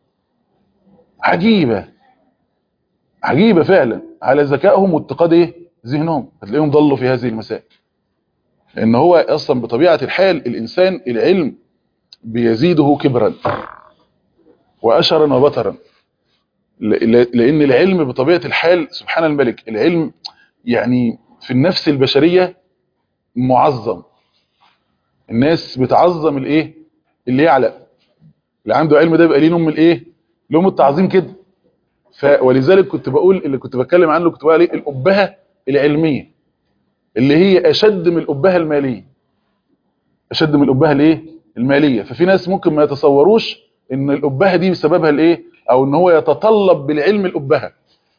عجيبة عجيبة فعلا على ذكائهم واتقاد ايه ذهنهم هتلاقيهم ضلوا في هذه المسائل لان هو اصلا بطبيعة الحال الانسان العلم بيزيده كبرا واشرا وبطرا لان العلم بطبيعة الحال سبحان الملك العلم يعني في النفس البشرية معظم الناس بتعظم الايه اللي يعلم اللي عنده علم ده يبقى ليه نوم الايه لهم التعظيم كده ف ولذلك كنت بقول اللي كنت بتكلم عنه كنت بقول عليه الأبهة العلمية اللي هي أشد من الأبهة المالية أشد من الأبهة الايه المالية ففي ناس ممكن ما يتصوروش ان الأبهة دي بسببها الايه او ان هو يتطلب بالعلم الابهه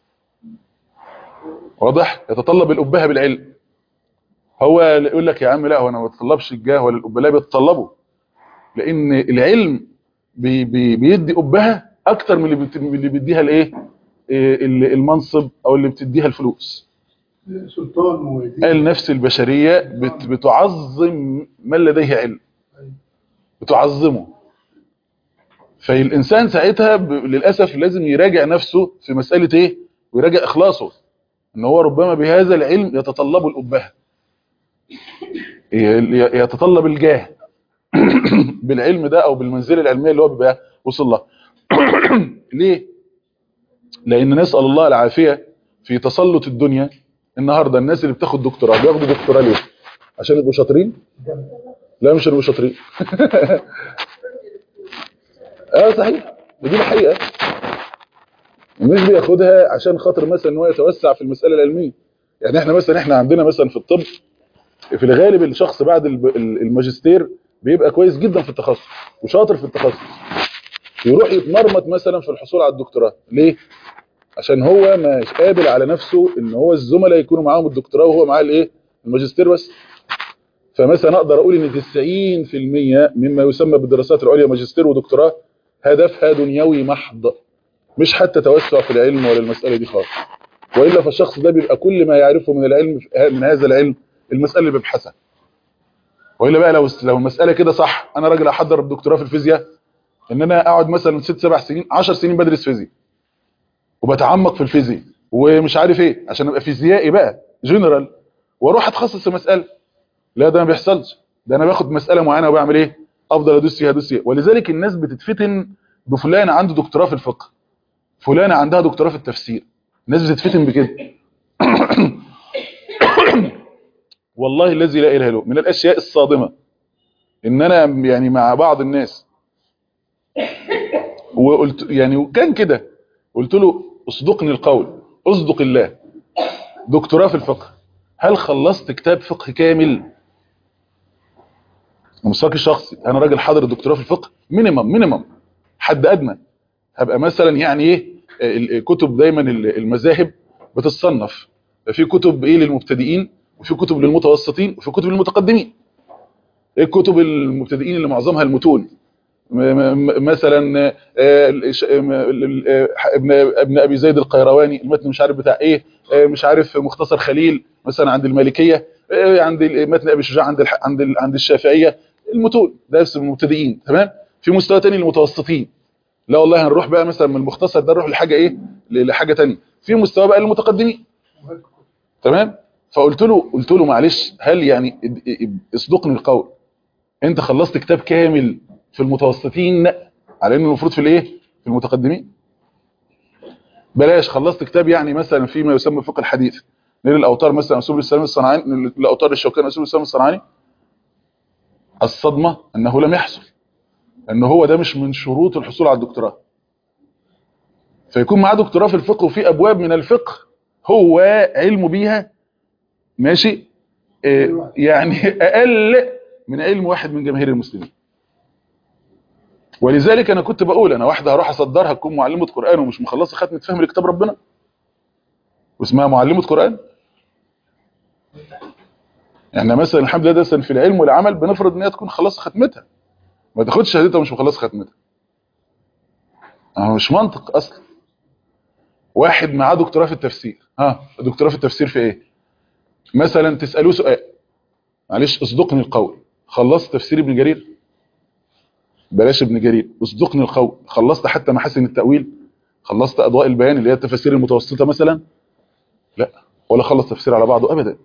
واضح يتطلب الابهه بالعلم هو يقول لك يا عم لا هو انا ما بتطلبش الجاه ولا الابهه لا بيتطلبوا لان العلم بي بي بيدي ابهه اكتر من اللي بت- من اللي بيديها الايه إيه ال- المنصب او اللي بتديها الفلوس سلطان ودين النفس البشريه بت بتعظم من لديه علم بتعظمه فالانسان ساعتها ب... للاسف لازم يراجع نفسه في مساله ايه ويراجع اخلاصه ان هو ربما بهذا العلم يتطلب الابهه ي- يتطلب الجاه بالعلم ده او بالمنزله العلميه اللي هو بيبقى وصل لها ليه لان نسال الله العافيه في تسلط الدنيا النهارده الناس اللي بتاخد دكتوراه بياخدوا دكتوراه ليه عشان يبقوا شاطرين لا مش عشان يبقوا شاطرين اه صحيح ودي الحقيقه مش بياخدها عشان خاطر مثلا ان هو يتوسع في المساله العلميه يعني احنا مثلا احنا عندنا مثلا في الطب في الغالب الشخص بعد الب- ال- الماجستير بيبقى كويس جدا في التخصص وشاطر في التخصص يروح يتمرمط مثلا في الحصول على الدكتوراه ليه عشان هو مش قابل على نفسه ان هو الزملاء يكونوا معاهم الدكتوراه وهو معاه الايه الماجستير بس فمثلا اقدر اقول ان 90% مما يسمى بالدراسات العليا ماجستير ودكتوراه هدفها دنيوي محض مش حتى توسع في العلم ولا المساله دي خالص والا فالشخص ده بيبقى كل ما يعرفه من العلم من هذا العلم المساله اللي بيبحثها والا بقى لو لو المساله كده صح انا راجل احضر الدكتوراه في الفيزياء ان انا اقعد مثلا ست سبع سنين 10 سنين بدرس فيزياء وبتعمق في الفيزياء ومش عارف ايه عشان ابقى فيزيائي بقى جنرال واروح اتخصص في مساله لا ده ما بيحصلش ده انا باخد مساله معينه وبعمل ايه افضل ادوس فيها ادوس فيها ولذلك الناس بتتفتن بفلان عنده دكتوراه في الفقه فلانه عندها دكتوراه في التفسير الناس بتتفتن بكده والله الذي لا اله الا هو من الاشياء الصادمه ان انا يعني مع بعض الناس وقلت يعني وكان كده قلت له اصدقني القول اصدق الله دكتوراه في الفقه هل خلصت كتاب فقه كامل مستواك الشخصي انا راجل حاضر الدكتوراه في الفقه مينيمم مينيمم حد ادنى هبقى مثلا يعني ايه الكتب دايما المذاهب بتتصنف في كتب ايه للمبتدئين وفي كتب للمتوسطين وفي كتب للمتقدمين ايه الكتب المبتدئين اللي معظمها المتون م- م- مثلا آه، الش- م- ال- آه، ابن ابن ابي زيد القيرواني المتن مش عارف بتاع ايه آه، مش عارف مختصر خليل مثلا عند المالكيه آه، عند ال- متن ابي شجاع عند الح- عند ال- عند الشافعيه المتون ده اسم المبتدئين تمام في مستوى تاني للمتوسطين لا والله هنروح بقى مثلا من المختصر ده نروح لحاجه ايه ل- لحاجه تانية في مستوى بقى للمتقدمين تمام فقلت له قلت له معلش هل يعني اد- اد- اصدقني القول انت خلصت كتاب كامل في المتوسطين على انه المفروض في الايه في المتقدمين بلاش خلصت كتاب يعني مثلا فيما يسمى فقه الحديث نيل الاوتار مثلا اسلوب السلام الصنعاني الاوتار الشوكاني اسلوب السلام الصنعاني الصدمه انه لم يحصل ان هو ده مش من شروط الحصول على الدكتوراه فيكون معاه دكتوراه في الفقه وفي ابواب من الفقه هو علمه بيها ماشي آه، يعني اقل من علم واحد من جماهير المسلمين ولذلك انا كنت بقول انا واحده هروح اصدرها تكون معلمه قران ومش مخلصه ختمه فهم لكتاب ربنا واسمها معلمه قران يعني مثلا الحمد لله ده في العلم والعمل بنفرض ان هي تكون خلصت ختمتها ما تاخدش شهادتها ومش مخلصه ختمتها اه مش منطق اصلا واحد معاه دكتوراه في التفسير ها دكتوراه في التفسير في ايه مثلا تسالوه سؤال معلش اصدقني القول خلصت تفسير ابن جرير بلاش ابن جرير اصدقني القول خلصت حتى محاسن التاويل خلصت اضواء البيان اللي هي التفاسير المتوسطه مثلا لا ولا خلص تفسير على بعضه ابدا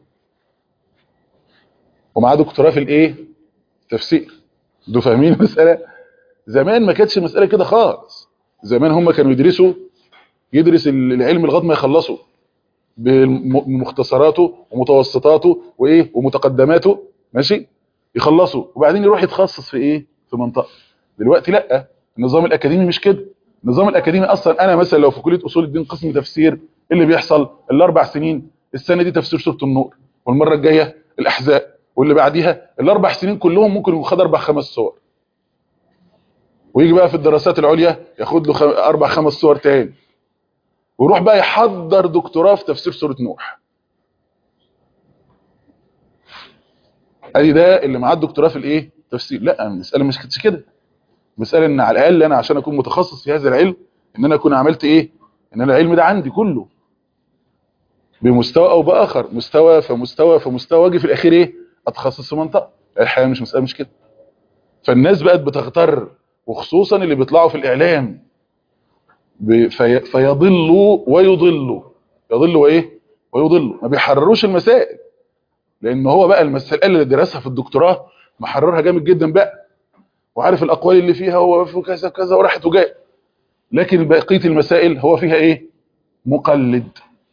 ومعاه دكتوراه في الايه تفسير انتوا فاهمين المساله زمان ما كانتش المساله كده خالص زمان هم كانوا يدرسوا يدرس العلم لغايه ما يخلصوا بمختصراته ومتوسطاته وايه ومتقدماته ماشي يخلصوا وبعدين يروح يتخصص في ايه في منطقه دلوقتي لا النظام الاكاديمي مش كده النظام الاكاديمي اصلا انا مثلا لو في كليه اصول الدين قسم تفسير إيه اللي بيحصل الاربع سنين السنه دي تفسير سوره النور والمره الجايه الاحزاب واللي بعديها الاربع سنين كلهم ممكن يخد اربع خمس صور ويجي بقى في الدراسات العليا ياخد له خم... اربع خمس صور تاني ويروح بقى يحضر دكتوراه في تفسير سوره نوح ادي ده اللي معاه الدكتوراه في الايه تفسير لا المساله مش كده كده المساله ان على الاقل انا عشان اكون متخصص في هذا العلم ان انا اكون عملت ايه ان انا العلم ده عندي كله بمستوى او باخر مستوى فمستوى فمستوى واجي في الاخير ايه اتخصص في منطقه الحقيقه مش مساله مش كده فالناس بقت بتغتر وخصوصا اللي بيطلعوا في الاعلام ب- في فيضلوا ويضلوا يضلوا وايه ويضلوا ما بيحرروش المسائل لان هو بقى المسائل اللي درسها في الدكتوراه محررها جامد جدا بقى وعارف الاقوال اللي فيها هو في كذا كذا وراحت وجاء لكن بقيه المسائل هو فيها ايه مقلد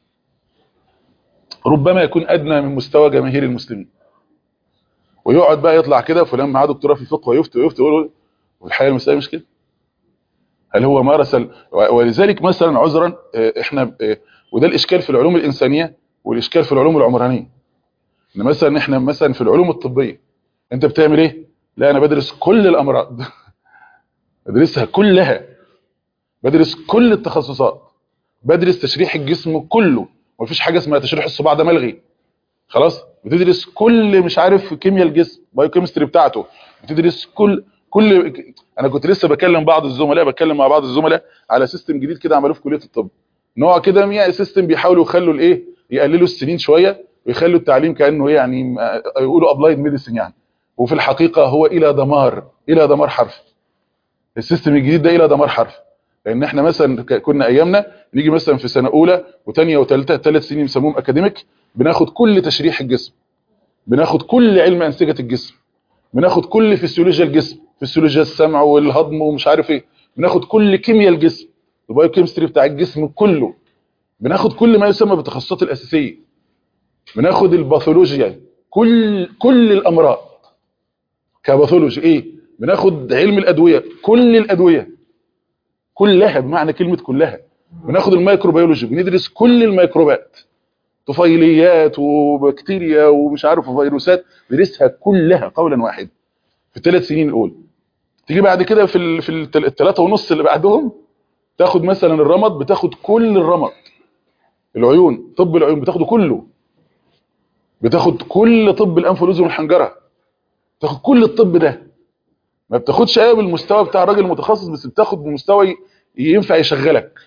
ربما يكون ادنى من مستوى جماهير المسلمين ويقعد بقى يطلع كده فلان معاه دكتوراه في الفقه ويفتي ويفتي ويقول والحقيقه المساله مش كده هل هو مارس ال... ولذلك مثلا عذرا آه، احنا آه، وده الاشكال في العلوم الانسانيه والاشكال في العلوم العمرانيه ان مثلا احنا مثلا في العلوم الطبيه انت بتعمل ايه لا انا بدرس كل الامراض بدرسها كلها بدرس كل التخصصات بدرس تشريح الجسم كله مفيش حاجه اسمها تشريح الصباع ده ملغي خلاص بتدرس كل مش عارف كيمياء الجسم بايوكيمستري بتاعته بتدرس كل كل انا كنت لسه بكلم بعض الزملاء بتكلم مع بعض الزملاء على سيستم جديد كده عملوه في كليه الطب نوع كده يعني سيستم بيحاولوا يخلوا الايه يقللوا السنين شويه ويخلوا التعليم كانه ايه يعني آه، يقولوا ابلايد ميديسن يعني وفي الحقيقه هو الى دمار الى دمار حرف السيستم الجديد ده الى دمار حرف لان احنا مثلا ك- كنا ايامنا نيجي مثلا في سنه اولى وثانيه وثالثه ثلاث سنين بنسموهم اكاديميك بناخد كل تشريح الجسم بناخد كل علم انسجه الجسم بناخد كل فسيولوجيا الجسم فسيولوجيا السمع والهضم ومش عارف ايه بناخد كل كيمياء الجسم البايو كيمستري بتاع الجسم كله بناخد كل ما يسمى بالتخصصات الاساسيه بناخد الباثولوجيا كل كل الامراض كباثولوجي ايه بناخد علم الادويه كل الادويه كلها بمعنى كلمه كلها بناخد الميكروبيولوجي بندرس كل الميكروبات طفيليات وبكتيريا ومش عارف وفيروسات بندرسها كلها قولا واحدا في الثلاث سنين الاولى تيجي بعد كده في ال- في التل- الثلاثه ونص اللي بعدهم تاخد مثلا الرمد بتاخد كل الرمد العيون طب العيون بتاخده كله بتاخد كل طب الانف والاذن والحنجره تاخد كل الطب ده ما بتاخدش ايه بالمستوى بتاع الراجل المتخصص بس بتاخد بمستوى ي- ينفع يشغلك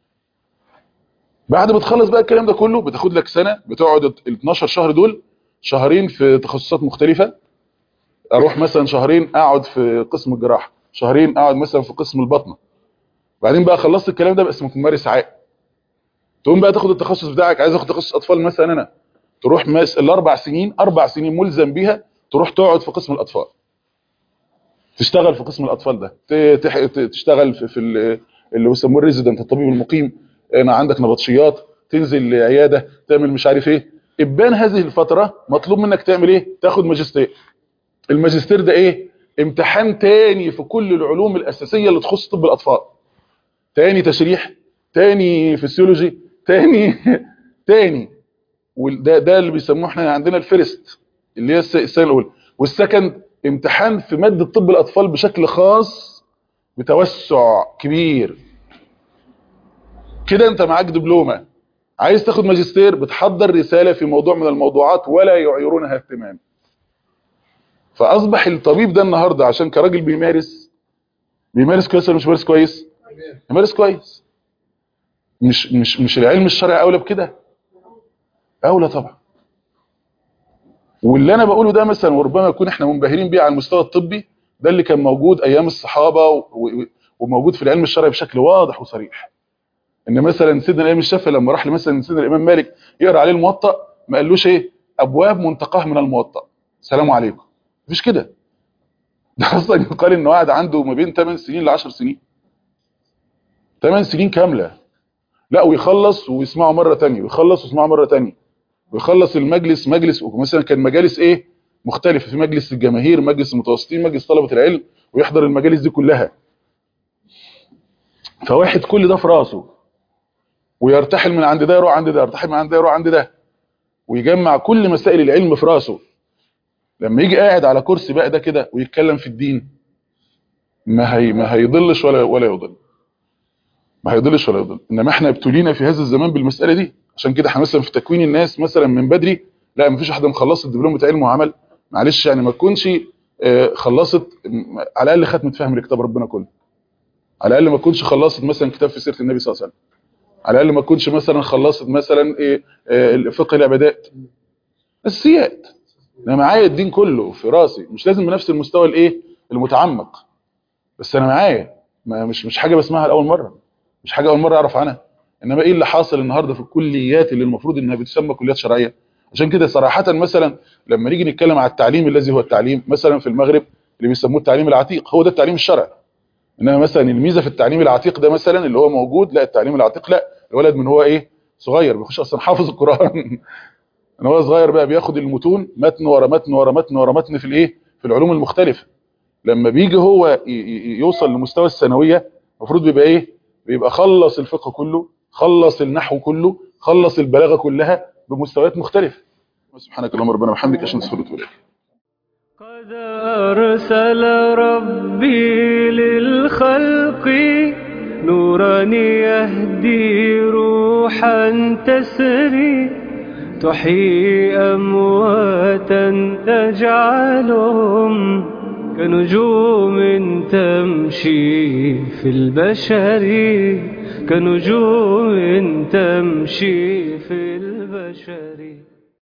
بعد ما تخلص بقى الكلام ده كله بتاخد لك سنه بتقعد ال 12 شهر دول شهرين في تخصصات مختلفه اروح مثلا شهرين اقعد في قسم الجراحه شهرين اقعد مثلا في قسم البطنه بعدين بقى خلصت الكلام ده بقى اسمك ممارس عام تقوم بقى تاخد التخصص بتاعك عايز اخد تخصص اطفال مثلا انا تروح ماس الاربع سنين اربع سنين ملزم بيها تروح تقعد في قسم الاطفال تشتغل في قسم الاطفال ده ت- تح- ت- تشتغل في, في ال- اللي بيسموه الريزيدنت الطبيب المقيم انا عندك نبطشيات تنزل عياده تعمل مش عارف ايه ابان هذه الفتره مطلوب منك تعمل ايه تاخد ماجستير الماجستير ده ايه امتحان تاني في كل العلوم الاساسيه اللي تخص طب الاطفال تاني تشريح تاني فسيولوجي تاني تاني وده ده اللي بيسموه احنا عندنا الفيرست اللي هي الس- السنه الاولى والسكند امتحان في ماده طب الاطفال بشكل خاص بتوسع كبير كده انت معاك دبلومه عايز تاخد ماجستير بتحضر رساله في موضوع من الموضوعات ولا يعيرونها اهتمام فاصبح الطبيب ده النهارده عشان كراجل بيمارس بيمارس كويس ولا مش بيمارس كويس بيمارس كويس مش مش مش العلم الشرعي اولى بكده اولى طبعا واللي انا بقوله ده مثلا وربما يكون احنا منبهرين بيه على المستوى الطبي ده اللي كان موجود ايام الصحابه و- و- وموجود في العلم الشرعي بشكل واضح وصريح ان مثلا سيدنا الامام الشافعي لما راح مثلا سيدنا الامام مالك يقرا عليه الموطأ ما قالوش ايه ابواب منتقاه من الموطأ سلام عليكم مفيش كده ده اصلا يقال انه قاعد عنده ما بين 8 سنين ل 10 سنين 8 سنين كامله لا ويخلص ويسمعه مره ثانيه ويخلص ويسمعه مره ثانيه ويخلص المجلس مجلس مثلا كان مجالس ايه مختلفه في مجلس الجماهير مجلس المتوسطين مجلس طلبه العلم ويحضر المجالس دي كلها فواحد كل ده في راسه ويرتحل من عند ده يروح عند ده يرتحل من عند ده يروح عند ده ويجمع كل مسائل العلم في راسه لما يجي قاعد على كرسي بقى ده كده ويتكلم في الدين ما هي ما هيضلش ولا ولا يضل ما هيضلش ولا يضل انما احنا ابتلينا في هذا الزمان بالمساله دي عشان كده احنا مثلا في تكوين الناس مثلا من بدري لا ما فيش واحده مخلصه الدبلوم بتاع علم وعمل معلش يعني ما تكونش آه، خلصت م- على الاقل ختمت فهم لكتاب ربنا كله على الاقل ما تكونش خلصت مثلا كتاب في سيره النبي صلى الله عليه وسلم على الاقل ما تكونش مثلا خلصت مثلا ايه آه، فقه العبادات اساسيات انا معايا الدين كله في راسي مش لازم بنفس المستوى الايه المتعمق بس انا معايا ما مش مش حاجه بسمعها لاول مره مش حاجه اول مره اعرف عنها انما ايه اللي حاصل النهارده في الكليات اللي المفروض انها بتسمى كليات شرعيه عشان كده صراحه مثلا لما نيجي نتكلم على التعليم الذي هو التعليم مثلا في المغرب اللي بيسموه التعليم العتيق هو ده التعليم الشرعي انما مثلا الميزه في التعليم العتيق ده مثلا اللي هو موجود لا التعليم العتيق لا الولد من هو ايه صغير بيخش اصلا حافظ القران ان هو صغير بقى بياخد المتون متن ورا متن ورا متن ورا متن في الايه في العلوم المختلفه لما بيجي هو ي- ي- يوصل لمستوى الثانويه المفروض بيبقى ايه بيبقى خلص الفقه كله خلص النحو كله خلص البلاغه كلها بمستويات مختلفه سبحانك اللهم ربنا وبحمدك عشان تسخر إليك قد أرسل ربي للخلق نورا يهدي روحا تسري تحيي أمواتا تجعلهم كنجوم تمشي في البشر كنجوم تمشي في البشر